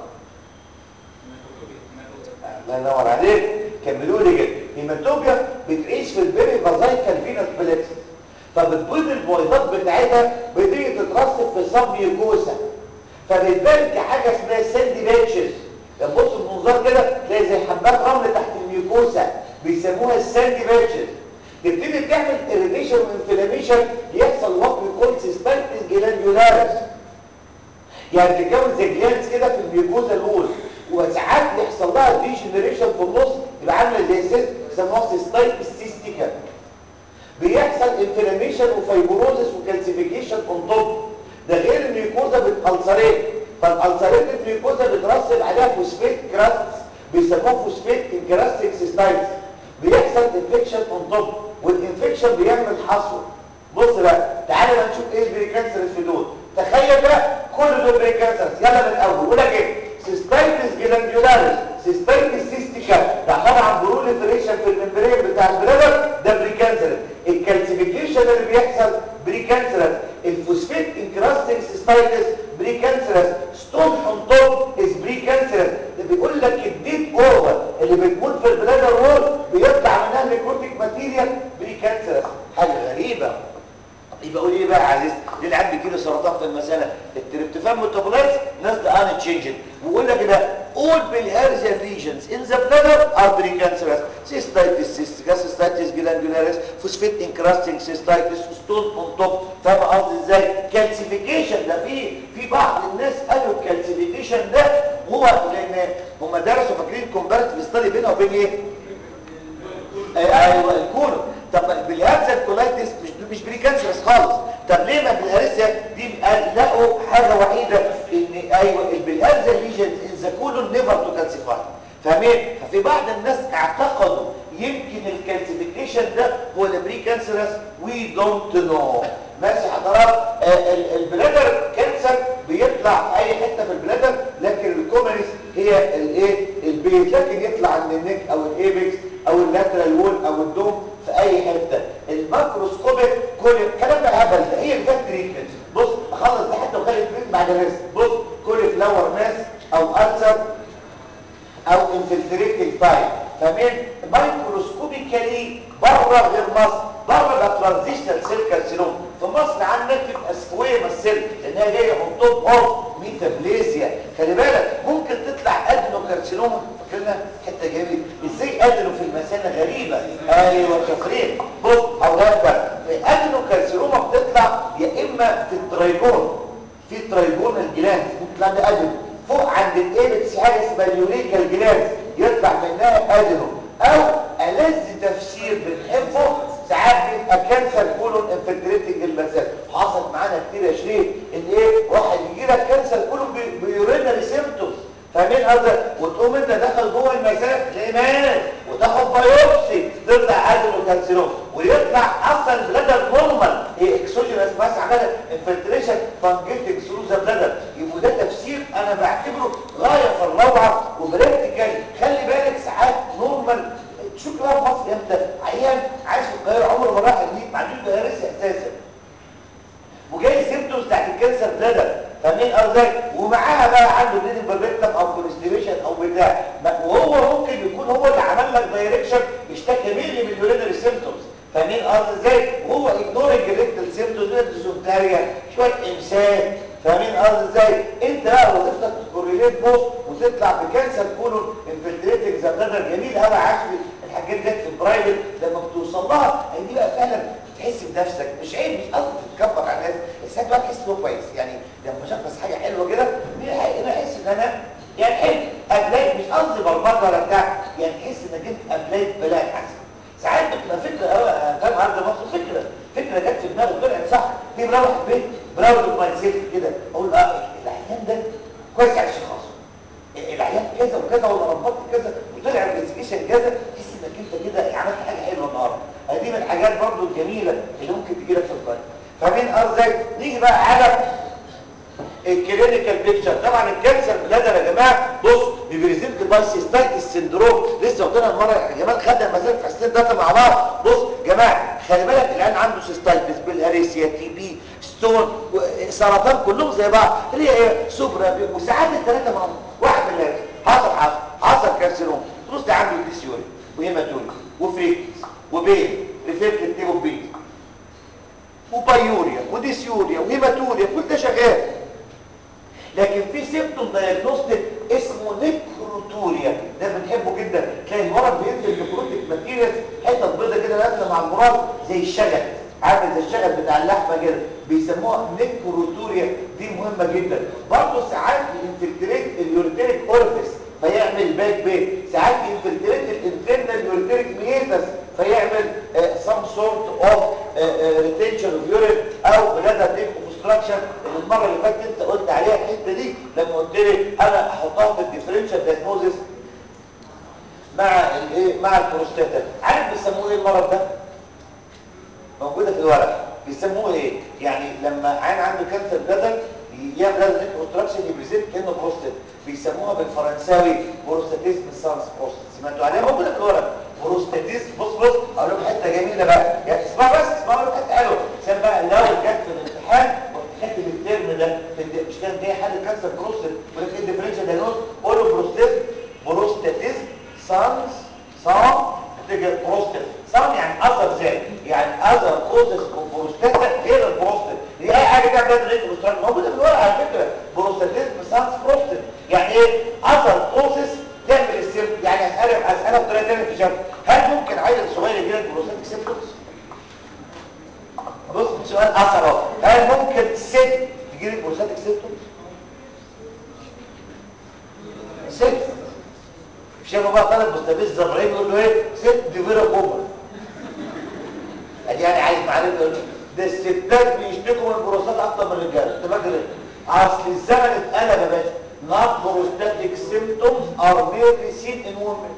الله ينور عليك كملوا لي كده هيماتوبيا بتعيش في البيري فازايكال فينس بلكس فبتبيض البويضات بتاعتها بتيجي تترسب في الصب ميوكوسا فبتبان كحاجه اسمها ساندي باتشز لما تبص المنظار كده تلاقي زي حبات رمل تحت الميوكوسا بيسموها الساندي باتشز تبتدي تعمل اريتيشن وانفلاميشن يحصل وات بيكون سيستايتس جلاندولاريس يعني تتكون زي جلانس كده في الميوكوزا الوول وساعات يحصل لها ديجنريشن في النص يبقى عامله زي سيست بيسموها سيستايتس سيستيكا بيحصل انفلاميشن وفايبروزس وكالسيفيكيشن اون توب ده غير الميوكوزا بتالسريت فالالسريت الميوكوزا بترسب عليها فوسفيت كراست بيسموه فوسفيت انكراستيك سيستايتس بيحصل انفكشن اون توب والانفكشن بيعمل حصوه بص بقى تعالى بقى نشوف ايه البريكانسرز في دول تخيل بقى كل دول بريكانسرز يلا من الاول قول ايه سيستايتس جلانديولاريس سيستايتس سيستيكا ده عباره عن بروليفريشن في الممبرين بتاع البلادر ده بريكانسر الكالسيفيكيشن اللي بيحصل بريكانسر الفوسفيت انكراستنج سيستايتس بريكانسر ستون اون توب از بريكانسر ده بيقول لك الديت اوفر اللي بتموت في البلادر وول بيطلع منها نيكروتيك ماتيريال بريكانسر حاجه غريبه يبقى قول ايه بقى يا عزيز ليه اللي عنده كيلو سرطان في المثانه التريبتوفان ميتابولايز نازله ان تشينجد ويقول لك كده all bilharzia lesions in the bladder are precancerous cystitis cystica cystitis glandularis phosphate encrusting cystitis stone on top فاهم قصدي ازاي calcification ده في في بعض الناس قالوا الكالسيفيكيشن ده هو لان هم درسوا فاكرين كومبارتيف ستادي بينه وبين ايه ايوه الكولون طب بالهارزيا كولايتس مش مش بريكانسرس خالص طب ليه ما بالهارزيا دي لقوا حاجه وحيده ان ايوه البلهارزيا ليجنز ان ذا كولون نيفر تو كالسيفاي فاهمين ففي بعض الناس اعتقدوا يمكن الكالسيفيكيشن ده هو البريكانسرس وي دونت نو ماشي حضرات آه البلادر كانسر بيطلع اي حته في البلادر لكن الكومنس هي الايه البيت لكن يطلع عند النك او الايبكس او اللاترال وول او الدوم في اي حته الماكروسكوبيك كل الكلام ده هبل ده هي ده تريتمنت بص اخلص ده حتى وخلي التريتمنت بعد الريست بص كل فلاور ماس او ألسر او انفلتريتنج تايب فاهمين مايكروسكوبيكالي بره غير مصر بره ده ترانزيشنال سيل كارسينوم في مصر عندك تبقى سكويما السيل لانها جايه حطهم اوف ميتابليزيا خلي بالك ممكن تطلع ادنوكارسينوما فاكرنا حته جميله ازاي ادنو في المثانه غريبه ايوه شاطرين بص اولاد بقى ادنوكارسينوما بتطلع يا اما في الترايجون في الترايجون الجلاند ممكن تطلع ده ادنو فوق عند الايبكس حاجه اسمها اليوريكال جلاند يطلع منها ادنو او ألذ تفسير بنحبه ساعات بيبقى كانسر كولون انفلتريتنج المثانه حصلت معانا كتير يا شريف ان ايه واحد يجي لك كانسر كولون بيورينري سيمبتومز فاهمين هذا وتقوم انت داخل جوه المثانه زي ما وتاخد بايوبسي تطلع ادنو كانسيروم ويطلع اصلا البلادر نورمال هي اكسوجينس ماس عماله انفلتريشن فانجيتنج ثرو ذا بلادر يبقى ده تفسير انا بعتبره غايه في الروعه وبراكتيكال خلي بالك ساعات امتى عيان عايش في القاهره عمره ما راح الجديد ما عندوش بهارسي اساسا وجاي سيمتومز بتاعت الكانسر بلادر فاهمين ازاي ومعاها بقى عنده بليدنج بربكتم او كونستيبيشن او بتاع ما- وهو ممكن يكون هو اللي عمل لك دايركشن اشتكى مني من اليورينري سيمتومز فاهمين قصدي ازاي وهو اجنورنج الريكتال سيمتومز ديزونتاريا شويه امساك فاهمين قصدي ازاي انت بقى وظيفتك تكوريليت بوست وتطلع بكانسر كولون انفلتريتنج ذا بلادر جميل قوي عاشر الحاجات ديت في البرايفت لما بتوصل لها هي دي بقى فعلا تحس بنفسك مش عيب مش قصدي تتكبر على الناس بس انت بقى تحس انه كويس يعني لما شخص حاجه حلوه كده انا احس ان انا يعني حلو ابلاي مش قصدي برمجه ولا بتاع يعني تحس انك انت ابلاي بلاي احسن ساعات بتبقى فكره اه فاهم عرض مصر فكره فكره جت في دماغي طلعت صح دي بروح البيت براود ماي سيلف كده اقول اه العيان ده كويس على الشخص العيان كذا وكذا ولا ربطت كذا وطلع انفستيجيشن كذا تحس انك انت كده عملت حاجه حلوه النهارده هذه من الحاجات برضو الجميله اللي ممكن تجي لك في القلب فمين ازاي نيجي بقى على الكلينيكال بيكتشر طبعا الكانسر بلادر يا جماعه بص بيبريزنت باي سيستايتس سندروم لسه قلنا المره يا جماعه خدنا المسائل في حسين داتا مع بعض بص يا جماعه خلي بالك الان عنده سيستايتس بالهاريسيا تي بي ستون و- سرطان كلهم زي بعض اللي هي ايه سوبرا وساعات الثلاثه مع بعض واحد من الهاريسيا حصل حصل حصل كارسينوم تبص ده عنده ديسيوري وهيماتوري وفريكتس وبين ريفلكتيف تيبو بين وبايوريا وديسيوريا وهيماتوريا كل ده شغال لكن في سيمتوم دايجنوستيك اسمه نيكروتوريا ده بنحبه جدا تلاقي المرض بينزل نيكروتيك ماتيريالز حته بيضه كده نازله مع المرض زي الشغل عامل زي الشغل بتاع اللحمه كده بيسموها نيكروتوريا دي مهمه جدا برضه ساعات بينفلتريت اليوريتريك اورفيس فيعمل باك بين ساعات ينفلتريت الانترنال يوريتريك ميتس فيعمل سم سورت اوف ريتنشن اوف يورين او بلادر ديك اوبستراكشن اللي المره اللي فاتت انت قلت عليها الحته دي لما قلت لي انا هحطها في الديفرنشال دايجنوزس مع الايه مع البروستاتا عارف بيسموه ايه المرض ده موجوده في الورق بيسموه ايه يعني لما عين عنده كانسر بلادر يعمل لازم اوبستراكشن يبريزنت كانه بروستات بيسموها بالفرنساوي بروستاتيزم سانس بروستات سمعتوا عليها موجوده في الورق بروستاتيزم بص بص اقول لكم حته جميله بقى يعني اسمعوا بس اسمعوا لكم حته حلوه عشان بقى لو جت في الامتحان وكاتب الترم ده في الد- مش كان جاي حل كانسر بروستات ولكن ايه الديفرنشال دايجنوز قولوا بروستاتيزم بروستاتيزم سانس سان تيجي بروستات سان يعني اثر زي يعني اثر كوزس بروستاتا غير البروستات دي اي حاجه كده بلاد ريت بروستات موجوده في الورقه على فكره بروستاتيزم سانس بروستات يعني ايه اثر كوزس تعمل السيم يعني اسالك اسالك بطريقه ثانيه في شرح هل ممكن عيل صغير يجي لك بروستاتيك سيمبتومز بص سؤال اثر اهو هل ممكن ست تجي لك بروستاتيك سيمبتومز ست شافوا بقى طالب مستفز ابراهيم يقول له ايه ست دي فيرا كوبر ادي يعني عايز معرفه يقول له ده الستات بيشتكوا من البروستات اكتر من الرجاله انت فاكر ايه اصل الزمن اتقلب يا باشا not prostatic symptoms are rarely seen in women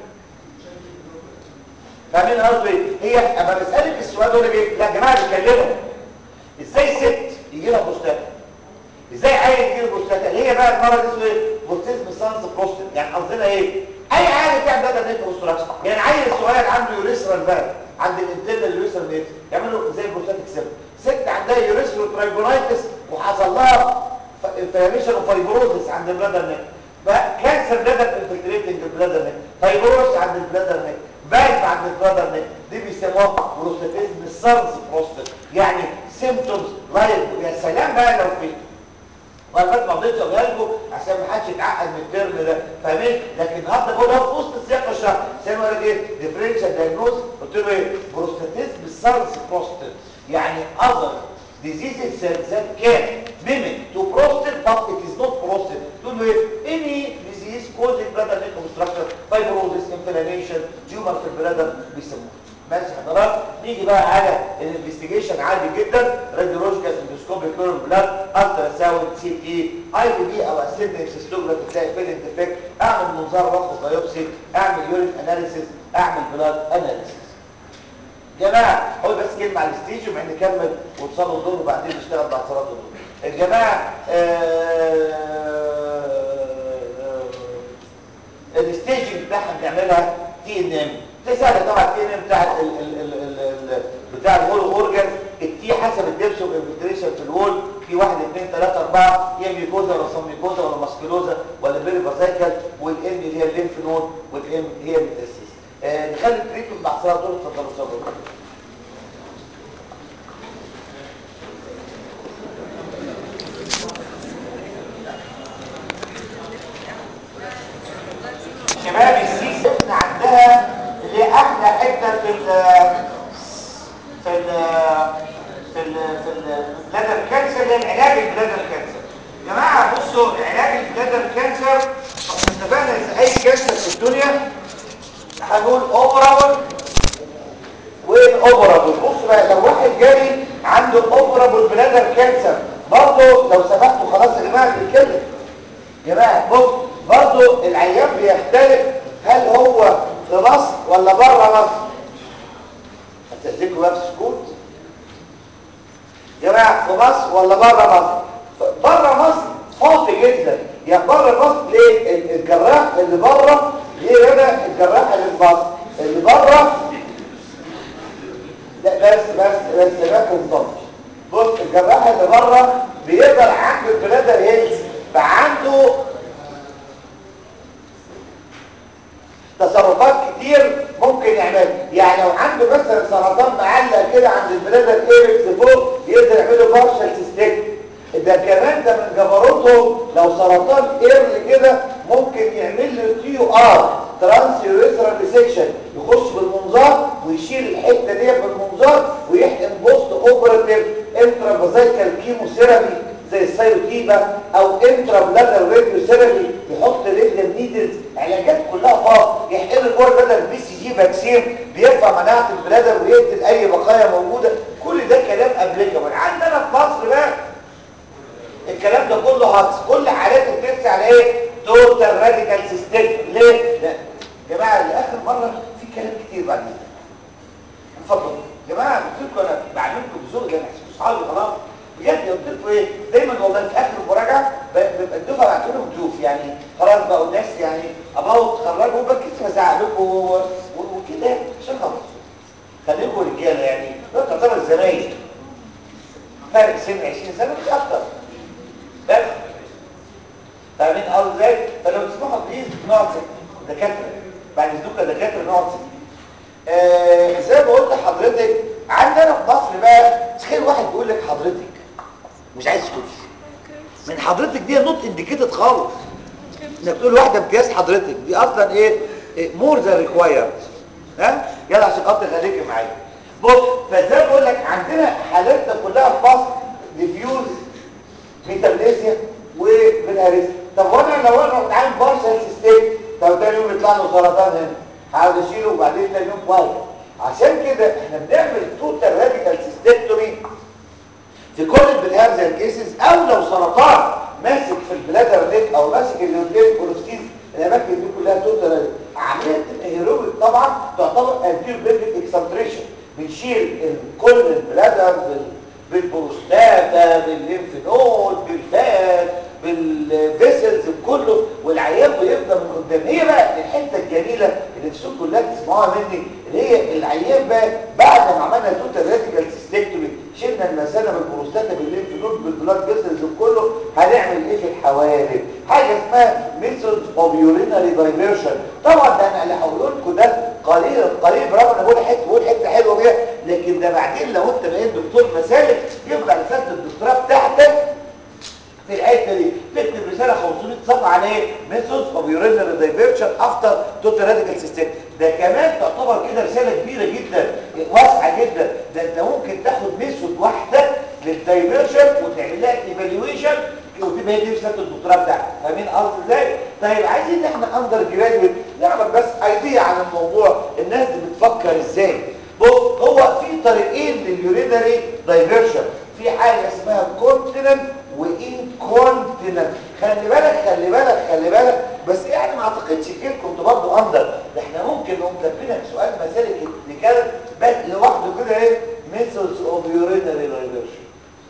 فاهمين قصدي ايه هي اما بسالك السؤال ده ايه لا يا جماعه بيتكلموا ازاي ست يجي لها بروستات ازاي عيل يجي له بروستات اللي هي بقى المرض اسمه ايه بروستيزم سانس بروستات يعني قصدنا ايه اي حاجه تعمل ده نيك اوستراكشن يعني عيل صغير عنده يوريثرال فالف عند الانترنال يوريثرال ميت يعملوا زي البروستاتيك سيل ست عندها يوريثرال ترايبونايتس وحصل لها انفلاميشن وفايبروزس عند البلادر نيك بقى كانسر بلادر انفلتريتنج البلادر نيك فايبروز عند البلادر نيك فالف عند البلادر نيك دي بيسموها بروستاتيزم سانس بروستات يعني سيمبتومز لايك يا سلام بقى لو في والفات ما رضيتش اقولها لكم عشان ما حدش يتعقد من الترم ده فاهمين لكن النهارده بقولها في وسط السياق الشرح عشان اقول لك ايه ديفرنشال دايجنوز قلت له ايه بروستاتيزم سارس بروستات يعني اذر diseases that can mimic to prostate but it is not prostate تقول له ايه any disease causing bladder neck obstruction fibrosis inflammation tumor في البلادر بيسموه ماشي حضرات نيجي بقى على الانفستيجيشن عادي جدا راديولوجيكال اندوسكوبي كلور بلاد الترا ساوند سي تي اي بي بي او اسيدنيك سيستوجراف تلاقي فين ديفكت اعمل منظار رفض بايوبسي اعمل يورين اناليسيس اعمل بلاد اناليسيس جماعه هو بس كلمه على الستيج وبعدين نكمل ونصلي الظهر وبعدين نشتغل بعد صلاه الظهر الجماعه الستيجنج بتاعها بنعملها تي ان ام زي سهل طبعا التي بتاع ال ال ال ال ال بتاع الهول اورجان التي حسب الدبس والانفلتريشن في الوول في 1 2 3 4 هي ميكوزا ولا سميكوزا ولا ماسكيلوزا ولا بيري فاسايكل والام اللي هي الليمف نود والام هي الميتاسيس آه نخلي التريتمنت بعد طول اتفضلوا صبروا شباب السيس احنا عندها اللي هي احلى حته في ال في ال في ال في البلادر كانسر اللي هي علاج البلادر كانسر يا جماعه بصوا علاج البلادر كانسر احنا اتفقنا ان اي كانسر في الدنيا هنقول اوبرابل وين اوبرابل بصوا بقى لو واحد جالي عنده اوبرابل بلادر كانسر برضه لو سمحتوا خلاص يا جماعه بنتكلم يا جماعه بص برضه العيان بيختلف هل هو في مصر ولا بره مصر هتديكوا بقى في سكوت يا جماعه في مصر ولا بره مصر بره مصر فاضي جدا يعني بره مصر ليه ال- الجراح اللي بره ليه هنا الجراح اللي في مصر اللي بره لا بس بس بس ما تنضمش بص الجراح اللي بره بيقدر عنده البلادر هيلز فعنده تصرفات كتير ممكن يعملها يعني لو عنده مثلا سرطان معلق كده عند البلادر ايركس فوق يقدر يعمله بارشال سيستيك ده كمان ده من جبروته لو سرطان ايرل كده ممكن يعمل له تيو ار ترانس يوريثرال ريسكشن يخش بالمنظار ويشيل الحته دي بالمنظار ويحقن بوست اوبراتيف انترافازيكال كيموثيرابي زي السايوتيبا او انترا بلادر راديو ثيرابي يحط ريديال نيدلز علاجات كلها فاض يحقن جوه البلادر بي سي جي فاكسين بيرفع مناعه البلادر ويقتل اي بقايا موجوده كل ده كلام ابليكابل عندنا في مصر بقى الكلام ده كله هاكس كل حالات بترسي على ايه توتال راديكال سيستم ليه لا يا جماعه لاخر مره في كلام كتير بعد كده اتفضل يا جماعه قلت لكم انا بعلمكم بذوق ده احسن اصحابي خلاص بجد قلت لكم ايه دايما والله في اخر المراجعه ب- بيبقى الدفعه بعت لهم ضيوف يعني خلاص بقوا الناس يعني اباوت تخرجوا بكتب ازعق لكم و- و- وكده عشان خلاص خليكم رجاله يعني ده تعتبر زمايل فرق سن 20 سنه مش اكتر بس فاهمين قوي ازاي فلو تسمحوا بليز نقعد سكت دكاتره بعد اذنكم يا دكاتره نقعد سكت آه زي ما قلت لحضرتك عندنا في مصر بقى تخيل واحد بيقول لك حضرتك مش عايز تقولي من حضرتك دي نوت انديكيتد خالص انك تقول واحده امتياز حضرتك دي اصلا ايه مور ذان ريكوايرد ها يلا عشان خاطر خليكي معايا بص فزي ما بقول لك عندنا حالاتنا كلها في مصر ديفيوز ميتابليزيا وبالهرس طب وانا لو انا رحت عامل بارشال سيستم طب تاني يوم يطلع له سرطان هنا هقعد اشيله وبعدين تاني يوم باي عشان كده احنا بنعمل توتال راديكال سيستكتومي في كل البلهارزيال كيسز او لو سرطان ماسك في البلادر نيك او ماسك الليوبليت كولوستيز الاماكن دي كلها توتال عمليه بتبقى هيرويك طبعا تعتبر انتير بيبك اكسنتريشن بنشيل ال- كل البلادر بال بالبروستاتا بالليمف نود بالفات بالفيسلز كله والعيان بيفضل من قدام هي بقى الحته الجميله اللي السوق كلها بتسمعوها مني اللي هي العيان بقى بعد ما عملنا توتال راديكال سيستكتومي شلنا المثانه بالبروستاتا بالليمف نود بالبلاد فيسلز كله هنعمل ايه في الحوالب حاجه اسمها ميثود اوف يورينري دايفيرشن طبعا ده انا اللي هقول لكم ده قليل قليل برغم انا بقول حته بقول حته حلوه بيها لكن ده بعدين لو انت بقيت دكتور مسالك يبقى رساله الدكتوراه بتاعتك في الحته دي تكتب رساله 500 صفحه عن ايه ميثودز اوف يورينري دايفيرشن افتر توتال راديكال سيستم ده كمان تعتبر كده رساله كبيره جدا واسعه جدا ده انت ممكن تاخد ميثود واحده للدايفيرشن وتعمل لها ايفالويشن وتبقى هي دي رساله الدكتوراه بتاعتك فاهمين قصدي ازاي طيب عايزين ان احنا اندر جرادويت نعمل بس ايديا عن الموضوع الناس دي بتفكر ازاي بص هو في طريقين لليورينري دايفيرشن في حاجه اسمها كونتيننت وانكونتيننت خلي بالك خلي بالك خلي بالك بس يعني ما اعتقدش كده كنت برضه اندر ده احنا ممكن نقوم كاتبينها في سؤال مسالك نتكلم بس لوحده كده ايه ميثودز اوف يورينري دايفيرشن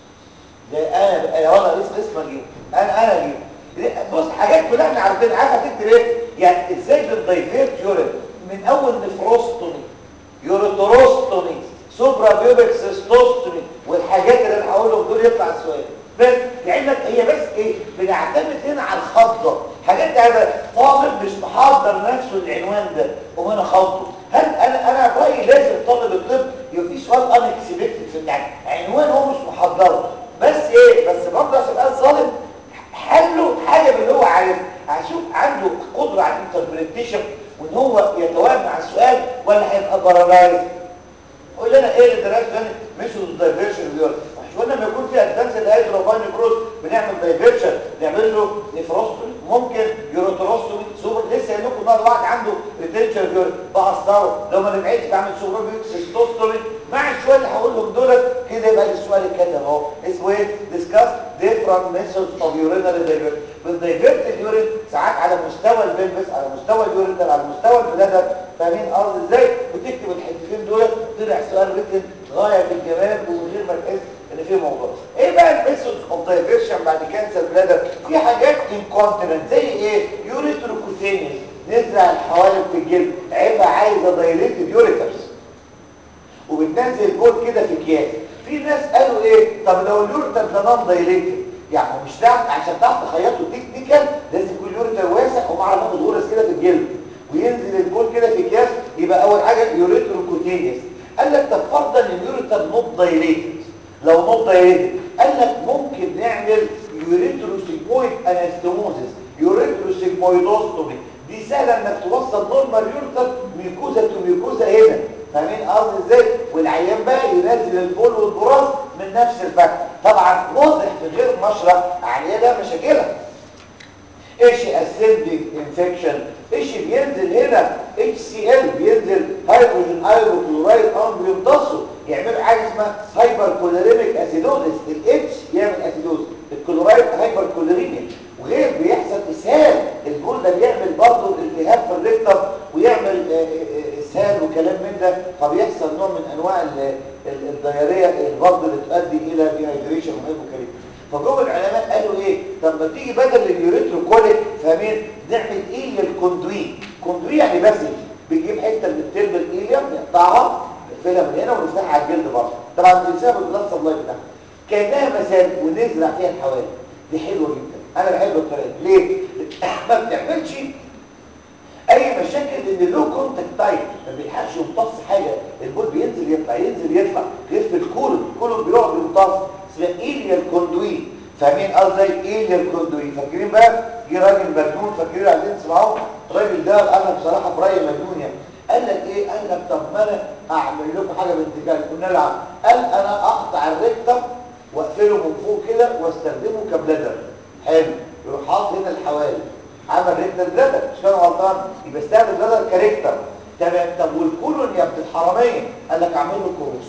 ده انا انا وانا رئيس قسم اجيب انا انا اجيب بص حاجات كلها احنا عارفين عارف هتكتب ايه يعني ازاي بندايفيرت يورين من اول نفروستومي يوريتروستومي سوبرا بيوبك سيستوستومي والحاجات اللي انا هقولهم دول يطلع السؤال بس لعلمك هي بس ايه بنعتمد هنا على الخضه حاجات ده طالب مش محضر نفسه العنوان ده وانا خضه هل انا انا رايي لازم طالب الطب يبقى في سؤال انكسبكتد في الامتحان عنوان هو مش محضره بس ايه بس برضه عشان ابقى ظالم حله حاجه من اللي هو عارفها هشوف عنده قدره على الانتربريتيشن وان هو يتوائم مع السؤال ولا هيبقى بارالايز قول لنا ايه اللي درسته يعني ميثود دايفيرشن ديول مش قلنا لما يكون في ادفانس الهيدروباين كروس بنعمل دايفيرشن نعمل له نفروستومي ممكن يوروتروستومي سوبر لسه قايل لكم النهارده واحد عنده ريتنشن ديول بقصره لو ما نفعتش بعمل سوبر سيستوستومي مع الشويه اللي هقولهم دولت كده يبقى السؤال اتكتب اهو اسمه ايه ديسكاس ديفرنت ميثودز اوف يورينري دايفيرشن بالدايفيرت اليورين ساعات على مستوى البلبس على مستوى اليوريتر على مستوى البلادر فاهمين قصدي ازاي بتكتب الحتتين دول طلع سؤال ريتن غايه في الجمال ومن غير ما تحس ان في موضوع ايه بقى الميثود اوف دايفيرشن بعد كانسر بلادر في حاجات انكونتيننت زي ايه يوريتروكوتينيوس نزرع الحوالب في الجلد عيبها عايزه دايليتد يوريترز وبتنزل بول كده في اكياس في ناس قالوا ايه طب لو اليوريتر ده نون دايليتد يعني مش تعرف عشان تعرف تخيطه تكنيكال لازم يكون اليوريتر واسع ومع ناخد غرز كده في الجلد وينزل البول كده في اكياس يبقى اول حاجه يوريتروكوتينيوس قال لك طب فرضا ان اليوريتر نوت دايليتد لو نوت دايليتد قال لك ممكن نعمل يوريتروسيجمويد انستموزيس يوريتروسيجمويدوستومي دي سهله انك توصل نورمال يوريتر ميكوزا تو ميكوزا هنا فاهمين قصدي ازاي والعيان بقى ينزل البول والبراز من نفس الفك طبعا واضح في غير مشرح عمليه ده مشاكلها ايش اسيدك انفكشن ايش بينزل هنا اتش سي ال بينزل هيدروجين ايروكلورايد اه بيمتصوا يعملوا حاجه اسمها هايبر كوليريميك اسيدوزس الاتش يعمل اسيدوز الكلورايد هايبر كوليريميا وغير بيحصل اسهال البول ده بيعمل برضه التهاب في الريكتم ويعمل اسهال وكلام من ده فبيحصل نوع من انواع الدياريه برضه اللي تؤدي الى ديهايدريشن وهيبوكاليميا فجم العلماء قالوا ايه طب ما تيجي بدل اليوريتروكوليك فاهمين نعمل ايه للكوندوي كوندوي يعني بس بنجيب حته من الترم الايليوم نقطعها نقفلها من هنا ونفتحها على الجلد برضه طبعا بنسيبها بالبلاد سبلاي بتاعها كانها مسام ونزرع فيها الحوالي دي حلوه جدا انا بحب الطريقه دي ليه ما بتعملش اي مشاكل ان له كونتاكت تايب ما بيلحقش يمتص حاجه البول بينزل يطلع ينزل يطلع غير في الكولون الكولون بيقعد يمتص اسمها ايليال كوندوي فاهمين قصدي ايليال كوندوي فاكرين بقى جه راجل مجنون فاكرين عايزين تسمعوه الراجل ده انا بصراحه في رايي مجنون يعني قال لك ايه قال لك طب ما انا اعمل لكم حاجه بنت كلب قلنا له قال انا اقطع الريكتم واقفله من فوق كده واستخدمه كبلدر حلو يروح حاطط هنا الحوالي عمل ريكتر بلدر مش كده غلطان يبقى استخدم بلدر كريكتر تمام طب والكولون يا ابن الحراميه قال لك اعمل له كروس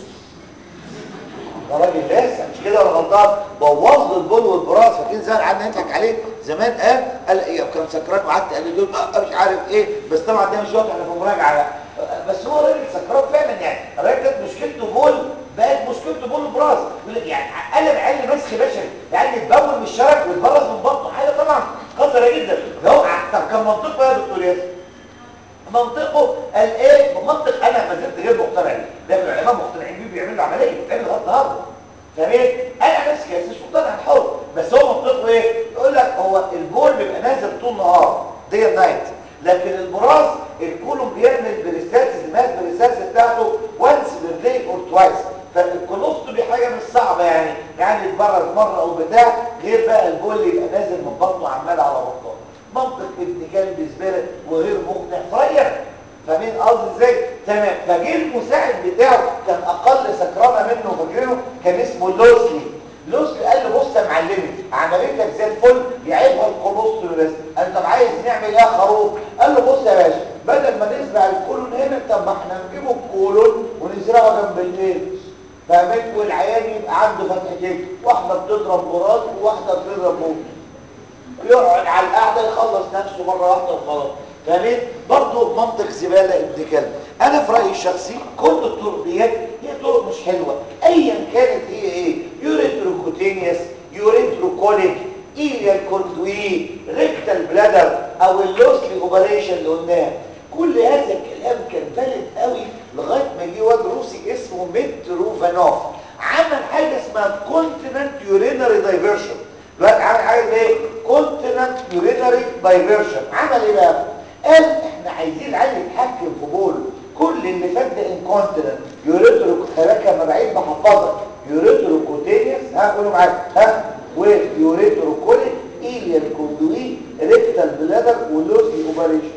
ده راجل لاسع مش كده ولا غلطان بوظ له البول والبراز فاكرين زمان قعدنا نضحك عليه زمان قال قال ايه كان سكران وقعدت قال لي دول مش عارف ايه بس طبعا ده مش وقت احنا في مراجعه بس هو راجل سكران فعلا يعني الراجل كانت مشكلته بول بقت مشكلته بول وبراز يعني قلب عيل مسخ بشري يعني يتبول من الشرج ويتبرز من بطنه حاجه طبعا خطره جدا هو طب كان منطقه يا دكتور ياسر منطقه قال ايه منطق انا ما زلت غير مقتنع بيه لكن العلماء مقتنعين بيه بيعملوا عمليه بتعمل لغايه النهارده فاهمين انا نفسي كده مش مقتنع حر بس هو منطقه ايه يقول لك هو البول بيبقى نازل طول النهار دي نايت لكن البراز الكولوم بيعمل بريساتس الماس بريساتس بتاعته وانس بير اور توايس فالكولوستومي حاجه مش صعبه يعني يعني يتبرز مره او بتاع غير بقى البول اللي يبقى نازل من بطنه عمال على بطنه منطق ابن كلب بالنسبه لك وغير مقنع فريق فاهمين قصدي ازاي تمام فجه المساعد بتاعه كان اقل سكرانه منه فاكرينه كان اسمه لوسلي لوسلي قال له بص يا معلمي عمليتك زي الفل يعيبها الكولوستومي بس قال طب عايز نعمل ايه يا خروف قال له بص يا باشا بدل ما نزرع الكولون هنا طب ما احنا نجيبه الكولون ونزرعه جنب البيت فاهمين والعيان يبقى عنده فتحتين واحده بتضرب براز وواحده بتضرب بوم يقعد على القعده يخلص نفسه مره واحده وخلاص فاهمين برضه منطق زباله ابن كلب انا في رايي الشخصي كل الطرق ديت هي طرق مش حلوه ايا كانت هي ايه يوريتروكوتينيوس يوريتروكوليك ايليال كوندوي ريكتال بلادر او اللوسلي اوبريشن اللي قلناه كل هذا الكلام كونتيننت يورينري دايفرشن دلوقتي عامل حاجه زي ايه كونتيننت يورينري دايفرشن عمل ايه بقى قال احنا عايزين العيال يتحكم في بول كل اللي فات ده انكونتيننت يوريترو خلاك لما بعيد بحفظك يوريترو كوتينيوس ها قولوا معايا ها ويوريترو كوليك ايليان كوندوي ريكتال بلادر ولوسي اوبريشن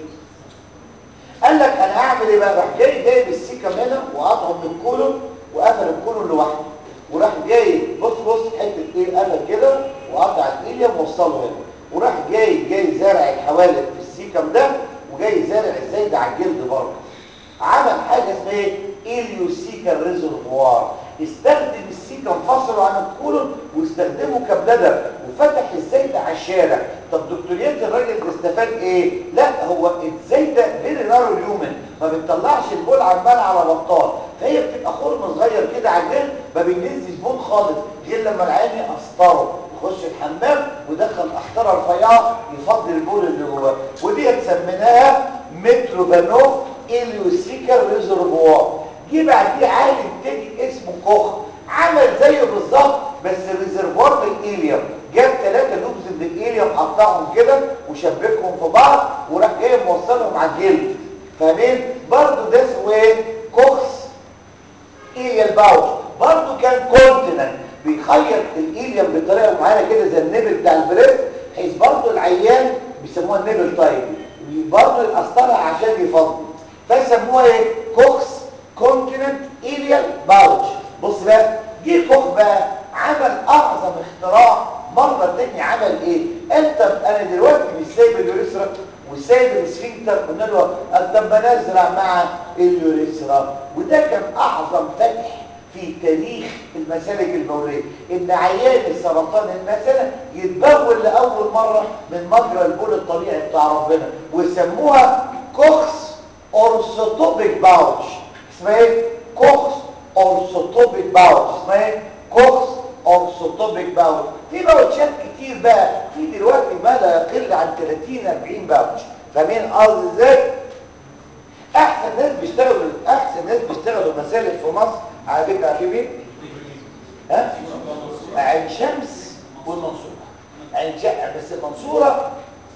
قال لك انا هعمل ايه بقى راح جاي جايب السيكم هنا وقطعه من الكولون وقفل الكولون لوحده وراح جاي بص بص حته ايه قفل كده وقطع الايليا ووصله هنا وراح جاي جاي زارع الحوالب في السيكم ده وجاي زارع ازاي ده على الجلد برضه عمل حاجه اسمها ايه اليوسيكال ريزرفوار استخدم السيكم فصله عن الكولون واستخدمه كبلدر وفتح ازاي ده على الشارع طب دكتوريات الراجل ده استفاد ايه لا هو ازاي ده بين نار اليومن ما بتطلعش البول عمال على بطال فهي بتبقى خرم صغير كده على الجلد ما بينزلش بول خالص غير لما العين يقسطره يخش الحمام ودخل قسطره رفيعه يفضي البول اللي جواه ودي سميناها متروفانوف اليوسيكال ريزرفوار جه بعديه عالم تاني اسمه كوخ عمل زيه بالظبط بس ريزرفوار بالايليوم جاب ثلاثة لوبز من الايليوم قطعهم كده وشبكهم في بعض وراح جاي موصلهم على الجلد فاهمين برضه ده اسمه ايه كوخس ايليال باوش برضه كان كونتيننت بيخيط الايليوم بطريقه معينه كده زي النبل بتاع البريست بحيث برضه العيان بيسموها النبل تايب برضه يقسطرها عشان يفضي فسموها ايه كوكس كونتيننت ايليال باوتش بص بقى جه كوخ بقى عمل اعظم اختراع مره تاني عمل ايه انت انا دلوقتي مش سايب اليوريثرا وسايب السفنكتر قلنا له طب ما نزرع مع اليوريثرا وده كان اعظم فتح في تاريخ المسالك البوليه ان عيان السرطان المثلا يتبول لاول مره من مجرى البول الطبيعي بتاع ربنا ويسموها كوكس اورثوتوبيك باوتش اسمها ايه كوكس اورثوتوبيك باوتش اسمها ايه كوكس اورثوتوبيك باوتش في باوتشات كتير بقى في دلوقتي ما لا يقل عن 30 40 باوتش فاهمين قصدي ازاي احسن ناس بيشتغلوا احسن ناس بيشتغلوا مسالك في مصر على فكره عارفين مين ها عين شمس والمنصوره عين شمس بس المنصوره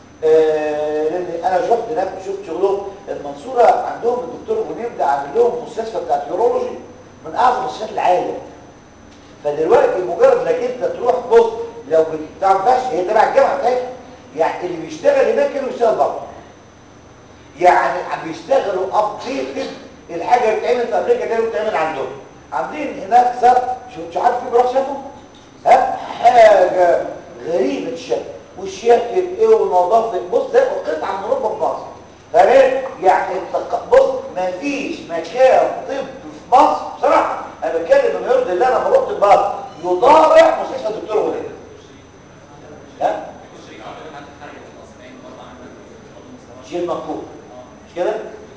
آه لان انا شفت هناك شفت شغلهم المنصوره عندهم الدكتور منير ده عامل لهم مستشفى بتاعت يورولوجي من اعظم مستشفيات العالم فدلوقتي مجرد انك انت تروح بص لو بتعرفش هي تبع الجامعه بتاعتك يعني اللي بيشتغل هناك كانوا بيشتغل بره يعني بيشتغلوا ابديتد الحاجه اللي بتتعمل في امريكا دي بتتعمل عندهم عاملين هناك زرع شو مش عارف في بروح شافه ها حاجه غريبه الشكل والشكل ايه ونظافه بص ده قطعه من اوروبا في مصر تمام يعني بص ما فيش مكان طب في مصر بصراحه انا بتكلم من يرضي الله انا ما رحت مصر يضارع مستشفى الدكتور هناك ها شيل مكتوب مش كده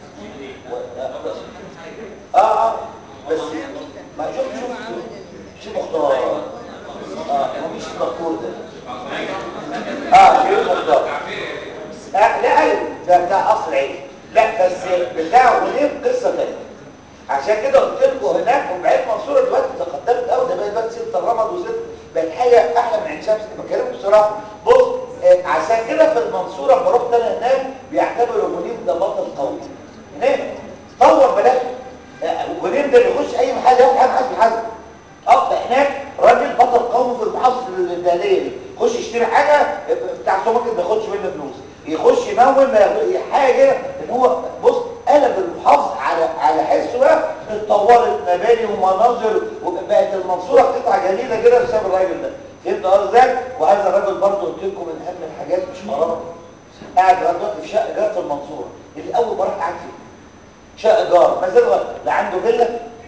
اه اه بس ما شوف شوف شوف مختار اه ومش المذكور ده اه شيل مختار آه لا ايوه ده بتاع اصل عيد لا بس بتاع غنيم قصه ثانيه عشان كده قلت لكم هناك وبعيد منصوره دلوقتي تقدمت قوي ده بقت بس ست الرمد وست بقت حاجه احلى من عين شمس بكلمكم بصراحه بص آه عشان كده في المنصوره لما رحت انا هناك بيعتبروا غنيم ده بطل قوي هناك طور بلد غنيم ده بيخش اي محل يفتح محل بيحاسب اه هناك راجل بطل قومي في المحافظه الداليه دي يخش يشتري حاجه بتاع السوبر ماركت ما ياخدش منه فلوس يخش يمول ما ياخدش حاجه ان هو بص قلب المحافظه على على حسه بقى اتطورت مباني ومناظر وبقت المنصوره قطعه جميله كده بسبب الراجل ده فهمت قصدي ازاي وهذا الراجل برضه قلت لكم من اهم الحاجات مش مرض قاعد لغايه دلوقتي في شقه جار في المنصوره اللي اول مره قاعد فيها شقه جار ما زال لا عنده فيلا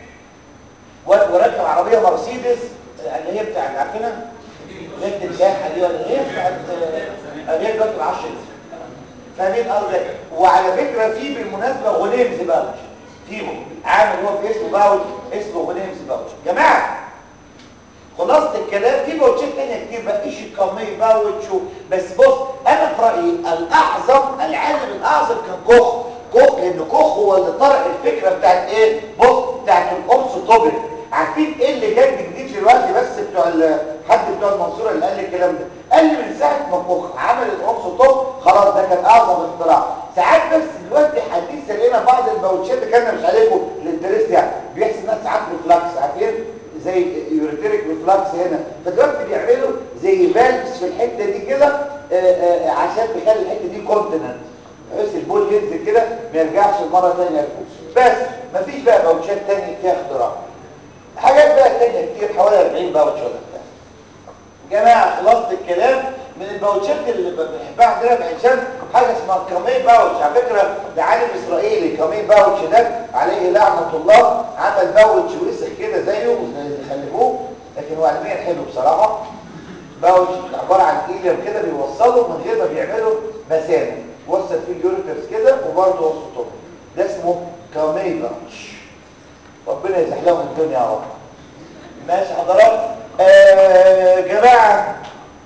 وراكب عربيه مرسيدس اللي هي بتاع عارفينها بنت الجاحه دي ولا ايه بتاعت اللي هي دلوقتي ب 10 فاهمين قصدي وعلى فكره في بالمناسبه غنيمز باوتش في عامل هو في اسمه باوتش اسمه غنيمز باوتش جماعه خلاصه الكلام في باوتشات ثانيه كتير بقى ايش كامي باوتش بس بص انا في رايي الاعظم العالم الاعظم كان كوخ كوخ لان كوخ هو اللي طرق الفكره بتاعت ايه بص بتاعت الارثوتوبيك عارفين ايه اللي جد جديد في دلوقتي بس بتوع ال- حد بتوع المنصوره اللي قال لي الكلام ده قال لي من ساعه ما كوخ عمل القرص توب خلاص ده كان اعظم اختراع ساعات بس دلوقتي حديثا لقينا بعض الباوتشات اللي كان مش عليكم الانترست يعني بيحصل انها ساعات ريفلاكس عارفين زي يوريتريك ريفلاكس هنا فدلوقتي بيعملوا زي فالفز في الحته دي كده آه، آه، عشان تخلي الحته دي كونتيننت بحيث البول ينزل كده ما يرجعش مره ثانيه لفوق بس مفيش بقى باوتشات ثانيه فيها اختراع حاجات بقى تانية كتير حوالي 40 باوتش ولا بتاع جماعة خلاصة الكلام من الباوتشات اللي ب- بنحبها عندنا في عشان حاجة اسمها كامي باوتش على فكرة ده عالم إسرائيلي كامي باوتش ده عليه لعنة الله عمل باوتش وسخ كده زيه وزي اللي خلفوه لكن هو علميا حلو بصراحة باوتش عبارة عن إيليم كده بيوصله من غير ما بيعملوا مسامة وصل فيه اليوريترز كده وبرضه وسطهم ده اسمه كامي باوتش ربنا يزحلهم الدنيا يا رب ماشي حضرات آه جماعة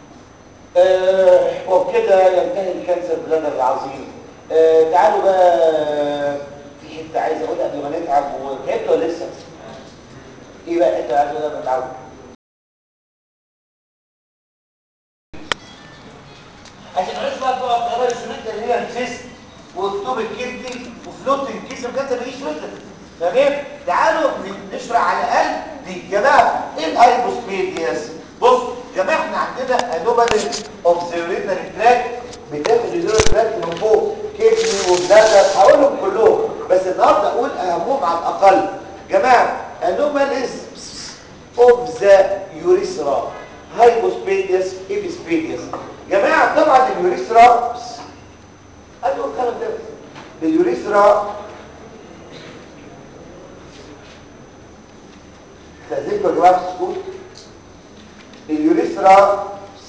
آه وبكده ينتهي الكانسر بلادر العظيم آه تعالوا بقى في حتة عايز اقولها قبل ما نتعب وتعبت ولا لسه؟ ايه بقى الحتة عايز اقولها قبل ما نتعب؟ عشان نعيش بقى بتوع الطيارة السنات اللي هي الفيست واكتوب الكبدي وفلوت الكيسة بجد ما يجيش فلوتك تمام تعالوا نشرح على الاقل دي يا جماعه ايه الهايبوسبيدياس بص يا جماعه احنا عندنا انومالي اوبزيرفيتري تراك بتاخد الزيرو تراك من فوق كدني وبلادر هقولهم كلهم بس النهارده اقول اهمهم على الاقل جماعه انوماليز اوف ذا يوريثرا هايبوسبيدياس ايبيسبيدياس جماعه طبعا اليوريثرا ادي الكلام ده اليوريثرا استاذنكم يا جماعه في السكوت اليوريثرا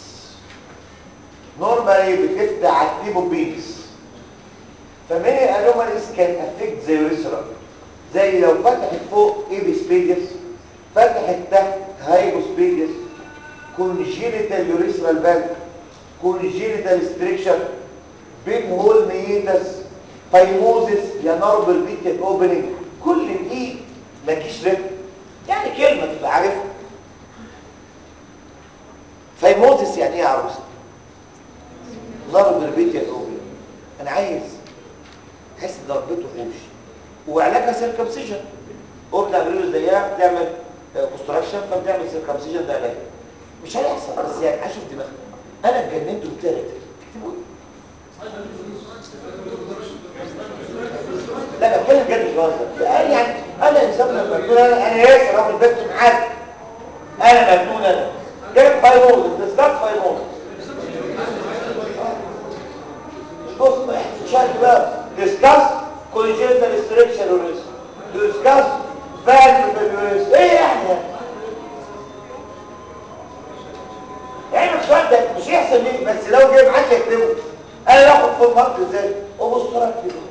نورمالي بتفتح على التيبوبيس فماني انوماليز كان افكت زي يوريثرا زي لو فتحت فوق ايبيسبيديس فتحت تحت هايبوسبيديس كونجينيتال يوريثرال بالك كونجينيتال ستريكشر بين هول ميتس فايموزس يا نربل بيت اوبننج كل دي مالكيش ريتم يعني كلمة تبقى عارفها فايموزس يعني ايه يا عروسة ضرب البيت يا اوبي انا عايز احس ان ضربته خوش وعلاجها سيركمسيجن اوبن عملوا زيها بتعمل كونستراكشن فبتعمل سيركمسيجن ده علاج مش هيحصل بس يعني اشوف دماغك انا اتجننت وبتاعت اكتبوا ايه لا بتكلم جد مش بهزر قال يعني انا انسان لما اكون انا انا ياسر اهو البنت معاك انا مجنون انا جايب فايموز ديسكاس فايموز بص شايف بقى ديسكاس كونجنتال ستريكشن وريس ديسكاس فالف بالوريس ايه يعني يعني مش ده مش يحصل ليه بس لو جاي معاك يكتبه انا باخد فول مارك ازاي وبص كده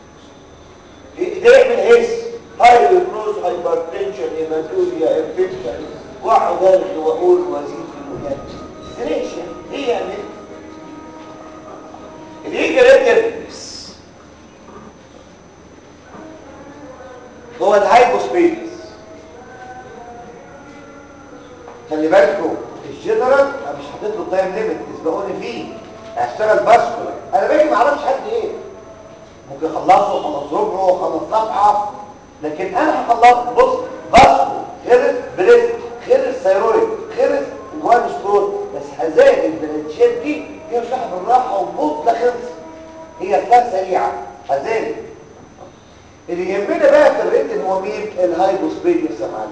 ده يعمل هيس هايبروز هايبرتنشن هيماتوريا انفكشن واقعد الغي واقول وازيد في الولاده ستريتش يعني ايه يعني اللي يجي هو الهايبوسبيدس خلي بالكم الجنرال انا مش حاطط له تايم ليميت اسبقوني فيه هشتغل باسكولار انا باجي ما اعرفش حد ايه ممكن اخلصه واخلص ربعه واخلص صفحه لكن انا هخلصه بص باسكو خلص بريست خلص ثيرويد خلص جوان ستون بس هزايد البرانشات دي هي مش بالراحه وبوط لا خلص هي فلاس سريعه هزايد اللي يهمنا بقى في الريتن هو مين الهايبوسبيديوس يا معلم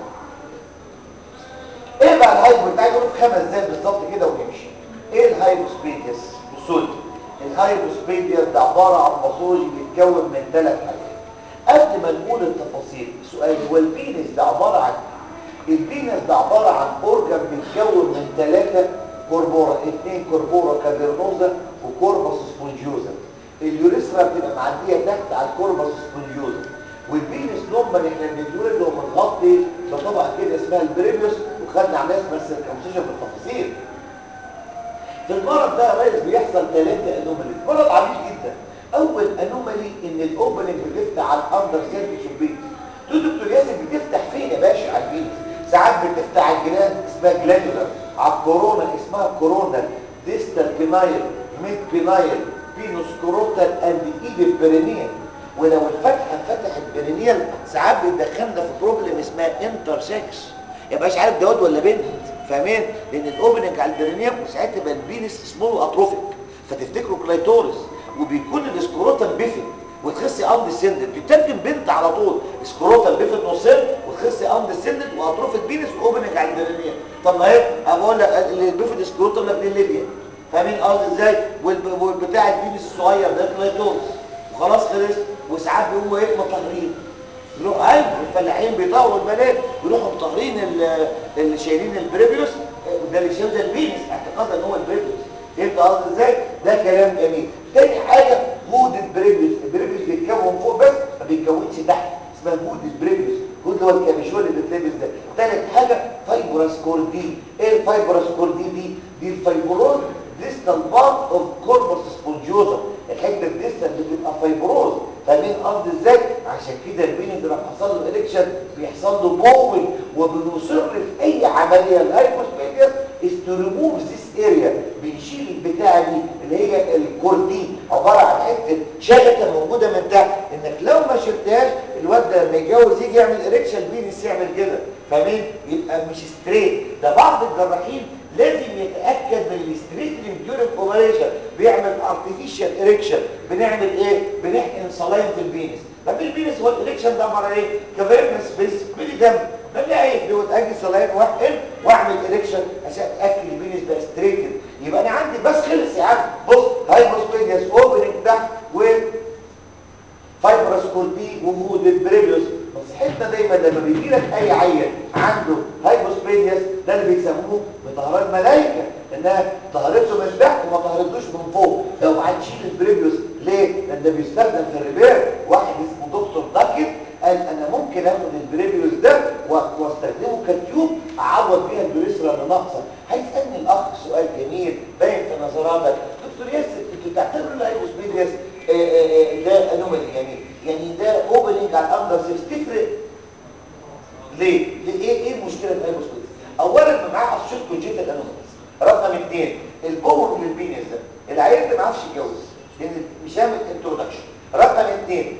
ايه بقى الهايبو انت عايز اقول في خمس دقايق بالظبط كده ونمشي ايه الهايبوسبيديوس بصوا لي الهايبوسبيديوس ده عباره عن باثولوجي بيتكون من ثلاث حاجات قبل ما نقول التفاصيل سؤال هو البينس ده عباره عن البينس ده عباره عن اورجان بيتكون من ثلاثه كوربورا اثنين كوربورا كافيرنوزا وكوربس سبونجيوزا اليوريثرا بتبقى معديه تحت على الكوربس سبونجيوزا والبينس نورمال احنا بنتولد وهو متغطي بطبقه كده اسمها البريميوس وخدنا عليها اسمها السيركمسيشن بالتفاصيل في المرض ده يا ريس بيحصل ثلاثه انومالي مرض عبيط جدا اول انومالي ان الاوبننج بتفتح على الاندر سيرفيس البيت تقول دكتور ياسر بتفتح فين يا باشا على البيت ساعات بتفتح الجلاند اسمها جلاندولار على الكورونا اسمها كورونا ديستال بينايل ميد بينايل بينوس كروتال اند ايد بيرينيال ولو الفتحه فتحت بيرينيال ساعات بتدخلنا في بروبلم اسمها انترسكس يبقاش عارف ده واد ولا بنت فاهمين لان الاوبننج على البيرينيال وساعتها يبقى البينس سمول اتروفيك فتفتكروا كلايتورس وبيكون الاسكروتال بيفت وتخسي اند سندد بتترجم بنت على طول اسكروتال بيفت نصين وتخسي اند سندد واتروفيك بينس واوبننج على البيرينيال طب ما هي بقول لك البيفت اسكروتال لك للليبيا فاهمين قصدي ازاي والب- والبتاع البينس الصغير ده كلايتورس وخلاص خلص وساعات بيقوموا ايه مطهرين يروحوا ايوه الفلاحين بيطوروا البنات يروحوا مطهرين ال- اللي شايلين البريبيوس ده اللي شايل ده البينس اعتقادا ان هو البريبيوس فهمت قصدي ازاي ده كلام جميل تاني حاجه مود البريبيوس البريبيوس بيتكون فوق بس ما بيتكونش تحت اسمها مود البريبيوس مود اللي هو الكابيشول اللي بيتلبس ده تالت حاجه فايبرس كوردي ايه الفايبرس كوردي دي دي الفايبروز ديستال بارت اوف كوربس سبونجيوزا الحته الديستال بتبقى فايبروز فاهمين قصدي ازاي عشان كده البين لما حصل له اريكشن بيحصل له بول وبنصر في اي عمليه الهايبوسبيديس is to remove this area بنشيل البتاعه دي اللي هي الكوردي عباره عن حته شغله موجوده من تحت انك لو ما شلتهاش الواد ده لما يتجوز يجي يعمل اريكشن بينس يعمل كده فاهمين يبقى مش ستريت ده بعض الجراحين لازم يتاكد من الستريت ديورنج اوبريشن بيعمل ارتفيشال اريكشن بنعمل ايه بنحقن صلاين في البينس طب البينس هو الاريكشن ده عباره عن ايه كفيرنس سبيس بيلي دم بلاقي ايه بيقول اجي صلاين واحقن واعمل اريكشن عشان اتاكد البينس بقى ستريتد يبقى انا عندي بس خلص يا عم بص هايبوسبيديس اوبننج تحت و فايبرس كولبي ومود البريبيوس نصيحتنا دايما لما بيجي لك اي عيل عنده هايبوسبيديس ده اللي بيسموه بطهران ملائكه انها طهرته من تحت وما طهرتوش من فوق اوعى تشيل البريبيوس ليه؟ لان ده بيستخدم في الريبير واحد اسمه دكتور داكت قال انا ممكن اخد البريبيوس ده و- واستخدمه كتيوب اعوض بيها البريسرا اللي ناقصه هيسالني الاخ سؤال جميل باين في نظراتك دكتور ياسر انتوا بتعتبروا الهايبوسبيديس آه، آه، آه، ده انومالي يعني يعني ده اوبننج على الاندر سيرس تفرق ليه؟ ليه ايه ايه المشكله في الهايبوسبيديس؟ اولا ما معاه اشيط كونجيتال انوماليز رقم اثنين البوم للبينيس ده العيال ده ما عرفش يتجوز لان مش هيعمل انترودكشن رقم اثنين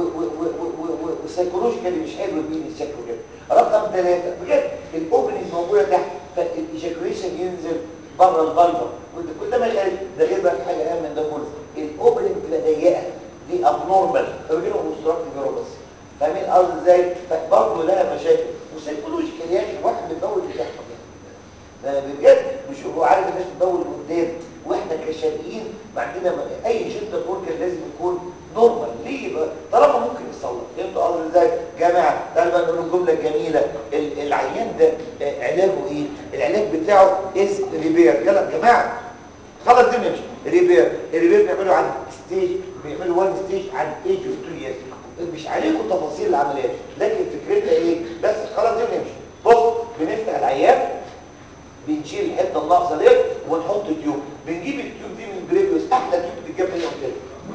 وسايكولوجيكالي مش حلو البينيس شكله كده رقم ثلاثه بجد الاوبننج موجوده تحت فالايجاكوليشن ينزل بره الفالفا وده كل ده ما يخالف ده غير بقى في حاجه اهم من ده كله الاوبننج بتبقى ضيقه دي ابنورمال فبيجيلهم مستراكت بس فاهمين الارض ازاي فبرضه لها مشاكل وسايكولوجيكال يا اخي واحد بيتجوز بيحصل ده بجد مش هو عارف الناس تدور لقدام واحنا كشرقيين ما عندنا م- اي جنتال اورجن لازم يكون نورمال ليه بقى طالما ممكن يصلح فهمتوا قصدي ازاي جماعه تعالوا بقى نقول جمله جميله ال- العيان ده آه، علاجه ايه العلاج بتاعه از ريبير يلا يا جماعه خلاص دي نمشي ريبير الريبير بيعملوا عن ستيج بيعملوا وان ستيج عن ايج اوف 2 years مش عليكم تفاصيل العمليات لكن فكرتها ايه بس خلاص دي نمشي بص بنفتح العيان بنشيل الحته الناقصه ديت ونحط تيوب بنجيب التيوب دي من بريفيوس احلى تيوب بتتجاب من قلت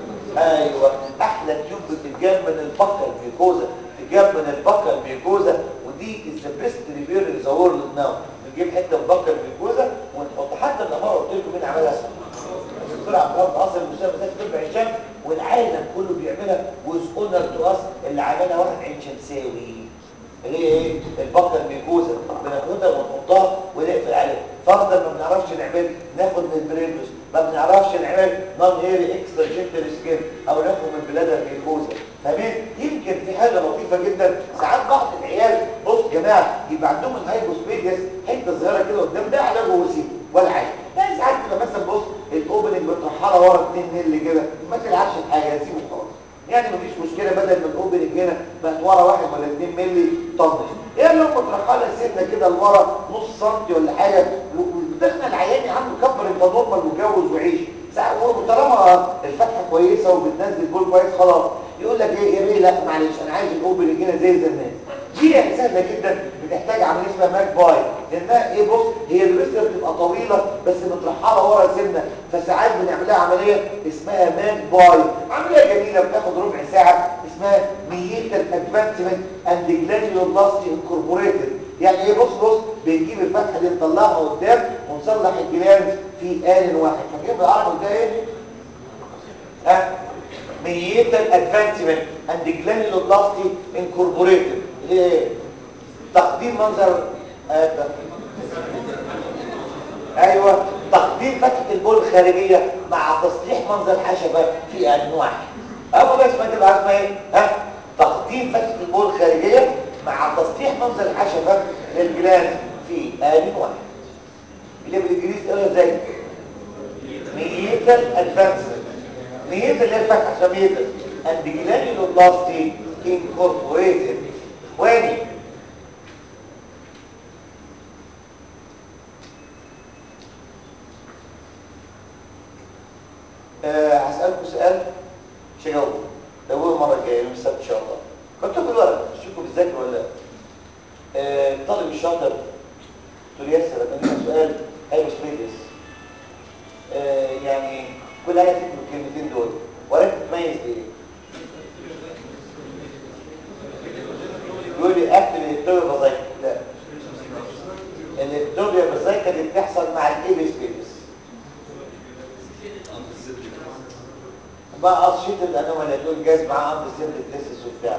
ايوه احلى تيوب بتتجاب من البكر الميكوزا بتتجاب من البكر الميكوزا ودي از ذا بيست ريبير ان ذا وورلد ناو بنجيب حته من البكر الميكوزا ونحط حتى الاماره قلت لكم مين عملها الدكتور عبد الله ناصر المستشفى بتاعت طب عين شمس والعالم كله بيعملها وز اونر تو اس اللي عملها واحد عين شمساوي اللي هي ايه البقره الميكوزا بناخدها ونحطها ونقفل عليها فرضا ما بنعرفش نعمل ناخد من البريدوس ما بنعرفش نعمل نون ايري اكسترا جيتر سكين او ناخد من البلاد الميكوزا فاهمين يمكن في حاجه لطيفه جدا ساعات بعض العيال بص يا جماعه يبقى عندهم الهايبوسبيديس حته صغيره كده قدام ده علاجه وسيط ولا حاجه لا ساعات تبقى مثلا بص الاوبننج بترحلها ورا 2 مللي كده ما تلعبش في حاجه سيبه خلاص يعني مفيش مشكلة بدل ما الاوبننج هنا بقت ورا واحد ولا 2 مللي طنش يعني لو مترحلة سنة كده لورا نص سنتي ولا حاجة ودخل العيان يا عم كبر انت نورمال واتجوز وعيش ساعة وطالما الفتحة كويسة وبتنزل بول كويس خلاص يقول لك ايه يا بيه لا معلش انا عايز الاوبننج هنا زي زمان دي سهلة جدا بتحتاج عملية اسمها ماك باي لانها ايه بص هي الريسر بتبقى طويلة بس مترحلة ورا سنة فساعات بنعملها عملية اسمها ماك باي عملية جميلة بتاخد ربع ساعة اسمها ميتال ادفانسمنت اند جلانيولوبلاستي انكوربوريتد يعني ايه بص بص بنجيب الفتحه دي نطلعها قدام ونصلح الجلاند في آن واحد فاكرين بالعربي ده ايه ها ميتال ادفانسمنت اند جلانيولوبلاستي انكوربوريتد ايه تقديم منظر آه ايوه تقديم فتحه البول الخارجيه مع تصليح منظر الحشفه في آن واحد اول بس ما تبقى عارفه ايه ها تقديم فتحه البول الخارجيه مع تصليح منظر الحشفه للجلاند في آن واحد اللي بالانجليزي تقولها ازاي ميتال ادفانسمنت ميتال اللي هي الفتحه عشان ميتال اند جلانيولوبلاستي انكوربوريتد اخواني أه هسألكم سؤال مش هجاوبه جاوبوه المرة الجاية يوم السبت إن شاء الله كنتوا في الورق شوفوا بتذاكروا ولا لا أه الطالب الشاطر دكتور ياسر لما لنا سؤال هيبقى سبيدس أه يعني كل حاجة تكتب الكلمتين دول ولكن تتميز بإيه؟ يقول لي اكتب الإكتوبيا بازايكا لا الإكتوبيا بازايكا دي بتحصل مع الإيبس بيبس بقى قصشيت الانومالي هتقول جاز معاه امر سيمبل تيسس وبتاع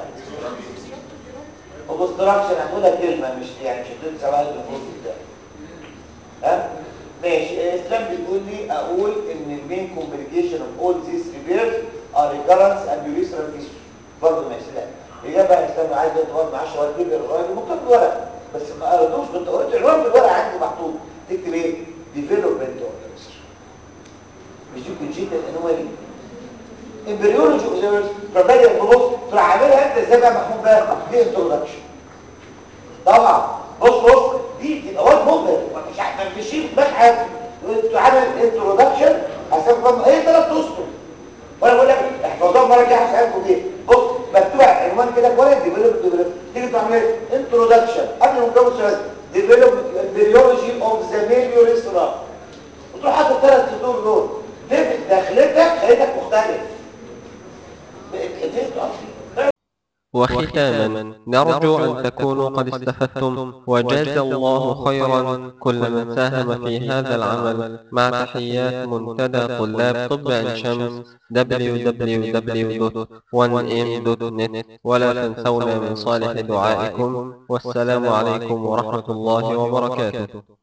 وبستراكشن هتقولها كلمه مش يعني مش هتقول سبعه النفوس بتاع ها ماشي اسلام بتقول لي اقول ان المين كومبليكيشن اوف اول ذيس ريبيرز ار ريكارنس اند يوريثرال فيستول برضه ماشي لا الاجابه يا اسلام عايز تقعد معاه شويه كده الراجل ممكن بالورق بس ما قريتوش كنت قريت العنوان في الورق عندي محطوط تكتب ايه ديفلوبمنت اوف مش دي كونجيتال انومالي امبريولوجي اوبزرفرز فبدا تبص تروح عاملها انت ازاي بقى محمود بقى دي انترودكشن طبعا بص بص دي تبقى واد مبهر مش عارف مش في دماغ حاجه تعمل انترودكشن عشان فاهم ايه ثلاث اسطر وانا بقول لك احفظوها المره الجايه هسالكم ايه بص مكتوبه عنوان كده كويس ديفلوب ديفلوب تيجي تعمل ايه انترودكشن قبل ما نجاوب السؤال ديفلوب امبريولوجي اوف ذا ميليو ريستورانت وتروح حاطط الثلاث سطور دول دخلتك خليتك مختلف وختاما نرجو أن تكونوا قد استفدتم وجاز الله خيرا كل من ساهم في هذا العمل مع تحيات منتدى طلاب طب عين شمس www.1m.net ولا تنسونا من صالح دعائكم والسلام عليكم ورحمة الله وبركاته